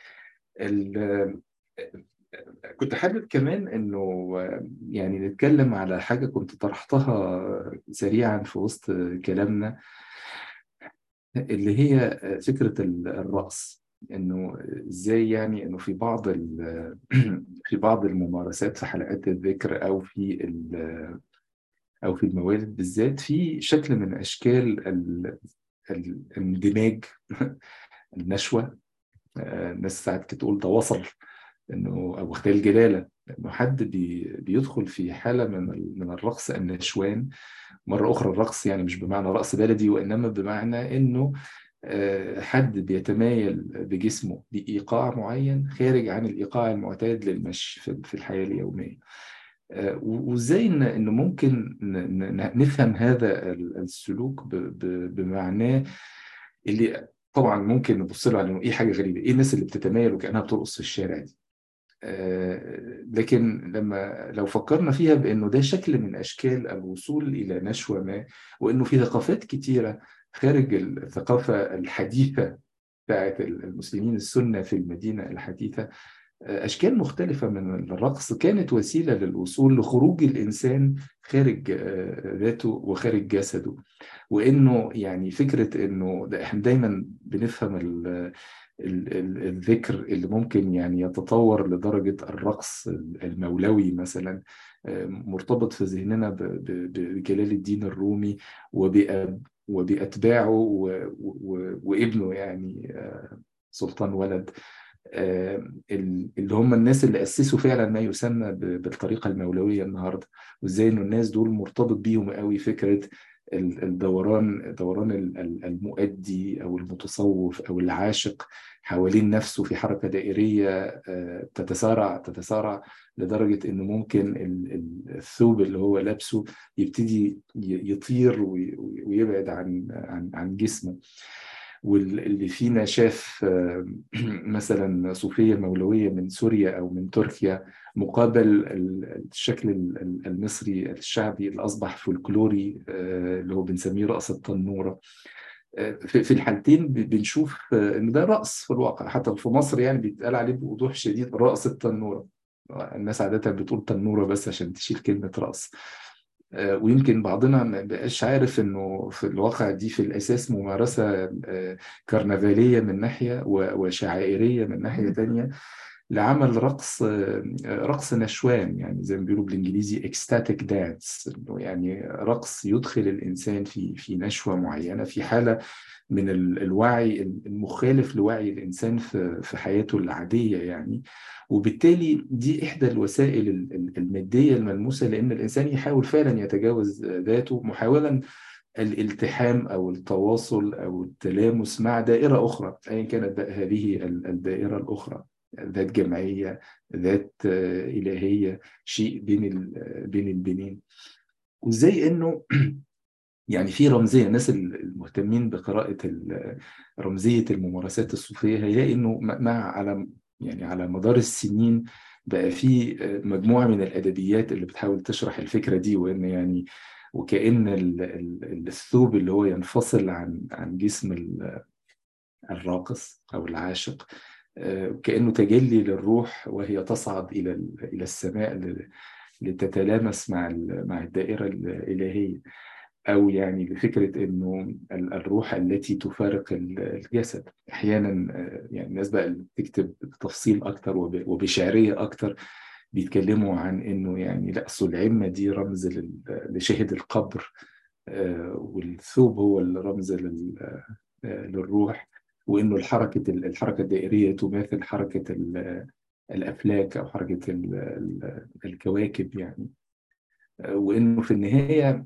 S2: كنت حابب كمان انه يعني نتكلم على حاجه كنت طرحتها سريعا في وسط كلامنا اللي هي فكره الرأس انه ازاي يعني انه في بعض في بعض الممارسات في حلقات الذكر او في او في الموالد بالذات في شكل من اشكال الاندماج النشوة الناس ساعات تقول تواصل انه او اختيار الجلاله انه حد بي بيدخل في حاله من من الرقص النشوان مره اخرى الرقص يعني مش بمعنى رقص بلدي وانما بمعنى انه حد بيتمايل بجسمه بايقاع معين خارج عن الايقاع المعتاد للمشي في الحياه اليوميه وازاي انه ممكن نفهم هذا السلوك بمعناه اللي طبعا ممكن نبص له على انه ايه حاجه غريبه ايه الناس اللي بتتمايل وكانها بترقص في الشارع دي لكن لما لو فكرنا فيها بانه ده شكل من اشكال الوصول الى نشوه ما وانه في ثقافات كتيره خارج الثقافه الحديثه بتاعت المسلمين السنه في المدينه الحديثه اشكال مختلفه من الرقص كانت وسيله للوصول لخروج الانسان خارج ذاته وخارج جسده وانه يعني فكره انه ده احنا دايما بنفهم الذكر اللي ممكن يعني يتطور لدرجه الرقص المولوي مثلا مرتبط في ذهننا بجلال الدين الرومي وبأتباعه وابنه يعني سلطان ولد اللي هم الناس اللي اسسوا فعلا ما يسمى بالطريقه المولويه النهارده وازاي انه الناس دول مرتبط بيهم قوي فكره الدوران دوران المؤدي او المتصوف او العاشق حوالين نفسه في حركه دائريه تتسارع تتسارع لدرجه انه ممكن الثوب اللي هو لابسه يبتدي يطير ويبعد عن عن عن جسمه واللي فينا شاف مثلا صوفية مولوية من سوريا أو من تركيا مقابل الشكل المصري الشعبي اللي أصبح فولكلوري اللي هو بنسميه رقص التنورة في الحالتين بنشوف ان ده رقص في الواقع حتى في مصر يعني بيتقال عليه بوضوح شديد رقص التنوره الناس عاده بتقول تنوره بس عشان تشيل كلمه رقص ويمكن بعضنا ما بقاش عارف انه في الواقع دي في الاساس ممارسه كرنفاليه من ناحيه وشعائريه من ناحيه تانية لعمل رقص رقص نشوان يعني زي ما بيقولوا بالانجليزي اكستاتيك دانس يعني رقص يدخل الانسان في في نشوه معينه في حاله من الوعي المخالف لوعي الانسان في في حياته العاديه يعني وبالتالي دي احدى الوسائل الماديه الملموسه لان الانسان يحاول فعلا يتجاوز ذاته محاولا الالتحام او التواصل او التلامس مع دائره اخرى ايا كانت هذه الدائره الاخرى ذات جمعيه ذات الهيه شيء بين بين البنين وازاي انه يعني في رمزيه الناس المهتمين بقراءه رمزيه الممارسات الصوفيه هيلاقي انه مع على يعني على مدار السنين بقى في مجموعه من الادبيات اللي بتحاول تشرح الفكره دي وان يعني وكأن الثوب اللي هو ينفصل عن عن جسم الراقص او العاشق كأنه تجلي للروح وهي تصعد إلى إلى السماء لتتلامس مع مع الدائرة الإلهية أو يعني لفكرة إنه الروح التي تفارق الجسد أحيانا يعني الناس بقى اللي بتكتب بتفصيل أكتر وبشعرية أكتر بيتكلموا عن إنه يعني لا أصل العمة دي رمز لشاهد القبر والثوب هو الرمز للروح وانه الحركه الحركه الدائريه تماثل حركه الافلاك او حركه الكواكب يعني وانه في النهايه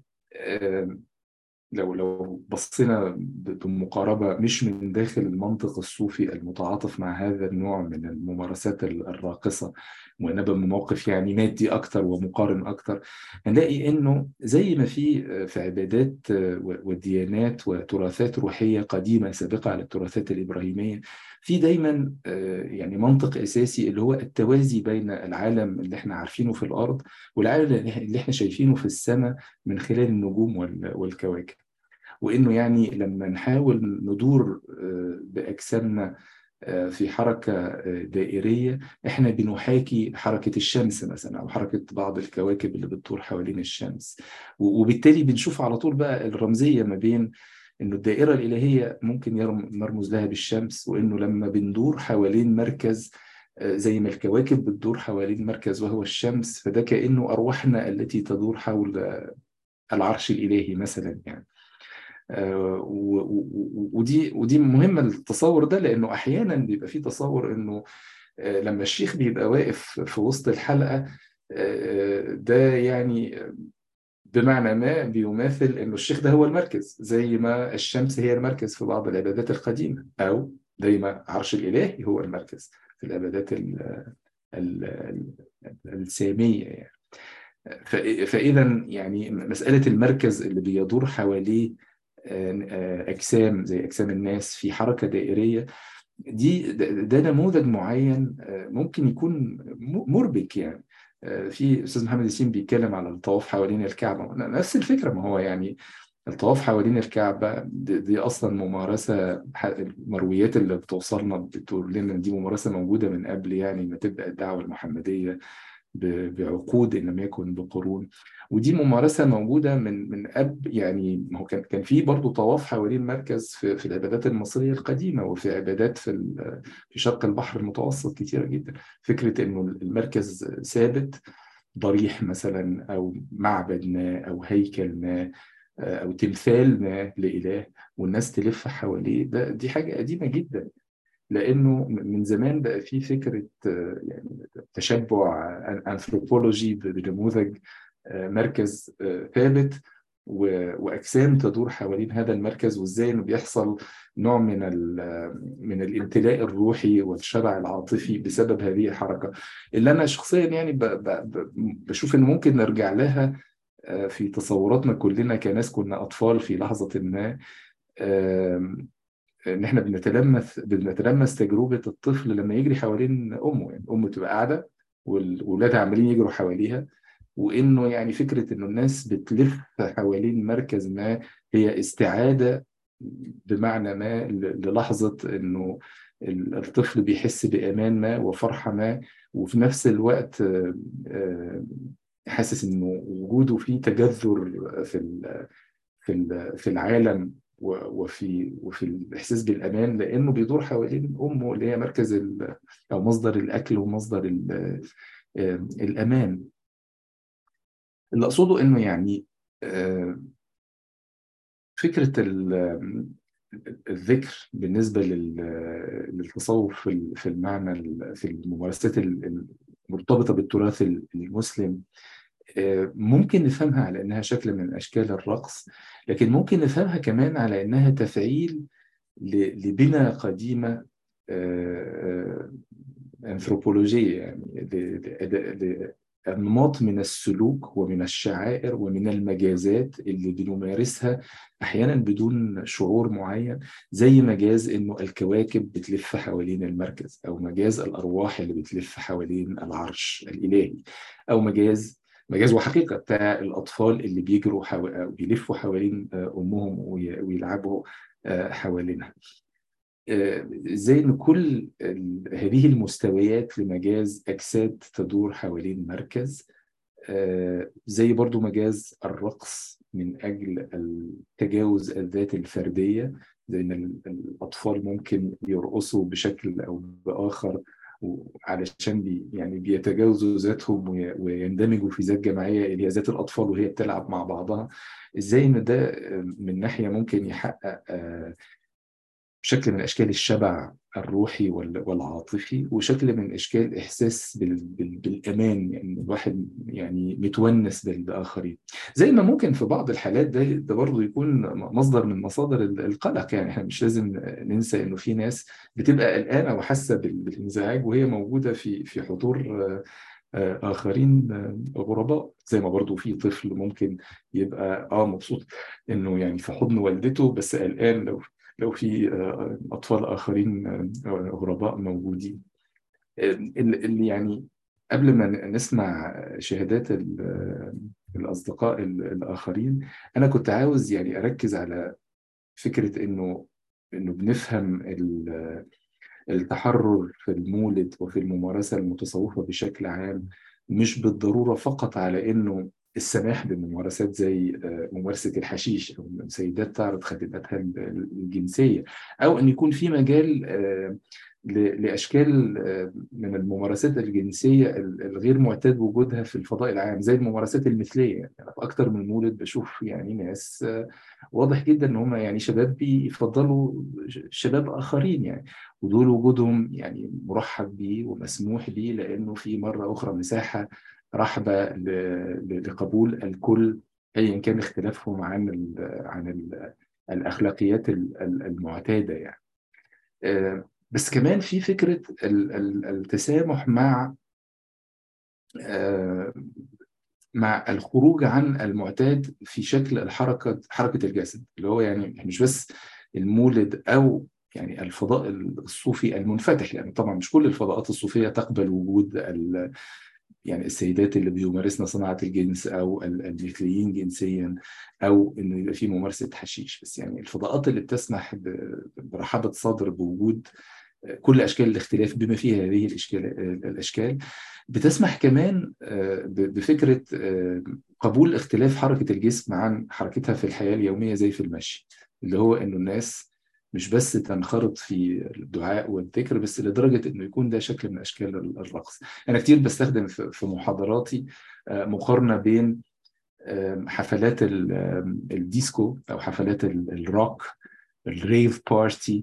S2: لو لو بصينا بمقاربه مش من داخل المنطق الصوفي المتعاطف مع هذا النوع من الممارسات الراقصه وانما بموقف يعني مادي اكتر ومقارن اكتر هنلاقي انه زي ما في في عبادات وديانات وتراثات روحيه قديمه سابقه على التراثات الابراهيميه في دايما يعني منطق اساسي اللي هو التوازي بين العالم اللي احنا عارفينه في الارض والعالم اللي احنا شايفينه في السماء من خلال النجوم والكواكب وانه يعني لما نحاول ندور باجسامنا في حركة دائرية احنا بنحاكي حركة الشمس مثلا او حركة بعض الكواكب اللي بتدور حوالين الشمس وبالتالي بنشوف على طول بقى الرمزية ما بين انه الدائرة الإلهية ممكن نرمز لها بالشمس وانه لما بندور حوالين مركز زي ما الكواكب بتدور حوالين مركز وهو الشمس فده كأنه أرواحنا التي تدور حول العرش الإلهي مثلا يعني ودي ودي مهمه التصور ده لانه احيانا بيبقى في تصور انه لما الشيخ بيبقى واقف في وسط الحلقه ده يعني بمعنى ما بيماثل انه الشيخ ده هو المركز زي ما الشمس هي المركز في بعض العبادات القديمه او زي ما عرش الالهي هو المركز في العبادات الساميه يعني فاذا يعني مساله المركز اللي بيدور حواليه اجسام زي اجسام الناس في حركه دائريه دي ده نموذج معين ممكن يكون مربك يعني في استاذ محمد ياسين بيتكلم على الطواف حوالين الكعبه نفس الفكره ما هو يعني الطواف حوالين الكعبه دي, دي اصلا ممارسه المرويات اللي بتوصلنا بتقول لنا دي ممارسه موجوده من قبل يعني ما تبدا الدعوه المحمديه بعقود ان لم يكن بقرون ودي ممارسه موجوده من من اب يعني ما هو كان كان في برضه طواف حوالين المركز في, في العبادات المصريه القديمه وفي عبادات في في شرق البحر المتوسط كثيره جدا فكره انه المركز ثابت ضريح مثلا او معبد ما او هيكل ما او تمثال ما لاله والناس تلف حواليه ده دي حاجه قديمه جدا لانه من زمان بقى في فكره يعني تشبع انثروبولوجي بنموذج مركز ثابت واجسام تدور حوالين هذا المركز وازاي انه بيحصل نوع من من الامتلاء الروحي والشبع العاطفي بسبب هذه الحركه اللي انا شخصيا يعني بشوف انه ممكن نرجع لها في تصوراتنا كلنا كناس كنا اطفال في لحظه ما ان احنا بنتلمس بنتلمس تجربه الطفل لما يجري حوالين امه يعني امه تبقى قاعده واولادها عمالين يجروا حواليها وانه يعني فكره انه الناس بتلف حوالين مركز ما هي استعاده بمعنى ما للحظه انه الطفل بيحس بامان ما وفرحه ما وفي نفس الوقت حاسس انه وجوده فيه تجذر في في في العالم وفي وفي الاحساس بالامان لانه بيدور حوالين امه اللي هي مركز او مصدر الاكل ومصدر الامان اللي اقصده انه يعني فكره الذكر بالنسبه للتصوف في المعنى في الممارسات المرتبطه بالتراث المسلم ممكن نفهمها على انها شكل من اشكال الرقص لكن ممكن نفهمها كمان على انها تفعيل لبنى قديمه انثروبولوجيه يعني انماط من السلوك ومن الشعائر ومن المجازات اللي بنمارسها احيانا بدون شعور معين زي مجاز انه الكواكب بتلف حوالين المركز او مجاز الارواح اللي بتلف حوالين العرش الالهي او مجاز مجاز وحقيقه بتاع الاطفال اللي بيجروا حو... بيلفوا حوالين امهم وي... ويلعبوا حوالينها زي ان كل هذه المستويات لمجاز اجساد تدور حوالين مركز زي برضو مجاز الرقص من اجل تجاوز الذات الفرديه زي ان الاطفال ممكن يرقصوا بشكل او باخر علشان بي يعني بيتجاوزوا ذاتهم ويندمجوا في ذات جماعيه اللي هي ذات الاطفال وهي بتلعب مع بعضها ازاي ان ده من ناحيه ممكن يحقق شكل من اشكال الشبع الروحي والعاطفي وشكل من اشكال الاحساس بالامان يعني الواحد يعني متونس بالاخرين زي ما ممكن في بعض الحالات ده ده برضه يكون مصدر من مصادر القلق يعني احنا مش لازم ننسى انه في ناس بتبقى قلقانه وحاسه بالانزعاج وهي موجوده في في حضور اخرين غرباء زي ما برضو في طفل ممكن يبقى اه مبسوط انه يعني في حضن والدته بس قلقان لو لو في اطفال اخرين غرباء موجودين اللي يعني قبل ما نسمع شهادات الاصدقاء الاخرين انا كنت عاوز يعني اركز على فكره انه انه بنفهم التحرر في المولد وفي الممارسه المتصوفه بشكل عام مش بالضروره فقط على انه السماح بممارسات زي ممارسه الحشيش او سيدات تعرض خدماتها الجنسيه او ان يكون في مجال لاشكال من الممارسات الجنسيه الغير معتاد وجودها في الفضاء العام زي الممارسات المثليه يعني في اكتر من مولد بشوف يعني ناس واضح جدا ان هم يعني شباب بيفضلوا شباب اخرين يعني ودول وجودهم يعني مرحب بيه ومسموح بيه لانه في مره اخرى مساحه رحبه لقبول الكل ايا كان اختلافهم عن ال عن ال الاخلاقيات المعتاده يعني بس كمان في فكره التسامح مع مع الخروج عن المعتاد في شكل الحركه حركه الجسد اللي هو يعني مش بس المولد او يعني الفضاء الصوفي المنفتح يعني طبعا مش كل الفضاءات الصوفيه تقبل وجود يعني السيدات اللي بيمارسن صناعه الجنس او المثليين جنسيا او انه يبقى في ممارسه حشيش بس يعني الفضاءات اللي بتسمح برحابه صدر بوجود كل اشكال الاختلاف بما فيها هذه الاشكال الاشكال بتسمح كمان بفكره قبول اختلاف حركه الجسم عن حركتها في الحياه اليوميه زي في المشي اللي هو انه الناس مش بس تنخرط في الدعاء والذكر بس لدرجه انه يكون ده شكل من اشكال الرقص. انا كتير بستخدم في محاضراتي مقارنه بين حفلات الديسكو او حفلات الروك الريف بارتي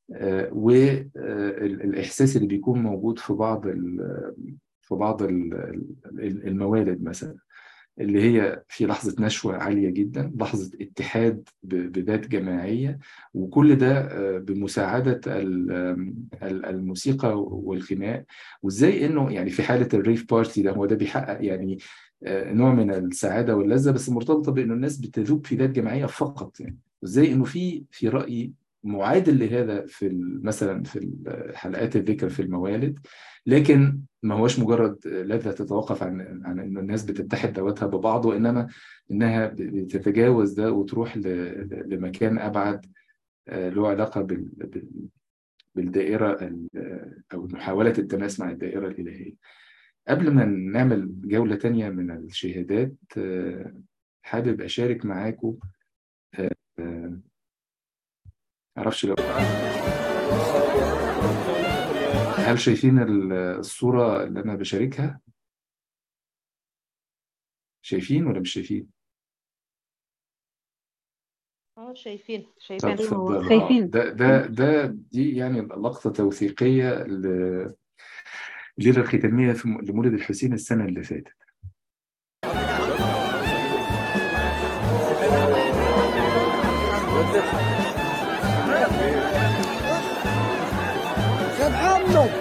S2: والاحساس اللي بيكون موجود في بعض في بعض الموالد مثلا اللي هي في لحظة نشوة عالية جدا لحظة اتحاد بذات جماعية وكل ده بمساعدة الموسيقى والغناء وازاي انه يعني في حالة الريف بارتي ده هو ده بيحقق يعني نوع من السعادة واللذة بس مرتبطة بانه الناس بتذوب في ذات جماعية فقط يعني وازاي انه في في رأيي معادل لهذا في مثلا في حلقات الذكر في الموالد لكن ما هوش مجرد لذة تتوقف عن عن ان الناس بتتحد ذواتها ببعض وانما انها بتتجاوز ده وتروح لمكان ابعد له علاقه بالدائره او محاوله التماس مع الدائره الالهيه. قبل ما نعمل جوله تانية من الشهادات حابب اشارك معاكم معرفش لو هل شايفين الصورة اللي أنا بشاركها؟ شايفين ولا مش شايفين؟
S13: اه شايفين
S2: طب
S13: شايفين
S2: اتفضلوا
S1: شايفين.
S2: ده ده ده دي يعني لقطة توثيقية ل- الليلة الختامية في م- لمولد الحسين السنة اللي فاتت
S14: يا محمد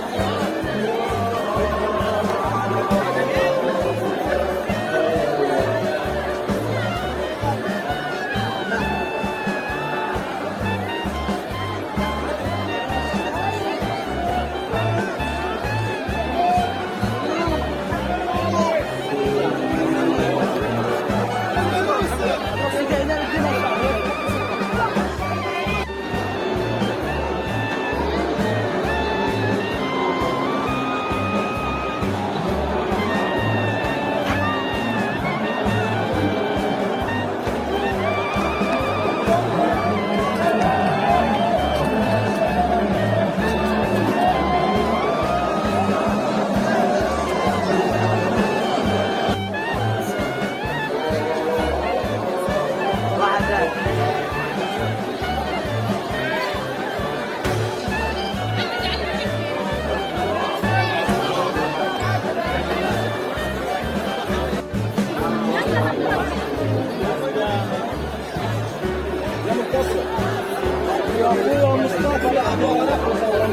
S14: يا اخويا مصطفى لا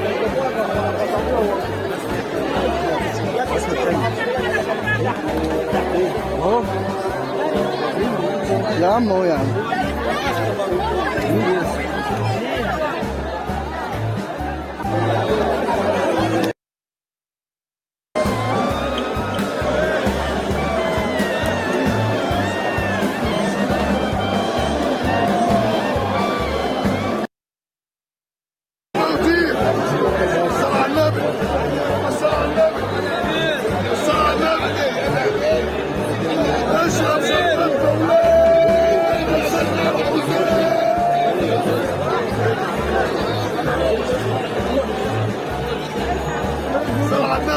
S14: اهو يا عم اهو يا عم اشرب شربت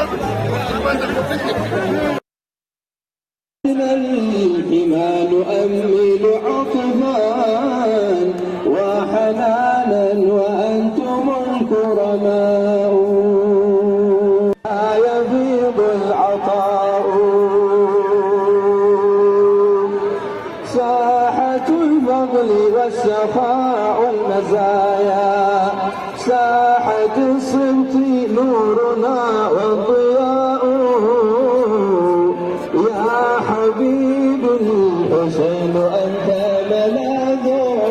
S13: الإيمان أمل عطفان وحنانا وأنتم الكرماء لا يفيض العطاء ساحة الفضل والسخاء والمزايا ساحة الصمت نورنا والضياء يا حبيب الحسين أنت ملاذ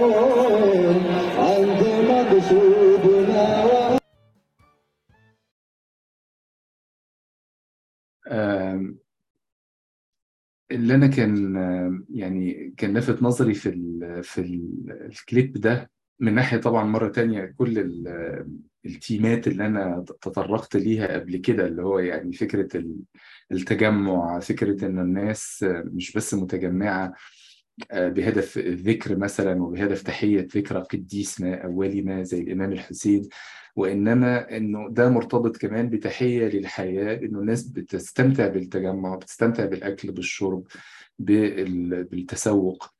S13: أنت مقصودنا و...
S2: آم، اللي انا كان آم، يعني كان لافت نظري في ال في ال- الكليب ده من ناحيه طبعا مره تانية كل ال- التيمات اللي انا تطرقت ليها قبل كده اللي هو يعني فكره ال- التجمع فكره ان الناس مش بس متجمعه آه، بهدف الذكر مثلا وبهدف تحية ذكرى قديس ما أولي ما زي الإمام الحسين وإنما إنه ده مرتبط كمان بتحية للحياة إنه الناس بتستمتع بالتجمع بتستمتع بالأكل بالشرب بال- بالتسوق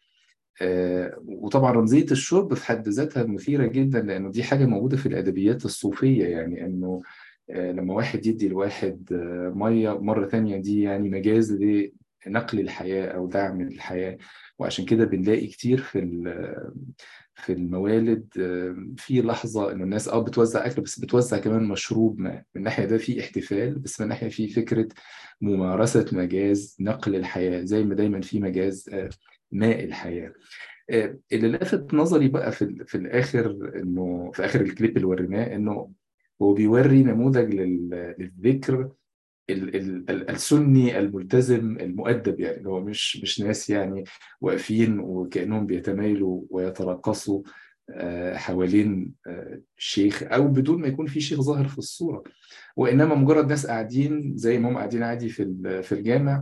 S2: آه، وطبعا رمزية الشرب في حد ذاتها مثيرة جدا لأنه دي حاجة موجودة في الأدبيات الصوفية يعني إنه آه، لما واحد يدي لواحد آه، مية مرة تانية دي يعني مجاز لنقل الحياة أو دعم الحياة وعشان كده بنلاقي كتير في ال- في الموالد آه، في لحظة إنه الناس أه بتوزع أكل بس بتوزع كمان مشروب ما من ناحية ده في احتفال بس من ناحية في فكرة ممارسة مجاز نقل الحياة زي ما دايما في مجاز آه، ماء الحياة آه، اللي لفت نظري بقى في ال- في الاخر انه في اخر الكليب اللي وريناه انه هو بيوري نموذج لل- للذكر ال- ال- ال- السني الملتزم المؤدب يعني اللي هو مش مش ناس يعني واقفين وكأنهم بيتمايلوا ويتراقصوا آه، حوالين آه، شيخ او بدون ما يكون في شيخ ظاهر في الصورة وانما مجرد ناس قاعدين زي ما هم قاعدين عادي في ال- في الجامع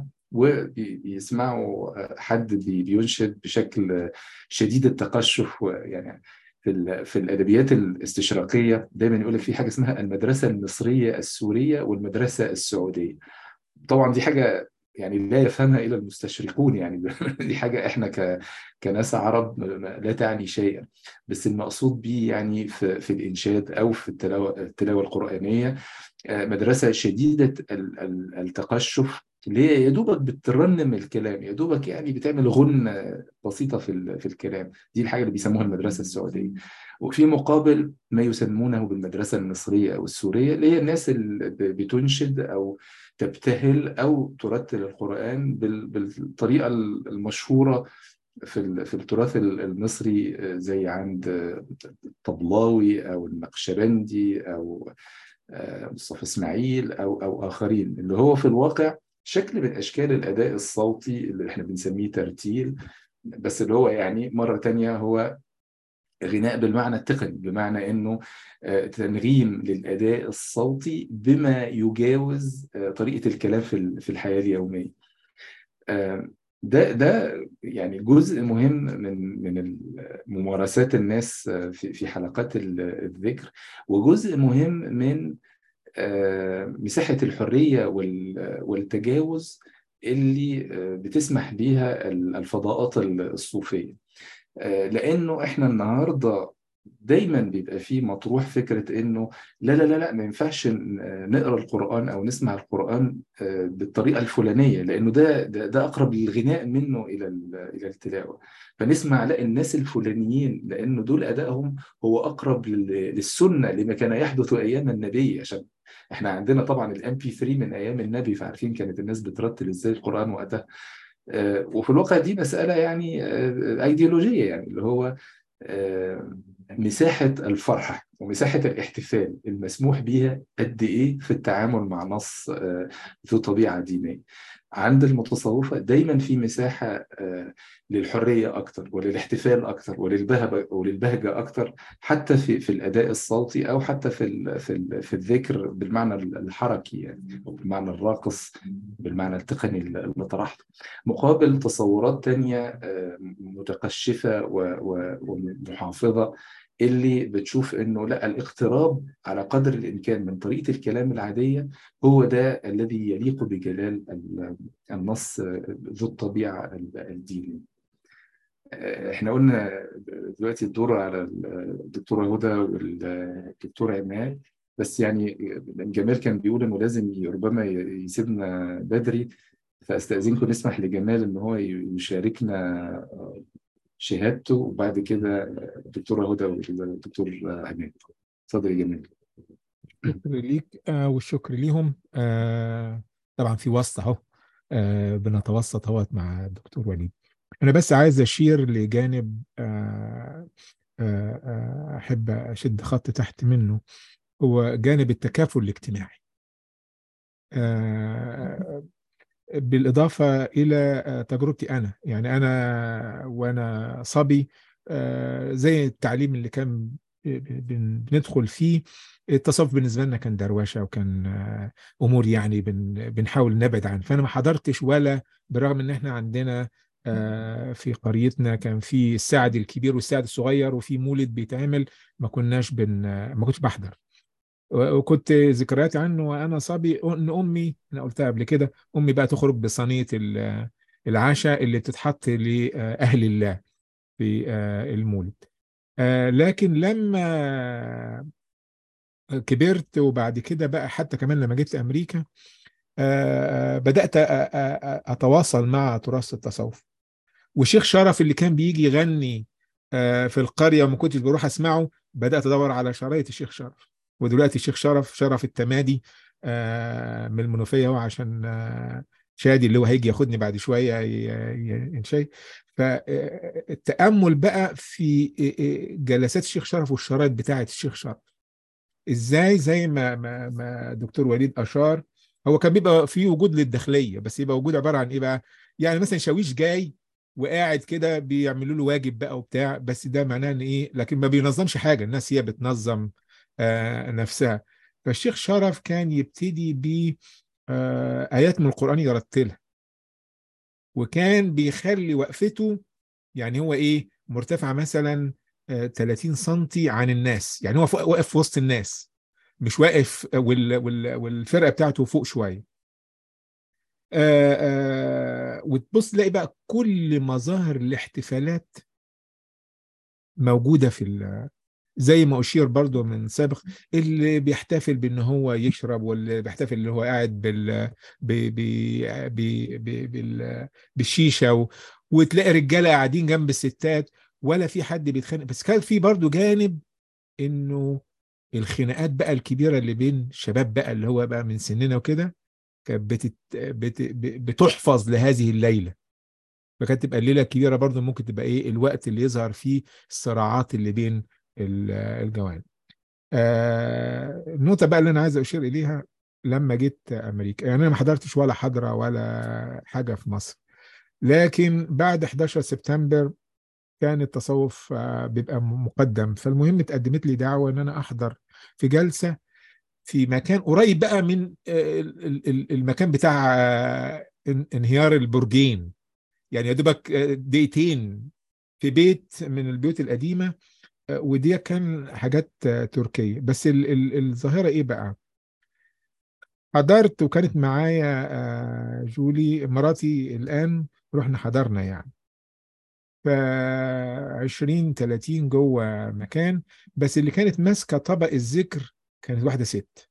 S2: وبيسمعوا حد بي- بينشد بشكل شديد التقشف ويعني في ال- في الادبيات الاستشراقيه دايما يقول لك في حاجه اسمها المدرسه المصريه السوريه والمدرسه السعوديه طبعا دي حاجه يعني لا يفهمها الا المستشرقون يعني دي حاجه احنا ك كناس عرب م- م- لا تعني شيئا بس المقصود بيه يعني في في الانشاد او في التلاوه التلاوه القرانيه آه، مدرسه شديده ال- ال- التقشف اللي هي يا دوبك بترنم الكلام يا دوبك يعني بتعمل غنة بسيطة في ال- في الكلام دي الحاجة اللي بيسموها المدرسة السعودية وفي مقابل ما يسمونه بالمدرسة المصرية أو السورية اللي هي الناس اللي ب- بتنشد أو تبتهل أو ترتل القرآن بال- بالطريقة المشهورة في ال- في التراث ال- المصري آه، زي عند آه، الطبلاوي أو النقشبندي أو آه، مصطفى اسماعيل او او اخرين اللي هو في الواقع شكل من اشكال الاداء الصوتي اللي احنا بنسميه ترتيل بس اللي هو يعني مره تانية هو غناء بالمعنى التقني بمعنى انه آه، تنغيم للاداء الصوتي بما يجاوز آه، طريقه الكلام في ال- في الحياه اليوميه آه، ده ده يعني جزء مهم من من ممارسات الناس آه، في في حلقات ال- الذكر وجزء مهم من آه، مساحة الحرية وال- والتجاوز اللي آه، بتسمح بيها ال- الفضاءات الصوفية آه، لأنه إحنا النهاردة دايما بيبقى فيه مطروح فكرة إنه لا لا لا لا ما ينفعش ن- نقرأ القرآن أو نسمع القرآن آه، بالطريقة الفلانية لأنه ده ده, ده أقرب للغناء منه إلى ال- إلى التلاوة فنسمع لا الناس الفلانيين لأنه دول أدائهم هو أقرب لل- للسنة لما كان يحدث أيام النبي عشان احنا عندنا طبعا الام بي 3 من ايام النبي فعارفين كانت الناس بترتل ازاي القران وقتها آه، وفي الواقع دي مساله يعني آه، ايديولوجيه يعني اللي هو آه، مساحه الفرحه ومساحه الاحتفال المسموح بيها قد ايه في التعامل مع نص آه، ذو طبيعه دينيه عند المتصوفه دايما في مساحه آه، للحريه اكتر وللاحتفال اكتر وللبهجه وللبهجه اكتر حتى في في الاداء الصوتي او حتى في ال في ال في الذكر بالمعنى الحركي يعني او بالمعنى الراقص بالمعنى التقني اللي طرحته مقابل تصورات تانية آه، متقشفة و- و- ومحافظة اللي بتشوف انه لا الاقتراب على قدر الامكان من طريقه الكلام العاديه هو ده الذي يليق بجلال ال- النص ذو الطبيعه الدينيه. احنا قلنا دلوقتي الدور على الدكتوره هدى والدكتوره عماد بس يعني جمال كان بيقول انه لازم ربما يسيبنا بدري فاستاذنكم نسمح لجمال ان هو يشاركنا شهادته وبعد كده الدكتوره هدى والدكتور عماد اتفضل يا جمال
S3: الشكر ليك آه والشكر ليهم آه طبعا في وسط اهو آه بنتوسط اهوت مع الدكتور وليد انا بس عايز اشير لجانب آه آه آه احب اشد خط تحت منه هو جانب التكافل الاجتماعي آه بالإضافة إلى تجربتي أنا يعني أنا وأنا صبي آه، زي التعليم اللي كان بن- بندخل فيه التصوف بالنسبة لنا كان دروشة وكان آه، أمور يعني بن- بنحاول نبعد عنه فأنا ما حضرتش ولا برغم إن إحنا عندنا آه، في قريتنا كان في الساعد الكبير والساعد الصغير وفي مولد بيتعمل ما كناش بن ما كنتش بحضر وكنت ذكرياتي عنه وانا صبي ان امي انا قلتها قبل كده امي بقى تخرج بصينيه ال- العشاء اللي بتتحط لاهل الله في آه، المولد آه، لكن لما كبرت وبعد كده بقى حتى كمان لما جيت امريكا آه، بدات أ- أ- أ- اتواصل مع تراث التصوف وشيخ شرف اللي كان بيجي يغني آه، في القريه وما كنتش بروح اسمعه بدات ادور على شرايط الشيخ شرف ودلوقتي الشيخ شرف شرف التمادي آه، من المنوفيه هو عشان آه، شادي اللي هو هيجي ياخدني بعد شويه ينشي فالتامل بقى في جلسات الشيخ شرف والشرايط بتاعه الشيخ شرف ازاي زي ما ما ما دكتور وليد اشار هو كان بيبقى في وجود للداخليه بس يبقى وجود عباره عن ايه بقى يعني مثلا شاويش جاي وقاعد كده بيعملوا له واجب بقى وبتاع بس ده معناه ان ايه لكن ما بينظمش حاجه الناس هي بتنظم آه نفسها فالشيخ شرف كان يبتدي ب آه ايات من القران يرتلها وكان بيخلي وقفته يعني هو ايه مرتفعه مثلا آه 30 سنتي عن الناس يعني هو فوق- واقف في وسط الناس مش واقف وال وال والفرقه بتاعته فوق شويه آه آه وتبص تلاقي بقى كل مظاهر الاحتفالات موجوده في ال- زي ما اشير برضو من سابق اللي بيحتفل بان هو يشرب واللي بيحتفل اللي هو قاعد بال ب... ب... ب... ب... بال... بالشيشه و... وتلاقي رجاله قاعدين جنب الستات ولا في حد بيتخانق بس كان في برضو جانب انه الخناقات بقى الكبيره اللي بين الشباب بقى اللي هو بقى من سننا وكده كانت بتت... بت... ب- بتحفظ لهذه الليله فكانت تبقى الليله الكبيره برضو ممكن تبقى ايه الوقت اللي يظهر فيه الصراعات اللي بين ال- الجوانب آه النقطه بقى اللي انا عايز اشير اليها لما جيت امريكا يعني انا ما حضرتش ولا حضره ولا حاجه في مصر لكن بعد 11 سبتمبر كان التصوف آه، بيبقى م- مقدم فالمهم اتقدمت لي دعوه ان انا احضر في جلسه في مكان قريب بقى من آه، ال- ال- ال- المكان بتاع آه، ان- انهيار البرجين يعني يا دوبك آه، دقيقتين في بيت من البيوت القديمه آه، ودي كان حاجات آه، تركيه بس ال- ال- الظاهره ايه بقى حضرت وكانت معايا آه، جولي مراتي الان رحنا حضرنا يعني ف 20 30 جوه مكان بس اللي كانت ماسكه طبق الذكر كانت واحده ست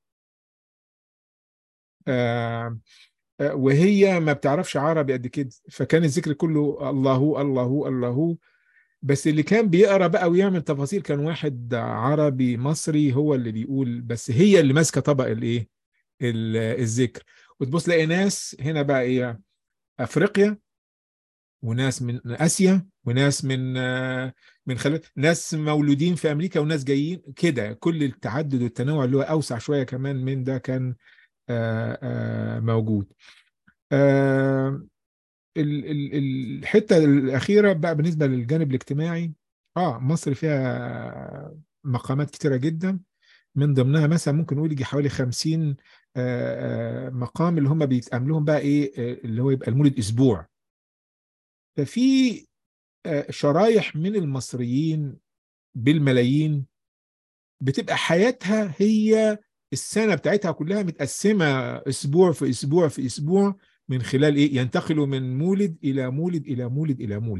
S3: آه، آه، وهي ما بتعرفش عربي قد كده فكان الذكر كله الله الله الله بس اللي كان بيقرا بقى ويعمل تفاصيل كان واحد عربي مصري هو اللي بيقول بس هي اللي ماسكه طبق الايه ال- الذكر وتبص تلاقي ناس هنا بقى ايه افريقيا وناس من اسيا وناس من آه، من خلال ناس مولودين في امريكا وناس جايين كده كل التعدد والتنوع اللي هو اوسع شويه كمان من ده كان آه، آه، موجود آه، ال- ال- الحته الاخيره بقى بالنسبه للجانب الاجتماعي اه مصر فيها مقامات كتيره جدا من ضمنها مثلا ممكن نقول يجي حوالي 50 آه، آه، مقام اللي هم بيتعملوهم بقى ايه آه، اللي هو يبقى المولد اسبوع ففي آه، شرايح من المصريين بالملايين بتبقى حياتها هي السنة بتاعتها كلها متقسمة أسبوع في أسبوع في أسبوع من خلال إيه؟ ينتقلوا من مولد إلى مولد إلى مولد إلى مولد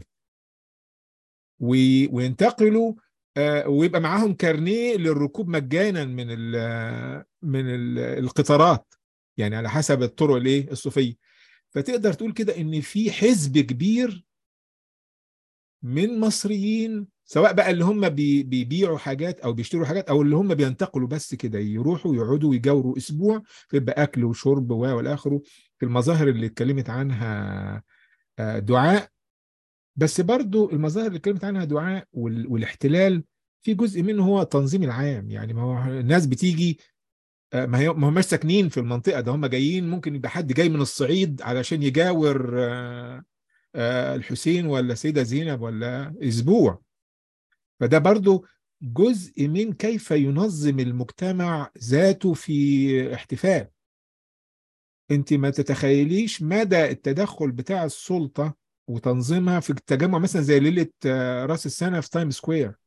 S3: و- وينتقلوا آه، ويبقى معاهم كارنيه للركوب مجانا من ال من ال القطارات يعني على حسب الطرق الايه الصوفيه فتقدر تقول كده ان في حزب كبير من مصريين سواء بقى اللي هم بي- بيبيعوا حاجات او بيشتروا حاجات او اللي هم بينتقلوا بس كده يروحوا يقعدوا ويجاوروا اسبوع فيبقى اكل وشرب و والى اخره في المظاهر اللي اتكلمت عنها آه، دعاء بس برضو المظاهر اللي اتكلمت عنها دعاء وال- والاحتلال في جزء منه هو تنظيم العام يعني ما هو الناس بتيجي آه، ما هي ما هماش ساكنين في المنطقه ده هم جايين ممكن يبقى حد جاي من الصعيد علشان يجاور آه، آه، الحسين ولا سيدة زينب ولا اسبوع فده برضو جزء من كيف ينظم المجتمع ذاته في احتفال انت ما تتخيليش مدى التدخل بتاع السلطة وتنظيمها في التجمع مثلا زي ليلة آه، راس السنة في تايم سكوير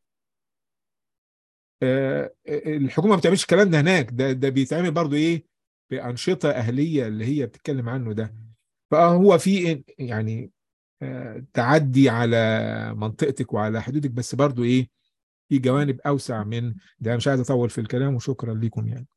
S3: آه، الحكومة ما بتعملش الكلام ده هناك ده ده بيتعمل برضو ايه بأنشطة أهلية اللي هي بتتكلم عنه ده فهو في يعني آه، تعدي على منطقتك وعلى حدودك بس برضو ايه في جوانب اوسع من ده مش عايز اطول في الكلام وشكرا لكم يعني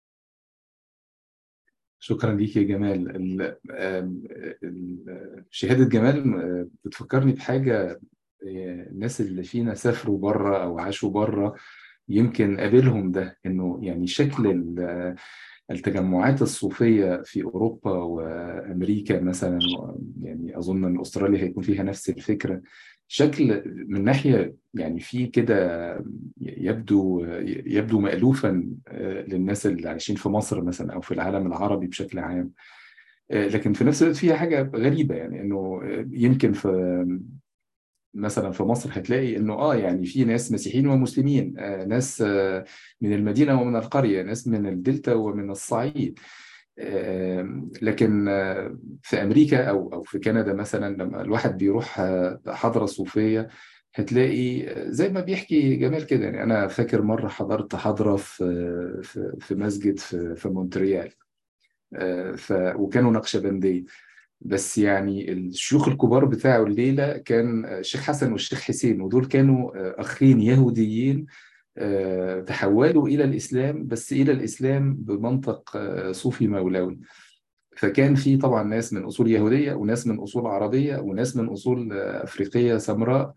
S2: شكرا ليك يا جمال ال- آم، ال- شهادة جمال آه، بتفكرني بحاجة آه، الناس اللي فينا سافروا بره أو عاشوا بره يمكن قابلهم ده إنه يعني شكل ال- التجمعات الصوفية في أوروبا وأمريكا مثلا يعني أظن أن أستراليا هيكون فيها نفس الفكرة شكل من ناحية يعني في كده يبدو يبدو مألوفا آه، للناس اللي عايشين في مصر مثلا أو في العالم العربي بشكل عام آه، لكن في نفس الوقت فيها حاجة غريبة يعني إنه آه، يمكن في مثلا في مصر هتلاقي انه اه يعني في ناس مسيحيين ومسلمين آه ناس آه من المدينه ومن القريه ناس من الدلتا ومن الصعيد آه لكن آه في امريكا او او في كندا مثلا لما الواحد بيروح آه حضره صوفيه هتلاقي آه، زي ما بيحكي جمال كده يعني انا فاكر مره حضرت حضره في في في مسجد في في مونتريال آه، ف وكانوا نقشبنديه بس يعني الشيوخ الكبار بتاعوا الليلة كان الشيخ حسن والشيخ حسين ودول كانوا أخين يهوديين آه، تحولوا إلى الإسلام بس إلى الإسلام بمنطق آه، صوفي مولوي فكان في طبعا ناس من أصول يهودية وناس من أصول عربية وناس من أصول آه، أفريقية سمراء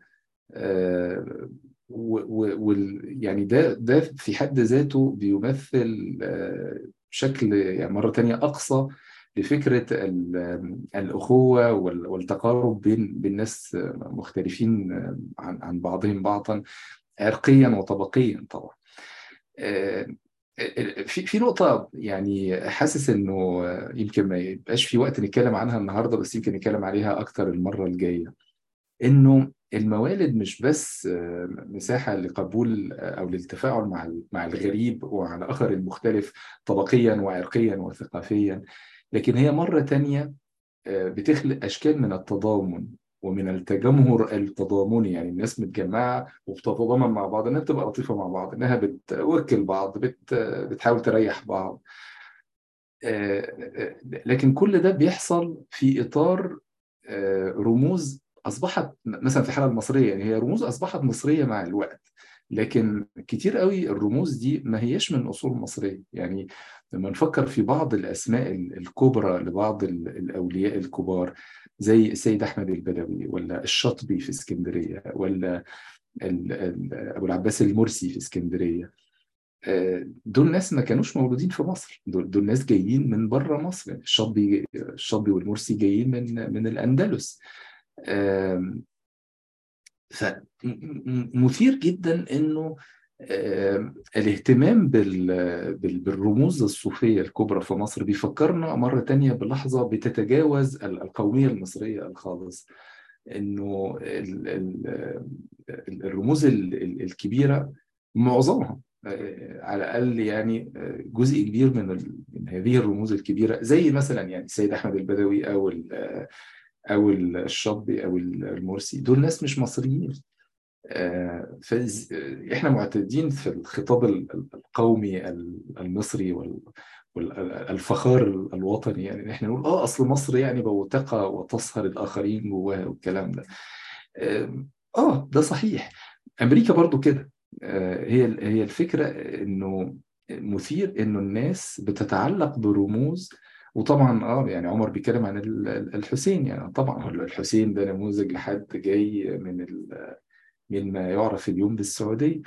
S2: آه، و- و- وال يعني ده ده في حد ذاته بيمثل آه، شكل يعني مرة تانية أقصى لفكرة ال- الأخوة وال- والتقارب بين بين ناس مختلفين عن عن بعضهم بعضا عرقيا وطبقيا طبعا. آه، في في نقطة يعني حاسس إنه يمكن ما يبقاش في وقت نتكلم عنها النهاردة بس يمكن نتكلم عليها أكتر المرة الجاية. إنه الموالد مش بس آه، مساحة لقبول آه، أو للتفاعل مع ال- مع الغريب ومع الآخر المختلف طبقيا وعرقيا وثقافيا لكن هي مرة تانية آه، بتخلق أشكال من التضامن ومن التجمهر التضامني يعني الناس متجمعة وبتتضامن مع بعض إنها بتبقى لطيفة مع بعض إنها بتوكل بعض بت بتحاول تريح بعض آه، آه، لكن كل ده بيحصل في إطار آه، رموز أصبحت مثلا في الحالة المصرية يعني هي رموز أصبحت مصرية مع الوقت لكن كتير قوي الرموز دي ما هيش من أصول مصرية يعني لما نفكر في بعض الأسماء ال- الكبرى لبعض ال- الأولياء الكبار زي السيد أحمد البدوي ولا الشاطبي في اسكندرية ولا ال- ال- أبو العباس المرسي في اسكندرية آه، دول ناس ما كانوش مولودين في مصر دول, دول ناس جايين من بره مصر يعني الشاطبي الشاطبي والمرسي جايين من من الأندلس آم، فمثير جدا انه آم، الاهتمام بال- بال- بالرموز الصوفية الكبرى في مصر بيفكرنا مرة تانية بلحظة بتتجاوز ال- القومية المصرية الخالص انه ال- ال- ال- الرموز ال- ال- الكبيرة معظمها آه، على الأقل يعني آه، جزء كبير من ال- من هذه الرموز الكبيرة زي مثلا يعني السيد أحمد البدوي أو ال- او الشاطبي او المرسي دول ناس مش مصريين آه، فز- آه، احنا معتادين في الخطاب ال- ال- القومي ال- المصري وال- والفخار الوطني يعني ان احنا نقول اه اصل مصر يعني بوتقة وتصهر الاخرين جواها والكلام ده آم، اه ده صحيح امريكا برضو كده آه، هي هي الفكره انه مثير انه الناس بتتعلق برموز وطبعا اه يعني عمر بيتكلم عن ال- ال- الحسين يعني طبعا هو الحسين ده نموذج لحد جاي من ال- من ما يعرف اليوم بالسعوديه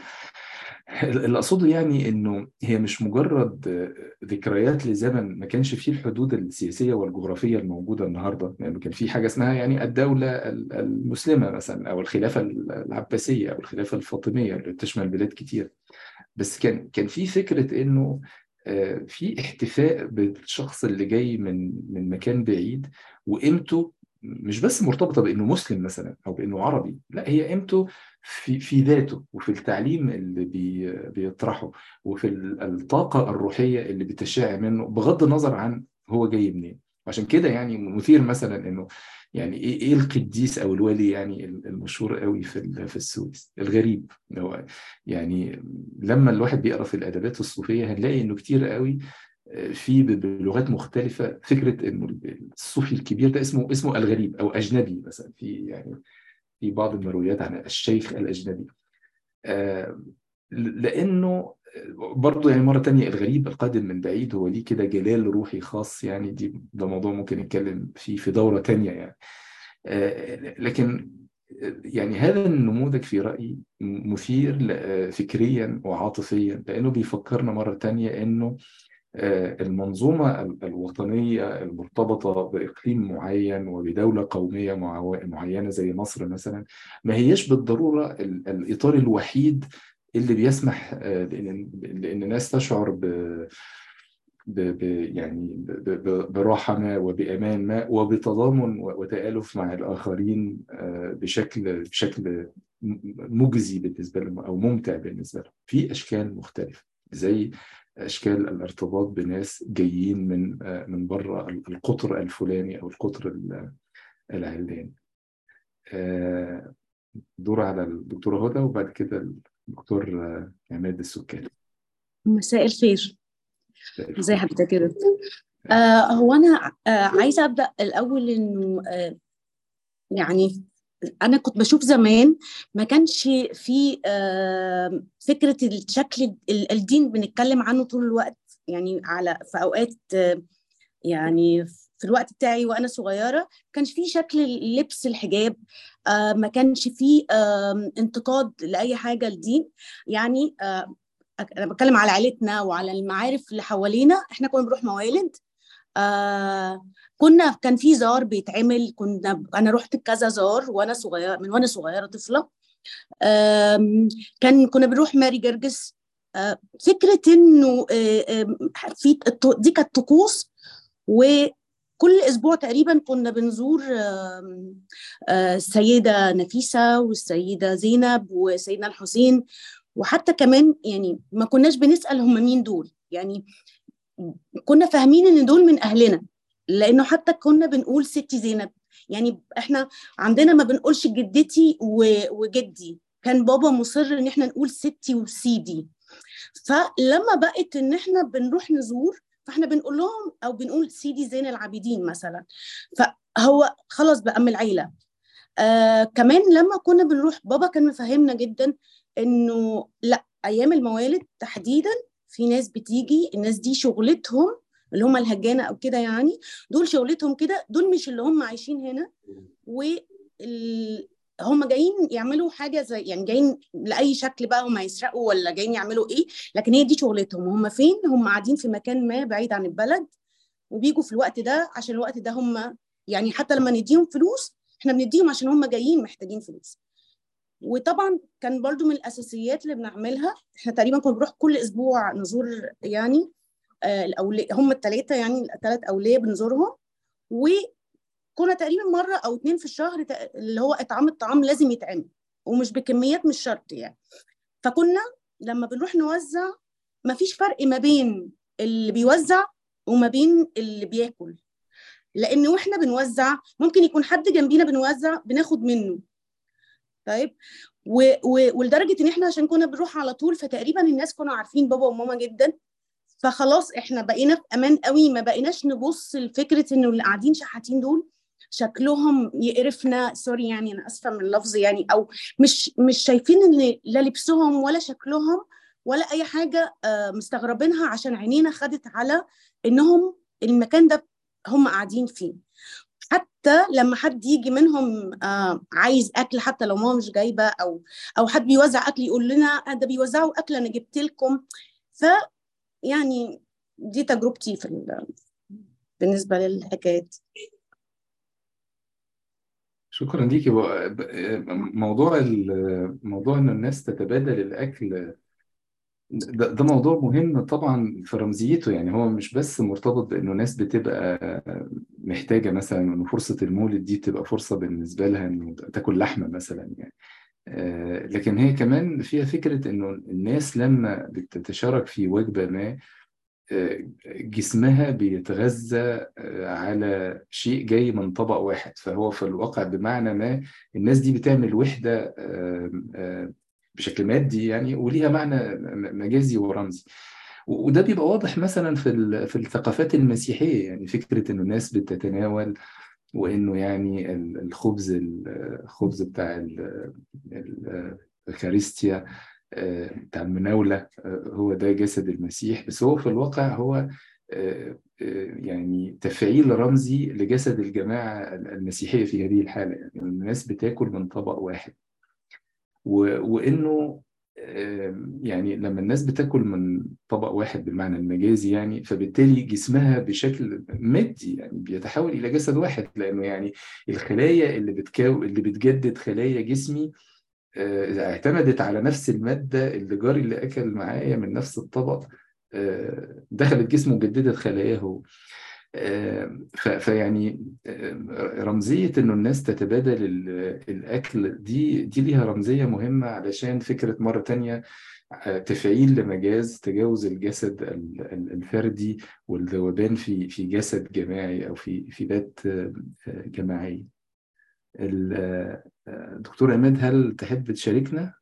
S2: اللي اقصده يعني انه هي مش مجرد ذكريات لزمن ما كانش فيه الحدود السياسيه والجغرافيه الموجوده النهارده لانه كان في حاجه اسمها يعني الدوله المسلمه مثلا او الخلافه العباسيه او الخلافه الفاطميه اللي بتشمل بلاد كتير بس كان كان في فكره انه آه، في احتفاء بالشخص اللي جاي من من مكان بعيد وقيمته مش بس مرتبطه بانه مسلم مثلا او بانه عربي لا هي قيمته في في ذاته وفي التعليم اللي بي بيطرحه وفي ال- الطاقه الروحيه اللي بتشع منه بغض النظر عن هو جاي منين عشان كده يعني مثير مثلا انه يعني ايه ايه القديس او الولي يعني المشهور قوي في ال- في السويس الغريب اللي هو يعني لما الواحد بيقرا في الادبات الصوفيه هنلاقي انه كتير قوي في ب- بلغات مختلفة فكرة إنه الصوفي الكبير ده اسمه اسمه الغريب أو أجنبي مثلا في يعني في بعض المرويات عن الشيخ الأجنبي آه، لأنه برضه يعني مرة تانية الغريب القادم من بعيد هو ليه كده جلال روحي خاص يعني دي ده موضوع ممكن نتكلم فيه في دورة تانية يعني آه، لكن يعني هذا النموذج في رأيي مثير ل- فكريا وعاطفيا لأنه بيفكرنا مرة تانية إنه آه، المنظومة ال- الوطنية المرتبطة بإقليم معين وبدولة قومية معو- معينة زي مصر مثلا ما هيش بالضرورة ال- الإطار الوحيد اللي بيسمح آه، لأن لأن الناس تشعر ب ب ب يعني ب ب براحة ما وبأمان ما وبتضامن و- وتآلف مع الآخرين آه، بشكل بشكل م- مجزي بالنسبة لهم أو ممتع بالنسبة لهم في أشكال مختلفة زي اشكال الارتباط بناس جايين من آه، من بره القطر الفلاني او القطر ال- العلاني آه، دور على الدكتوره هدى وبعد كده الدكتور آه، عماد السكري
S15: مساء الخير ازي حضرتك يا دكتور آه هو انا آه عايزه ابدا الاول انه آه يعني انا كنت بشوف زمان ما كانش في آه فكره الشكل ال- الدين بنتكلم عنه طول الوقت يعني على في اوقات آه يعني في الوقت بتاعي وانا صغيره ما كانش في شكل لبس الحجاب آه ما كانش في آه انتقاد لاي حاجه لدين يعني آه انا بتكلم على عيلتنا وعلى المعارف اللي حوالينا احنا كنا بنروح موالد آه كنا كان في زار بيتعمل كنا انا رحت كذا زار وانا صغيره من وانا صغيره طفله آم، كان كنا بنروح ماري جرجس آه فكره انه آه، آم، في الط- دي كانت طقوس وكل اسبوع تقريبا كنا بنزور آم، آه، السيده نفيسه والسيده زينب وسيدنا الحسين وحتى كمان يعني ما كناش بنسال هم مين دول يعني كنا فاهمين ان دول من اهلنا لانه حتى كنا بنقول ستي زينب يعني احنا عندنا ما بنقولش جدتي و- وجدي كان بابا مصر ان احنا نقول ستي وسيدي فلما بقت ان احنا بنروح نزور فاحنا بنقول لهم او بنقول سيدي زين العابدين مثلا فهو خلاص بقى من العيله آه كمان لما كنا بنروح بابا كان مفهمنا جدا انه لا ايام الموالد تحديدا في ناس بتيجي الناس دي شغلتهم اللي هم الهجانه او كده يعني دول شغلتهم كده دول مش اللي هم عايشين هنا و ال- هم جايين يعملوا حاجه زي يعني جايين لاي شكل بقى هم هيسرقوا ولا جايين يعملوا ايه لكن هي دي شغلتهم وهم فين هم قاعدين في مكان ما بعيد عن البلد وبيجوا في الوقت ده عشان الوقت ده هم يعني حتى لما نديهم فلوس احنا بنديهم عشان هم جايين محتاجين فلوس وطبعا كان برضو من الاساسيات اللي بنعملها احنا تقريبا كنا بنروح كل اسبوع نزور يعني آه الاولياء هم الثلاثه يعني الثلاث اولياء بنزورهم وكنا تقريبا مره او اتنين في الشهر تق- اللي هو اطعام الطعام لازم يتعمل ومش بكميات مش شرط يعني فكنا لما بنروح نوزع ما فيش فرق ما بين اللي بيوزع وما بين اللي بياكل لان واحنا بنوزع ممكن يكون حد جنبينا بنوزع بناخد منه ف طيب و... و... ولدرجه ان احنا عشان كنا بنروح على طول فتقريبا الناس كانوا عارفين بابا وماما جدا فخلاص احنا بقينا في امان قوي ما بقيناش نبص لفكره انه اللي قاعدين شحاتين دول شكلهم يقرفنا سوري يعني انا اسفه من اللفظ يعني او مش مش شايفين ان لا لبسهم ولا شكلهم ولا اي حاجه آه، مستغربينها عشان عينينا خدت على انهم المكان ده هم قاعدين فيه حتى لما حد يجي منهم آه، عايز اكل حتى لو ماما مش جايبه او او حد بيوزع اكل يقول لنا آه، ده بيوزعوا اكل انا جبت لكم ف يعني دي تجربتي في ال- بالنسبه للحكايات
S2: شكرا ليكي ب- ب- موضوع ال- موضوع ان الناس تتبادل الاكل ده, ده موضوع مهم طبعا في رمزيته يعني هو مش بس مرتبط بانه ناس بتبقى محتاجه مثلا انه فرصه المولد دي تبقى فرصه بالنسبه لها انه تاكل لحمه مثلا يعني آه، لكن هي كمان فيها فكره انه الناس لما بتتشارك في وجبه ما آه، جسمها بيتغذى آه، على شيء جاي من طبق واحد فهو في الواقع بمعنى ما الناس دي بتعمل وحدة آه، آه، بشكل مادي يعني وليها معنى م- مجازي ورمزي و- وده بيبقى واضح مثلا في ال- في الثقافات المسيحية يعني فكرة إنه الناس بتتناول وإنه يعني ال- الخبز الخبز بتاع ال- ال- الإفخارستيا آه، بتاع المناولة آه، هو ده جسد المسيح بس هو في الواقع هو آه، آه، يعني تفعيل رمزي لجسد الجماعة المسيحية في هذه الحالة يعني الناس بتاكل من طبق واحد و- وإنه آم، يعني لما الناس بتاكل من طبق واحد بالمعنى المجازي يعني فبالتالي جسمها بشكل مادي يعني بيتحول إلى جسد واحد لأنه يعني الخلايا اللي بتكو اللي بتجدد خلايا جسمي آه، اعتمدت على نفس المادة اللي جاري اللي أكل معايا من نفس الطبق آه، دخلت جسمه وجددت خلاياه آه، ف- فيعني آه، رمزية إنه الناس تتبادل ال- الأكل دي دي ليها رمزية مهمة علشان فكرة مرة تانية آه، تفعيل لمجاز تجاوز الجسد ال- ال- الفردي والذوبان في في جسد جماعي أو في في ذات آه، آه، جماعية. ال- آه، آه، دكتور عماد هل تحب تشاركنا؟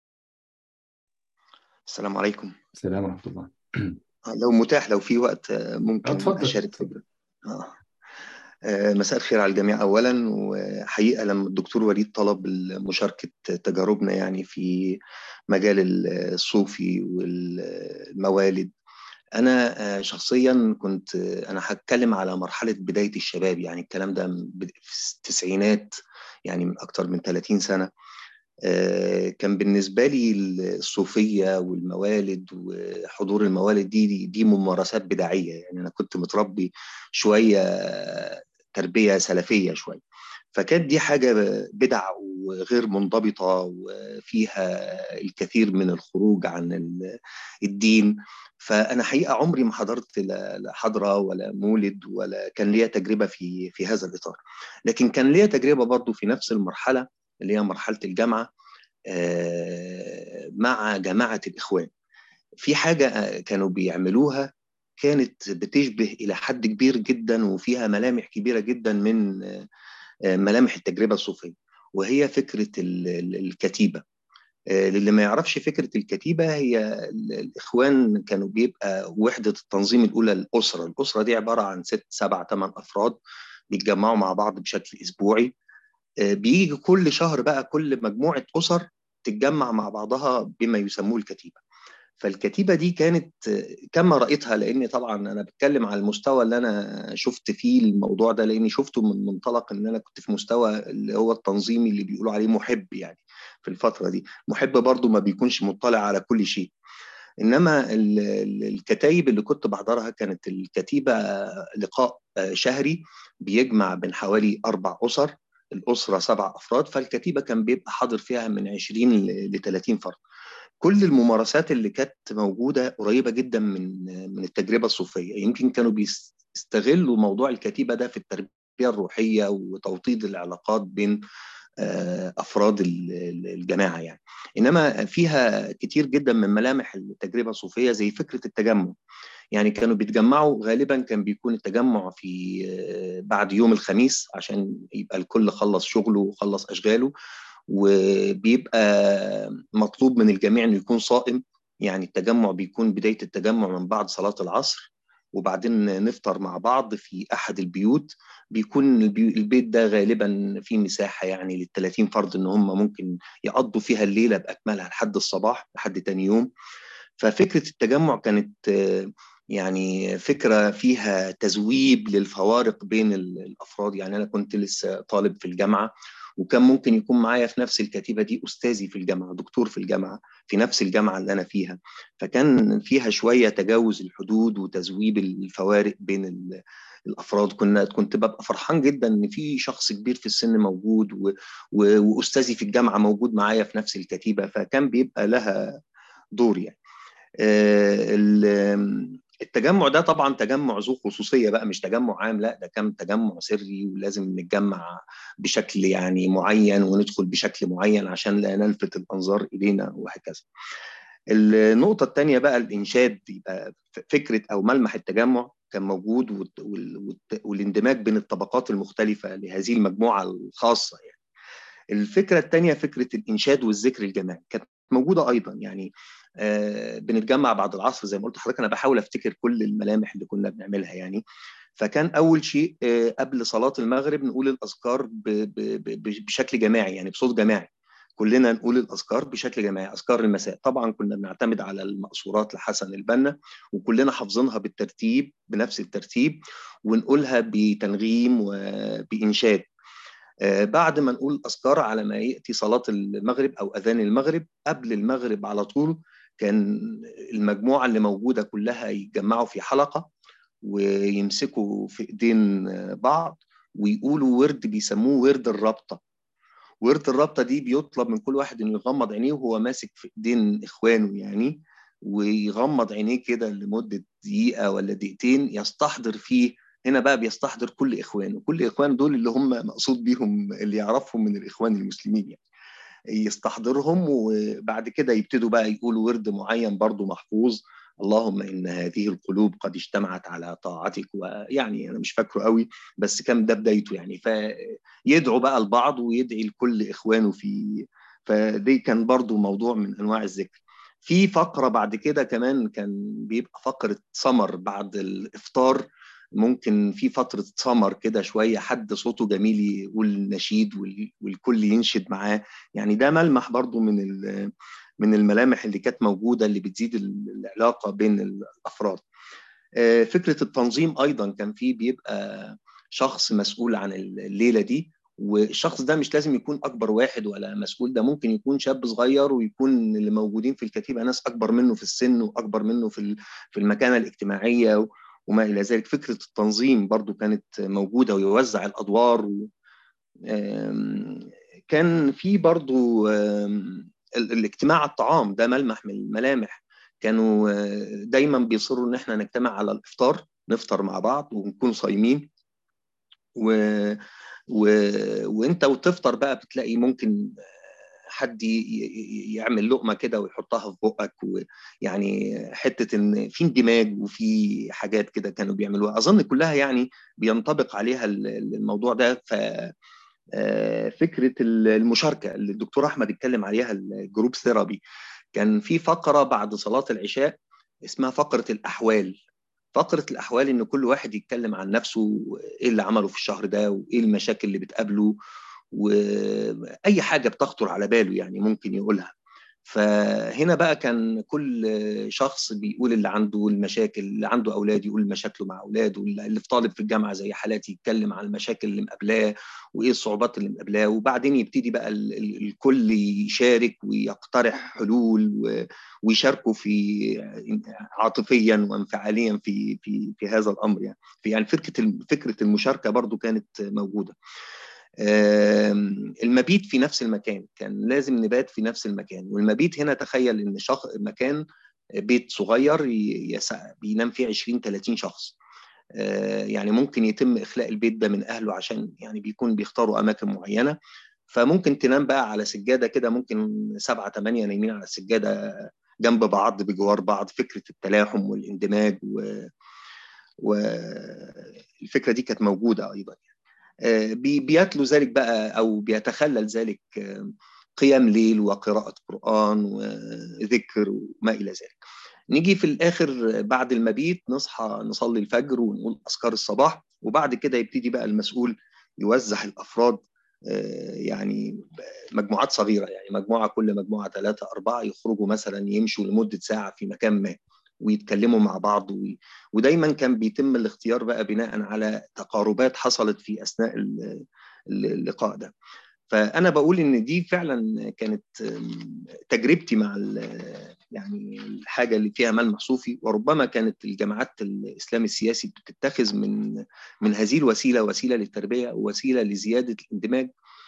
S10: السلام عليكم
S2: السلام ورحمة الله.
S10: لو متاح لو في وقت آه،
S2: آه،
S10: ممكن
S2: اتفضل
S10: أشارك
S2: اتفضل.
S10: آه. آه، مساء الخير على الجميع أولا وحقيقة لما الدكتور وليد طلب مشاركة تجاربنا يعني في مجال الصوفي والموالد أنا آه، شخصيا كنت آه، أنا هتكلم على مرحلة بداية الشباب يعني الكلام ده من بد- في التسعينات يعني من أكتر من 30 سنة آه، كان بالنسبة لي الصوفية والموالد وحضور الموالد دي دي, دي ممارسات بدعية يعني أنا كنت متربي شوية تربية سلفية شوية فكانت دي حاجة بدع وغير منضبطة وفيها الكثير من الخروج عن ال- الدين فأنا حقيقة عمري ما حضرت لا لا حضرة ولا مولد ولا كان ليا تجربة في في هذا الإطار لكن كان ليا تجربة برضو في نفس المرحلة اللي هي مرحلة الجامعة آه، مع جماعة الإخوان في حاجة آه، كانوا بيعملوها كانت بتشبه إلى حد كبير جدا وفيها ملامح كبيرة جدا من آه، آه، ملامح التجربة الصوفية وهي فكرة ال- ال- الكتيبة آه، للي ما يعرفش فكرة الكتيبة هي ال- الإخوان كانوا بيبقى وحدة التنظيم الأولى الأسرة الأسرة دي عبارة عن ست سبع ثمان أفراد بيتجمعوا مع بعض بشكل أسبوعي آه، بيجي كل شهر بقى كل مجموعة أسر تتجمع مع بعضها بما يسموه الكتيبة فالكتيبة دي كانت آه، كما رأيتها لأن طبعا أنا بتكلم على المستوى اللي أنا شفت فيه الموضوع ده لأني شفته من منطلق إن أنا كنت في مستوى اللي هو التنظيمي اللي بيقولوا عليه محب يعني في الفترة دي محب برضو ما بيكونش مطلع على كل شيء انما ال- ال- الكتايب اللي كنت بحضرها كانت الكتيبه لقاء آه، شهري بيجمع بين حوالي اربع اسر الاسره سبع افراد فالكتيبه كان بيبقى حاضر فيها من 20 ل 30 فرد كل الممارسات اللي كانت موجوده قريبه جدا من من التجربه الصوفيه يمكن كانوا بيستغلوا موضوع الكتيبه ده في التربيه الروحيه وتوطيد العلاقات بين آه، افراد ال- ال- الجماعه يعني انما فيها كتير جدا من ملامح التجربه الصوفيه زي فكره التجمع يعني كانوا بيتجمعوا غالبا كان بيكون التجمع في آه، بعد يوم الخميس عشان يبقى الكل خلص شغله وخلص اشغاله
S16: وبيبقى مطلوب من الجميع انه يكون صائم يعني التجمع بيكون بدايه التجمع من بعد صلاه العصر وبعدين نفطر مع بعض في احد البيوت بيكون البي- البيت ده غالبا فيه مساحه يعني لل 30 فرد ان هم ممكن يقضوا فيها الليله باكملها لحد الصباح لحد تاني يوم ففكره التجمع كانت آه، يعني فكره فيها تذويب للفوارق بين ال- الافراد يعني انا كنت لسه طالب في الجامعه وكان ممكن يكون معايا في نفس الكتيبه دي استاذي في الجامعه دكتور في الجامعه في نفس الجامعه اللي انا فيها فكان فيها شويه تجاوز الحدود وتذويب الفوارق بين ال- الافراد كنا كنت ببقى فرحان جدا ان في شخص كبير في السن موجود و... و... واستاذي في الجامعه موجود معايا في نفس الكتيبه فكان بيبقى لها دور يعني آه، ال- التجمع ده طبعا تجمع ذو خصوصيه بقى مش تجمع عام لا ده كان تجمع سري ولازم نتجمع بشكل يعني معين وندخل بشكل معين عشان لا نلفت الانظار الينا وهكذا. النقطة الثانية بقى الإنشاد يبقى ف- فكرة أو ملمح التجمع كان موجود والت- وال- والت- والاندماج بين الطبقات المختلفة لهذه المجموعة الخاصة يعني. الفكرة الثانية فكرة الإنشاد والذكر الجماعي كانت موجودة أيضا يعني آه بنتجمع بعد العصر زي ما قلت لحضرتك أنا بحاول أفتكر كل الملامح اللي كنا بنعملها يعني فكان أول شيء آه قبل صلاة المغرب نقول الأذكار ب- ب- ب- بشكل جماعي يعني بصوت جماعي كلنا نقول الأذكار بشكل جماعي أذكار المساء طبعا كنا بنعتمد على المقصورات لحسن البنا وكلنا حافظينها بالترتيب بنفس الترتيب ونقولها بتنغيم وبإنشاد آه، بعد ما نقول أذكار على ما يأتي صلاة المغرب أو أذان المغرب قبل المغرب على طول كان المجموعة اللي موجودة كلها يتجمعوا في حلقة ويمسكوا في إيدين بعض ويقولوا ورد بيسموه ورد الرابطة ورد الرابطة دي بيطلب من كل واحد إنه يغمض عينيه وهو ماسك في إيدين إخوانه يعني ويغمض عينيه كده لمدة دقيقة ولا دقيقتين يستحضر فيه هنا بقى بيستحضر كل إخوانه كل إخوانه دول اللي هم مقصود بيهم اللي يعرفهم من الإخوان المسلمين يعني يستحضرهم وبعد كده يبتدوا بقى يقولوا ورد معين برضو محفوظ اللهم إن هذه القلوب قد اجتمعت على طاعتك ويعني أنا مش فاكره قوي بس كان ده بدايته يعني فيدعو بقى البعض ويدعي لكل إخوانه في فدي كان برضو موضوع من أنواع الذكر في فقرة بعد كده كمان كان بيبقى فقرة سمر بعد الإفطار ممكن في فترة سمر كده شوية حد صوته جميل يقول نشيد وال- والكل ينشد معاه يعني ده ملمح برضو من ال- من الملامح اللي كانت موجودة اللي بتزيد ال- العلاقة بين الأفراد آه، فكرة التنظيم أيضا كان في بيبقى شخص مسؤول عن الليلة دي والشخص ده مش لازم يكون أكبر واحد ولا مسؤول ده ممكن يكون شاب صغير ويكون اللي موجودين في الكتيبة ناس أكبر منه في السن وأكبر منه في ال- في المكانة الاجتماعية و- وما إلى ذلك فكرة التنظيم برضو كانت موجودة ويوزع الأدوار و... آم، كان في برضو آم، ال- الاجتماع على الطعام ده ملمح من الملامح كانوا آه، دايما بيصروا ان احنا نجتمع على الافطار نفطر مع بعض ونكون صايمين و... و... وانت وتفطر بقى بتلاقي ممكن حد ي- ي- يعمل لقمه كده ويحطها في بقك ويعني حته ان في اندماج وفي حاجات كده كانوا بيعملوها اظن كلها يعني بينطبق عليها ال- الموضوع ده ف آه، فكره المشاركه اللي الدكتور احمد اتكلم عليها الجروب ثيرابي كان في فقره بعد صلاه العشاء اسمها فقره الاحوال فقره الاحوال ان كل واحد يتكلم عن نفسه ايه اللي عمله في الشهر ده وايه المشاكل اللي بتقابله واي حاجه بتخطر على باله يعني ممكن يقولها فهنا بقى كان كل شخص بيقول اللي عنده المشاكل اللي عنده اولاد يقول مشاكله مع اولاده اللي في طالب في الجامعه زي حالاتي يتكلم عن المشاكل اللي مقابلاه وايه الصعوبات اللي مقابلاه وبعدين يبتدي بقى ال- ال- الكل يشارك ويقترح حلول و- ويشاركوا في عاطفيا وانفعاليا في في في هذا الامر يعني في يعني فكره فكره المشاركه برضو كانت موجوده آم، المبيت في نفس المكان كان لازم نبات في نفس المكان والمبيت هنا تخيل ان شخص مكان بيت صغير ي- يسع بينام فيه 20 30 شخص آه، يعني ممكن يتم اخلاء البيت ده من اهله عشان يعني بيكون بيختاروا اماكن معينه فممكن تنام بقى على سجاده كده ممكن سبعه ثمانيه نايمين على السجاده جنب بعض بجوار بعض فكره التلاحم والاندماج و... والفكره دي كانت موجوده ايضا آه، بي- بيتلو ذلك بقى او بيتخلل ذلك آه، قيام ليل وقراءة قرآن وذكر وما إلى ذلك نيجي في الآخر بعد المبيت نصحى نصلي الفجر ونقول أذكار الصباح وبعد كده يبتدي بقى المسؤول يوزع الأفراد آه، يعني مجموعات صغيرة يعني مجموعة كل مجموعة ثلاثة أربعة يخرجوا مثلا يمشوا لمدة ساعة في مكان ما ويتكلموا مع بعض وي... ودايما كان بيتم الاختيار بقى بناء على تقاربات حصلت في أثناء ال- اللقاء ده فانا بقول ان دي فعلا كانت آم، تجربتي مع ال- يعني الحاجه اللي فيها ملمح صوفي وربما كانت الجماعات الاسلام السياسي بتتخذ من من هذه الوسيله وسيله للتربيه ووسيله لزياده الاندماج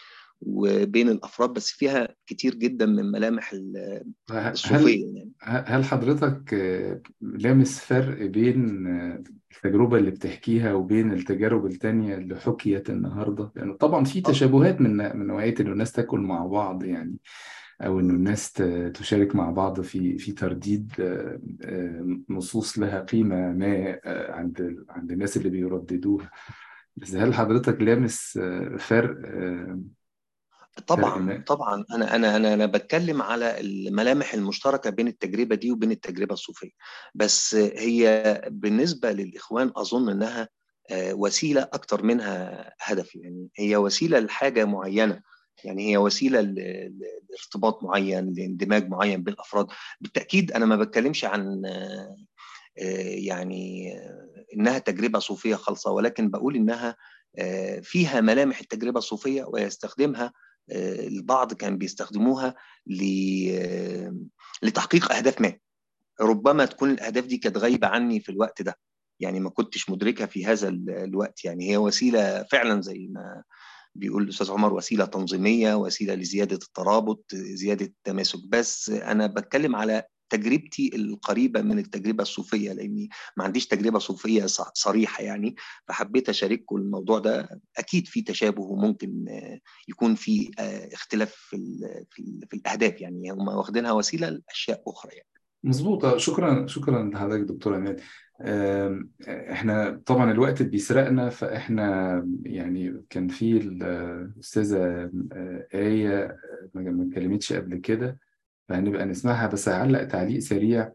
S16: وبين الافراد بس فيها كتير جدا من ملامح ال-
S2: هل
S16: الصوفيه يعني
S2: هل حضرتك آه، لامس فرق بين آه، التجربة اللي بتحكيها وبين التجارب التانية اللي حكيت النهاردة؟ لأنه طبعا في تشابهات من من نوعية إنه الناس تاكل مع بعض يعني أو إنه الناس ت- تشارك مع بعض في في ترديد آه، آه، نصوص لها قيمة ما آه، عند عند الناس اللي بيرددوها بس هل حضرتك لامس آه، فرق آه، فرق
S16: طبعا
S2: ما؟
S16: طبعا انا انا انا انا بتكلم على الملامح المشتركه بين التجربه دي وبين التجربه الصوفيه بس هي بالنسبه للاخوان اظن انها آه، وسيله اكتر منها هدف يعني هي وسيله لحاجه معينه يعني هي وسيله ل- ل- لارتباط معين لاندماج معين بين الافراد بالتاكيد انا ما بتكلمش عن آه، آه، يعني آه، انها تجربه صوفيه خالصه ولكن بقول انها آه، فيها ملامح التجربه الصوفيه ويستخدمها آه، البعض كان بيستخدموها ل- آه، لتحقيق اهداف ما ربما تكون الاهداف دي كانت غايبه عني في الوقت ده يعني ما كنتش مدركها في هذا ال- الوقت يعني هي وسيله فعلا زي ما بيقول الاستاذ عمر وسيله تنظيميه وسيله لزياده الترابط زياده التماسك بس انا بتكلم على تجربتي القريبه من التجربه الصوفيه لاني ما عنديش تجربه صوفيه ص- صريحه يعني فحبيت اشارككم الموضوع ده اكيد في تشابه وممكن آه، يكون في آه، اختلاف في ال- في ال- في الاهداف يعني هم واخدينها وسيله لاشياء اخرى يعني
S2: مظبوط شكرا شكرا لحضرتك دكتور عماد آم، احنا طبعا الوقت بيسرقنا فاحنا يعني كان في الاستاذه آه، آية ما ما اتكلمتش قبل كده فهنبقى نسمعها بس هعلق تعليق سريع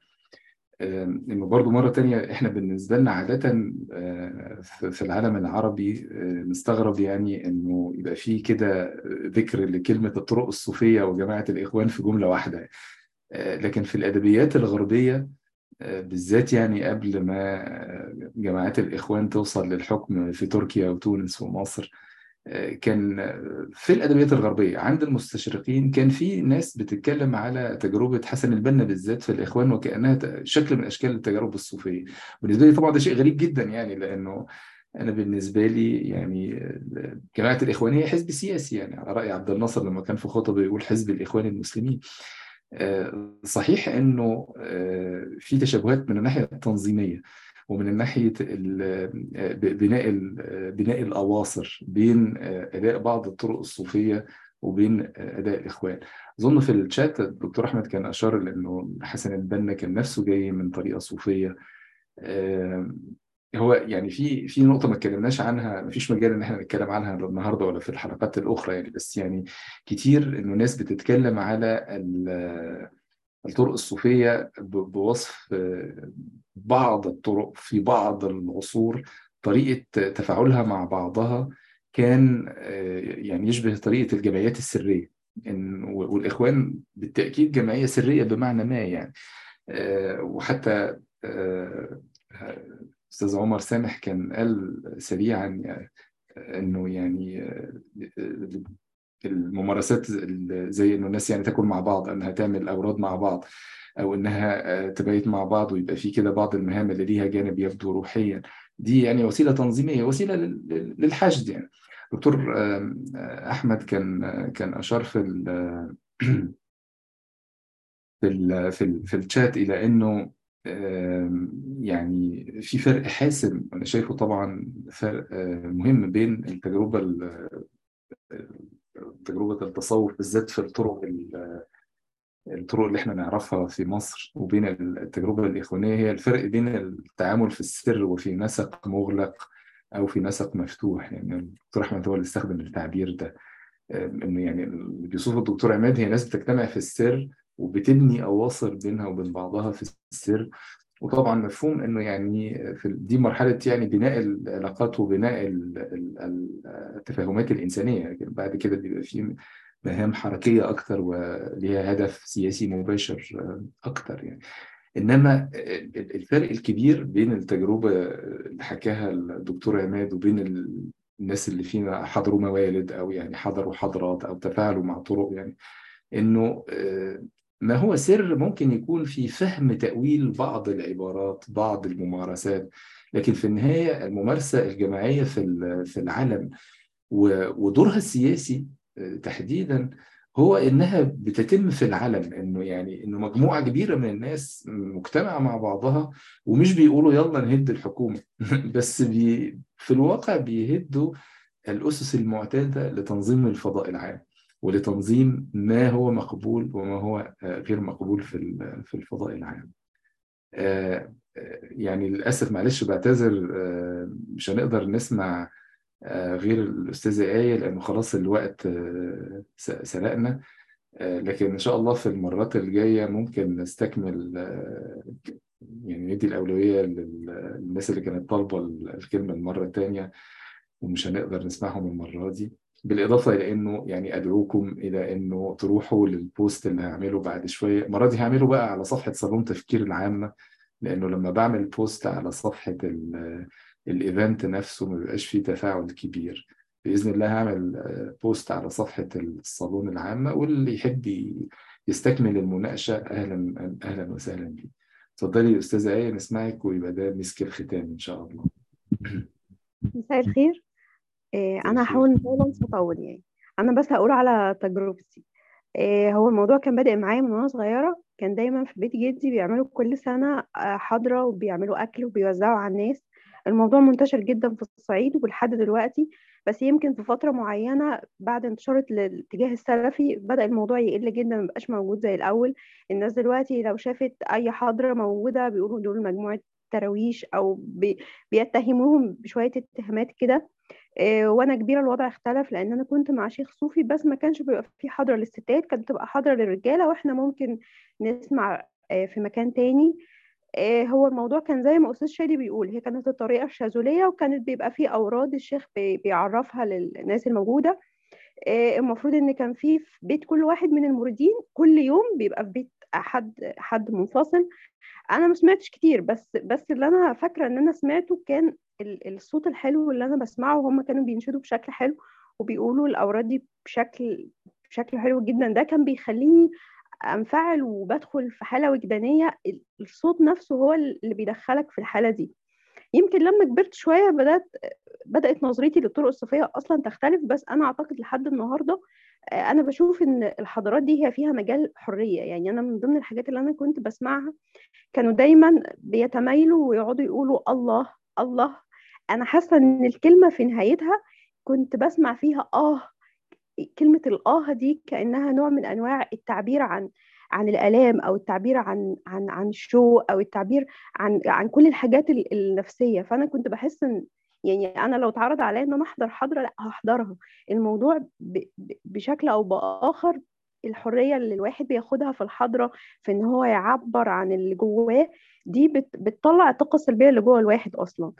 S2: آم، انه برضو مرة تانية احنا بالنسبة لنا عادة آه، في في العالم العربي آه، نستغرب يعني انه يبقى فيه كده ذكر لكلمة الطرق الصوفية وجماعة الإخوان في جملة واحدة آه، لكن في الأدبيات الغربية آه، بالذات يعني قبل ما آه، جماعات الإخوان توصل للحكم في تركيا وتونس ومصر آه، كان آه، في الأدبيات الغربية عند المستشرقين كان في ناس بتتكلم على تجربة حسن البنا بالذات في الإخوان وكأنها ت- شكل من أشكال التجارب الصوفية بالنسبة لي طبعا ده شيء غريب جدا يعني لأنه أنا بالنسبة لي يعني آه، جماعة الإخوان هي حزب سياسي يعني على رأي عبد الناصر لما كان في خطبه يقول حزب الإخوان المسلمين آه، صحيح انه آه، في تشابهات من الناحيه التنظيميه ومن ناحيه ال- آه، بناء ال- آه، بناء الاواصر بين آه، اداء بعض الطرق الصوفيه وبين آه، اداء الاخوان اظن في الشات الدكتور احمد كان اشار لانه حسن البنا كان نفسه جاي من طريقه صوفيه آه، هو يعني في في نقطة ما اتكلمناش عنها مفيش مجال إن احنا نتكلم عنها لا النهاردة ولا في الحلقات الأخرى يعني بس يعني كتير إنه ناس بتتكلم على ال- الطرق الصوفية ب- بوصف آه، بعض الطرق في بعض العصور طريقة تفاعلها مع بعضها كان آه، يعني يشبه طريقة الجمعيات السرية إن والإخوان بالتأكيد جمعية سرية بمعنى ما يعني آه، وحتى آه، أستاذ عمر سامح كان قال سريعا إنه يعني آه، الممارسات ال- زي إنه الناس يعني تاكل مع بعض إنها تعمل أوراد مع بعض أو إنها آه، تبيت مع بعض ويبقى في كده بعض المهام اللي ليها جانب يبدو روحيا دي يعني وسيلة تنظيمية وسيلة لل- لل- للحشد يعني دكتور آم، آه، أحمد كان آه، كان أشار في ال- في ال في ال في الشات الى انه آم، يعني في فرق حاسم انا شايفه طبعا فرق آه، مهم بين التجربه ال- تجربه التصوف بالذات في الطرق ال- الطرق اللي احنا نعرفها في مصر وبين التجربه الاخوانيه هي الفرق بين التعامل في السر وفي نسق مغلق او في نسق مفتوح يعني الدكتور احمد هو اللي استخدم التعبير ده انه يعني اللي بيوصفه الدكتور عماد هي ناس بتجتمع في السر وبتبني اواصر بينها وبين بعضها في السر وطبعا مفهوم انه يعني في دي مرحله يعني بناء العلاقات وبناء ال- ال- ال- التفاهمات الانسانيه لكن بعد كده بيبقى في مهام حركيه اكتر وليها هدف سياسي مباشر اكتر يعني انما الفرق الكبير بين التجربه اللي حكاها الدكتور عماد وبين الناس اللي فينا حضروا موالد او يعني حضروا حضرات او تفاعلوا مع طرق يعني انه ما هو سر ممكن يكون في فهم تأويل بعض العبارات بعض الممارسات لكن في النهاية الممارسة الجماعية في في العالم ودورها السياسي تحديدا هو انها بتتم في العلن انه يعني انه مجموعه كبيره من الناس مجتمعه مع بعضها ومش بيقولوا يلا نهد الحكومه بس بي في الواقع بيهدوا الاسس المعتاده لتنظيم الفضاء العام ولتنظيم ما هو مقبول وما هو غير مقبول في في الفضاء العام. يعني للاسف معلش بعتذر مش هنقدر نسمع غير الأستاذة آية لأنه خلاص الوقت سرقنا لكن إن شاء الله في المرات الجاية ممكن نستكمل يعني ندي الأولوية للناس اللي كانت طالبة الكلمة المرة الثانية ومش هنقدر نسمعهم المرة دي بالإضافة إلى إنه يعني أدعوكم إلى إنه تروحوا للبوست اللي هعمله بعد شوية المرة دي هعمله بقى على صفحة صالون تفكير العامة لأنه لما بعمل بوست على صفحة الايفنت نفسه ما بيبقاش فيه تفاعل كبير باذن الله هعمل بوست على صفحه الصالون العامه واللي يحب يستكمل المناقشه اهلا اهلا وسهلا بيه اتفضلي يا استاذه ايه نسمعك ويبقى ده مسك الختام ان شاء الله
S17: مساء الخير انا هحاول ان شاء الله مش هطول يعني انا بس هقول على تجربتي هو الموضوع كان بادئ معايا من وانا صغيره كان دايما في بيت جدي بيعملوا كل سنه حضره وبيعملوا اكل وبيوزعوا على الناس الموضوع منتشر جدا في الصعيد ولحد دلوقتي بس يمكن في فترة معينة بعد انتشار الاتجاه السلفي بدأ الموضوع يقل جدا مبقاش موجود زي الأول الناس دلوقتي لو شافت أي حضرة موجودة بيقولوا دول مجموعة تراويش أو بي بيتهموهم بشوية اتهامات كده إيه وانا كبيره الوضع اختلف لان انا كنت مع شيخ صوفي بس ما كانش بيبقى في حضره للستات كانت بتبقى حضره للرجاله واحنا ممكن نسمع في مكان تاني هو الموضوع كان زي ما استاذ شادي بيقول هي كانت الطريقه الشاذوليه وكانت بيبقى فيه اوراد الشيخ بيعرفها للناس الموجوده المفروض ان كان في في بيت كل واحد من المريدين كل يوم بيبقى في بيت حد حد منفصل انا ما سمعتش كتير بس بس اللي انا فاكره ان انا سمعته كان الصوت الحلو اللي انا بسمعه وهم كانوا بينشدوا بشكل حلو وبيقولوا الاوراد دي بشكل بشكل حلو جدا ده كان بيخليني انفعل وبدخل في حاله وجدانيه الصوت نفسه هو اللي بيدخلك في الحاله دي يمكن لما كبرت شويه بدات بدات نظرتي للطرق الصوفيه اصلا تختلف بس انا اعتقد لحد النهارده انا بشوف ان الحضارات دي هي فيها مجال حريه يعني انا من ضمن الحاجات اللي انا كنت بسمعها كانوا دايما بيتمايلوا ويقعدوا يقولوا الله الله انا حاسه ان الكلمه في نهايتها كنت بسمع فيها اه كلمة الآه دي كأنها نوع من أنواع التعبير عن عن الآلام أو التعبير عن عن عن الشوق أو التعبير عن عن كل الحاجات النفسية فأنا كنت بحس إن يعني أنا لو اتعرض عليا إن أنا أحضر حضرة لا هحضرها الموضوع ب بشكل أو بآخر الحرية اللي الواحد بياخدها في الحضرة في إن هو يعبر عن اللي جواه دي بت بتطلع الطاقة السلبية اللي جوه الواحد أصلا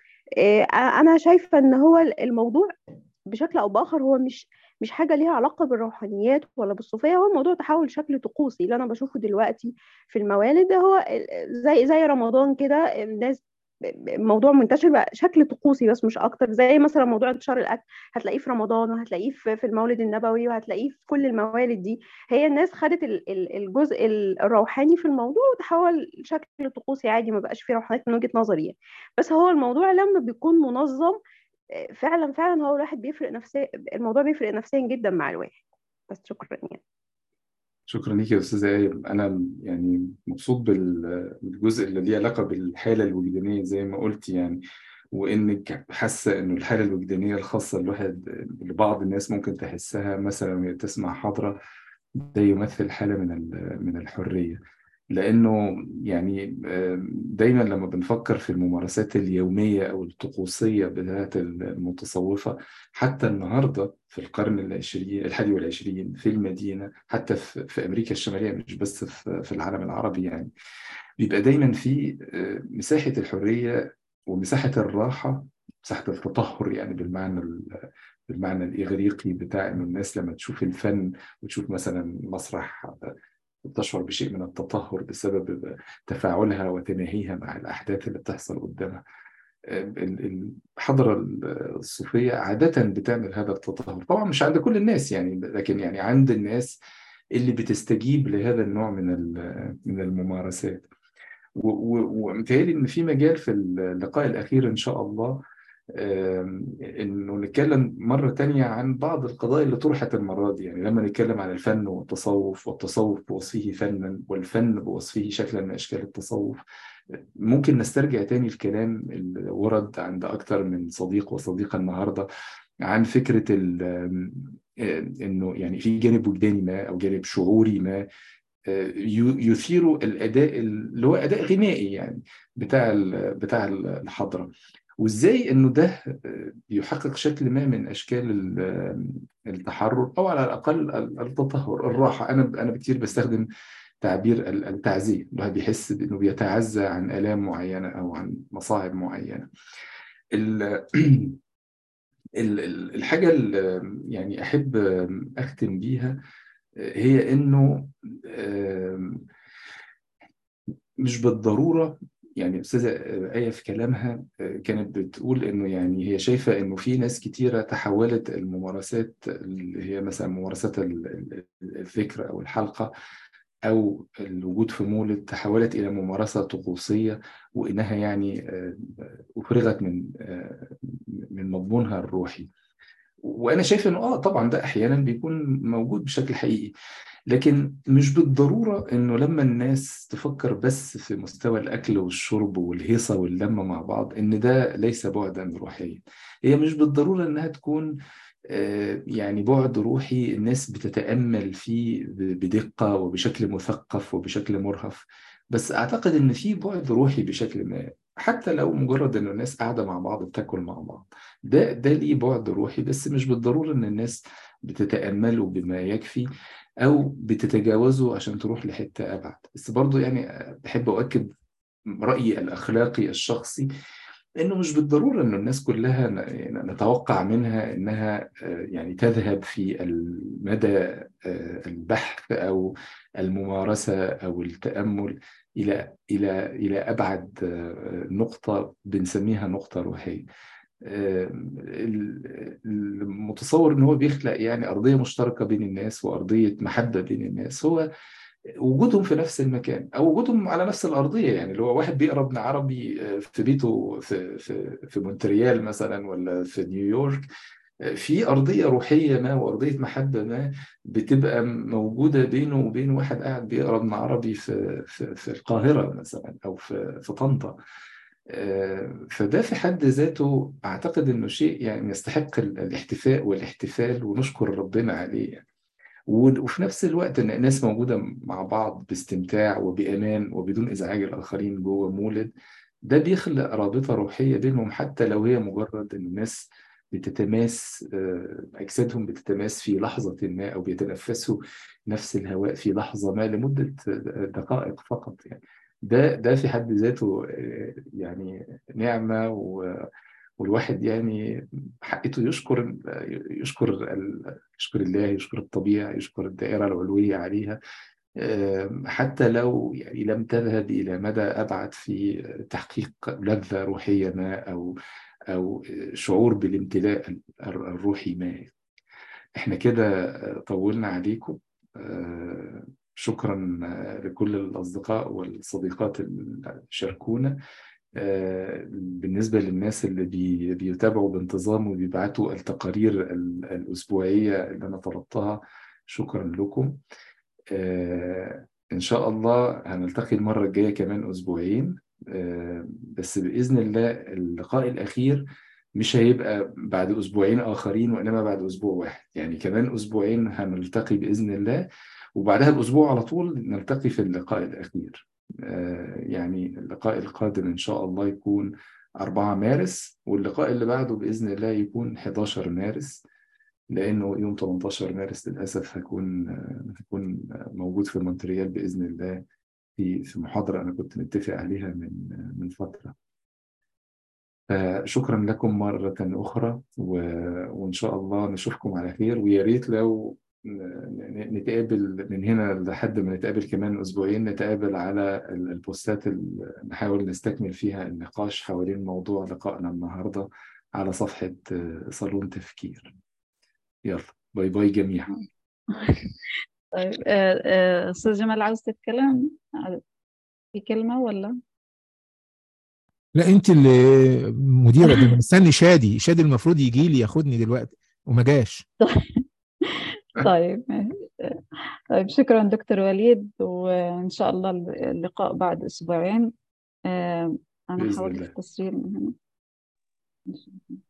S17: أنا شايفة إن هو الموضوع بشكل أو بآخر هو مش مش حاجه ليها علاقه بالروحانيات ولا بالصوفيه هو الموضوع تحول شكل طقوسي اللي انا بشوفه دلوقتي في الموالد هو زي زي رمضان كده الناس موضوع منتشر بقى شكل طقوسي بس مش اكتر زي مثلا موضوع انتشار الاكل هتلاقيه في رمضان وهتلاقيه في المولد النبوي وهتلاقيه في كل الموالد دي هي الناس خدت الجزء الروحاني في الموضوع وتحول شكل طقوسي عادي ما بقاش فيه روحانيات من وجهه نظري يعني. بس هو الموضوع لما بيكون منظم فعلا فعلا هو الواحد بيفرق نفسيا الموضوع بيفرق نفسيا جدا مع الواحد بس شكرا يعني
S2: شكرا ليك يا استاذه ايه انا يعني مبسوط بالجزء اللي ليه علاقه بالحاله الوجدانيه زي ما قلت يعني وانك حاسه انه الحاله الوجدانيه الخاصه الواحد لبعض الناس ممكن تحسها مثلا وهي تسمع حضره ده يمثل حاله من من الحريه لأنه يعني آه، دايما لما بنفكر في الممارسات اليومية أو الطقوسية بتاعت المتصوفة حتى النهاردة في القرن العشرين الحادي والعشرين في المدينة حتى في في أمريكا الشمالية مش بس في في العالم العربي يعني بيبقى دايما في آه، مساحة الحرية ومساحة الراحة مساحة التطهر يعني بالمعنى ال- بالمعنى الإغريقي بتاع إنه الناس لما تشوف الفن وتشوف مثلا مسرح تشعر بشيء من التطهر بسبب تفاعلها وتماهيها مع الأحداث اللي بتحصل قدامها ال- الحضرة الصوفية عادة بتعمل هذا التطهر طبعا مش عند كل الناس يعني لكن يعني عند الناس اللي بتستجيب لهذا النوع من ال- من الممارسات و- و- ومتهيألي إن في مجال في اللقاء الأخير إن شاء الله آم، إنه نتكلم مرة تانية عن بعض القضايا اللي طرحت المرة دي يعني لما نتكلم عن الفن والتصوف والتصوف بوصفه فنا والفن بوصفه شكلا من أشكال التصوف ممكن نسترجع تاني الكلام اللي ورد عند أكتر من صديق وصديقة النهاردة عن فكرة ال- آم، آه، إنه يعني في جانب وجداني ما أو جانب شعوري ما ي- يثير الاداء اللي هو اداء غنائي يعني بتاع ال- بتاع الحضره وازاي انه ده بيحقق شكل ما من اشكال ال- التحرر او على الاقل التطهر الراحه انا انا كتير بستخدم تعبير ال- التعزيه الواحد بيحس بانه بيتعزى عن الام معينه او عن مصاعب معينه ال- ال- ال- الحاجه اللي يعني احب اختم بيها هي انه آم، مش بالضروره يعني استاذه ايه في كلامها آه، كانت بتقول انه يعني هي شايفه انه في ناس كتيره تحولت الممارسات اللي هي مثلا ممارسات ال- ال- الذكر او الحلقه او الوجود في مولد تحولت الى ممارسه طقوسيه وانها يعني آه، افرغت من آه، من مضمونها الروحي وانا شايف انه اه طبعا ده احيانا بيكون موجود بشكل حقيقي لكن مش بالضروره انه لما الناس تفكر بس في مستوى الاكل والشرب والهيصه واللمه مع بعض ان ده ليس بعدا روحيا هي مش بالضروره انها تكون آه، يعني بعد روحي الناس بتتامل فيه ب- بدقه وبشكل مثقف وبشكل مرهف بس اعتقد ان في بعد روحي بشكل ما حتى لو مجرد ان الناس قاعده مع بعض بتاكل مع بعض ده ده ليه بعد روحي بس مش بالضرورة إن الناس بتتأمله بما يكفي أو بتتجاوزه عشان تروح لحتة أبعد بس برضو يعني بحب أؤكد رأيي الأخلاقي الشخصي إنه مش بالضرورة إنه الناس كلها ن- نتوقع منها إنها آه، يعني تذهب في المدى آه، البحث أو الممارسة أو التأمل إلى إلى إلى أبعد آه، نقطة بنسميها نقطة روحية. ال- المتصور ان هو بيخلق يعني ارضيه مشتركه بين الناس وارضيه محبه بين الناس هو وجودهم في نفس المكان او وجودهم على نفس الارضيه يعني اللي هو واحد بيقرا ابن عربي في بيته في في في مونتريال مثلا ولا في نيويورك في ارضيه روحيه ما وارضيه محبه ما بتبقى موجوده بينه وبين واحد قاعد بيقرا ابن عربي في في في القاهره مثلا او في في طنطا آه، فده في حد ذاته أعتقد إنه شيء يعني يستحق ال- الاحتفاء والاحتفال ونشكر ربنا عليه يعني. و- وفي نفس الوقت إن الناس موجودة مع بعض باستمتاع وبأمان وبدون إزعاج الآخرين جوه مولد ده بيخلق رابطة روحية بينهم حتى لو هي مجرد إن الناس بتتماس آه، أجسادهم بتتماس في لحظة ما أو بيتنفسوا نفس الهواء في لحظة ما لمدة آه، دقائق فقط يعني ده ده في حد ذاته آه، يعني نعمة و- والواحد يعني حقيقته يشكر يشكر ال- يشكر الله يشكر الطبيعة يشكر الدائرة العلوية عليها آم، حتى لو يعني لم تذهب إلى مدى أبعد في تحقيق لذة روحية ما أو أو شعور بالامتلاء الروحي ما احنا كده طولنا عليكم آه، شكرا لكل الأصدقاء والصديقات اللي شاركونا آه، بالنسبة للناس اللي بي- بيتابعوا بانتظام وبيبعتوا التقارير ال- الأسبوعية اللي أنا طلبتها شكرا لكم آه، إن شاء الله هنلتقي المرة الجاية كمان أسبوعين آه، بس بإذن الله اللقاء الأخير مش هيبقى بعد أسبوعين آخرين وإنما بعد أسبوع واحد يعني كمان أسبوعين هنلتقي بإذن الله وبعدها بأسبوع على طول نلتقي في اللقاء الأخير آه، يعني اللقاء القادم إن شاء الله يكون 4 مارس واللقاء اللي بعده بإذن الله يكون 11 مارس لأنه يوم 18 مارس للأسف هكون آه، هكون موجود في مونتريال بإذن الله في في محاضرة أنا كنت متفق عليها من من فترة فشكرا لكم مرة أخرى و... وإن شاء الله نشوفكم على خير ويا ريت لو ن- نتقابل من هنا لحد ما نتقابل كمان أسبوعين نتقابل على ال- البوستات اللي نحاول نستكمل فيها النقاش حوالين موضوع لقائنا النهاردة على صفحة آه، صالون تفكير يلا باي باي جميعا
S1: طيب آه، آه، أستاذ جمال عاوز تتكلم في كلمة ولا؟
S3: لا انت اللي مديره ده أنا مستني شادي شادي المفروض يجي لي ياخدني دلوقتي وما جاش
S1: طيب طيب شكرا دكتور وليد وإن شاء الله اللقاء بعد أسبوعين آه، أنا
S2: بإذن
S1: حاولت
S2: الله
S1: التسجيل من هنا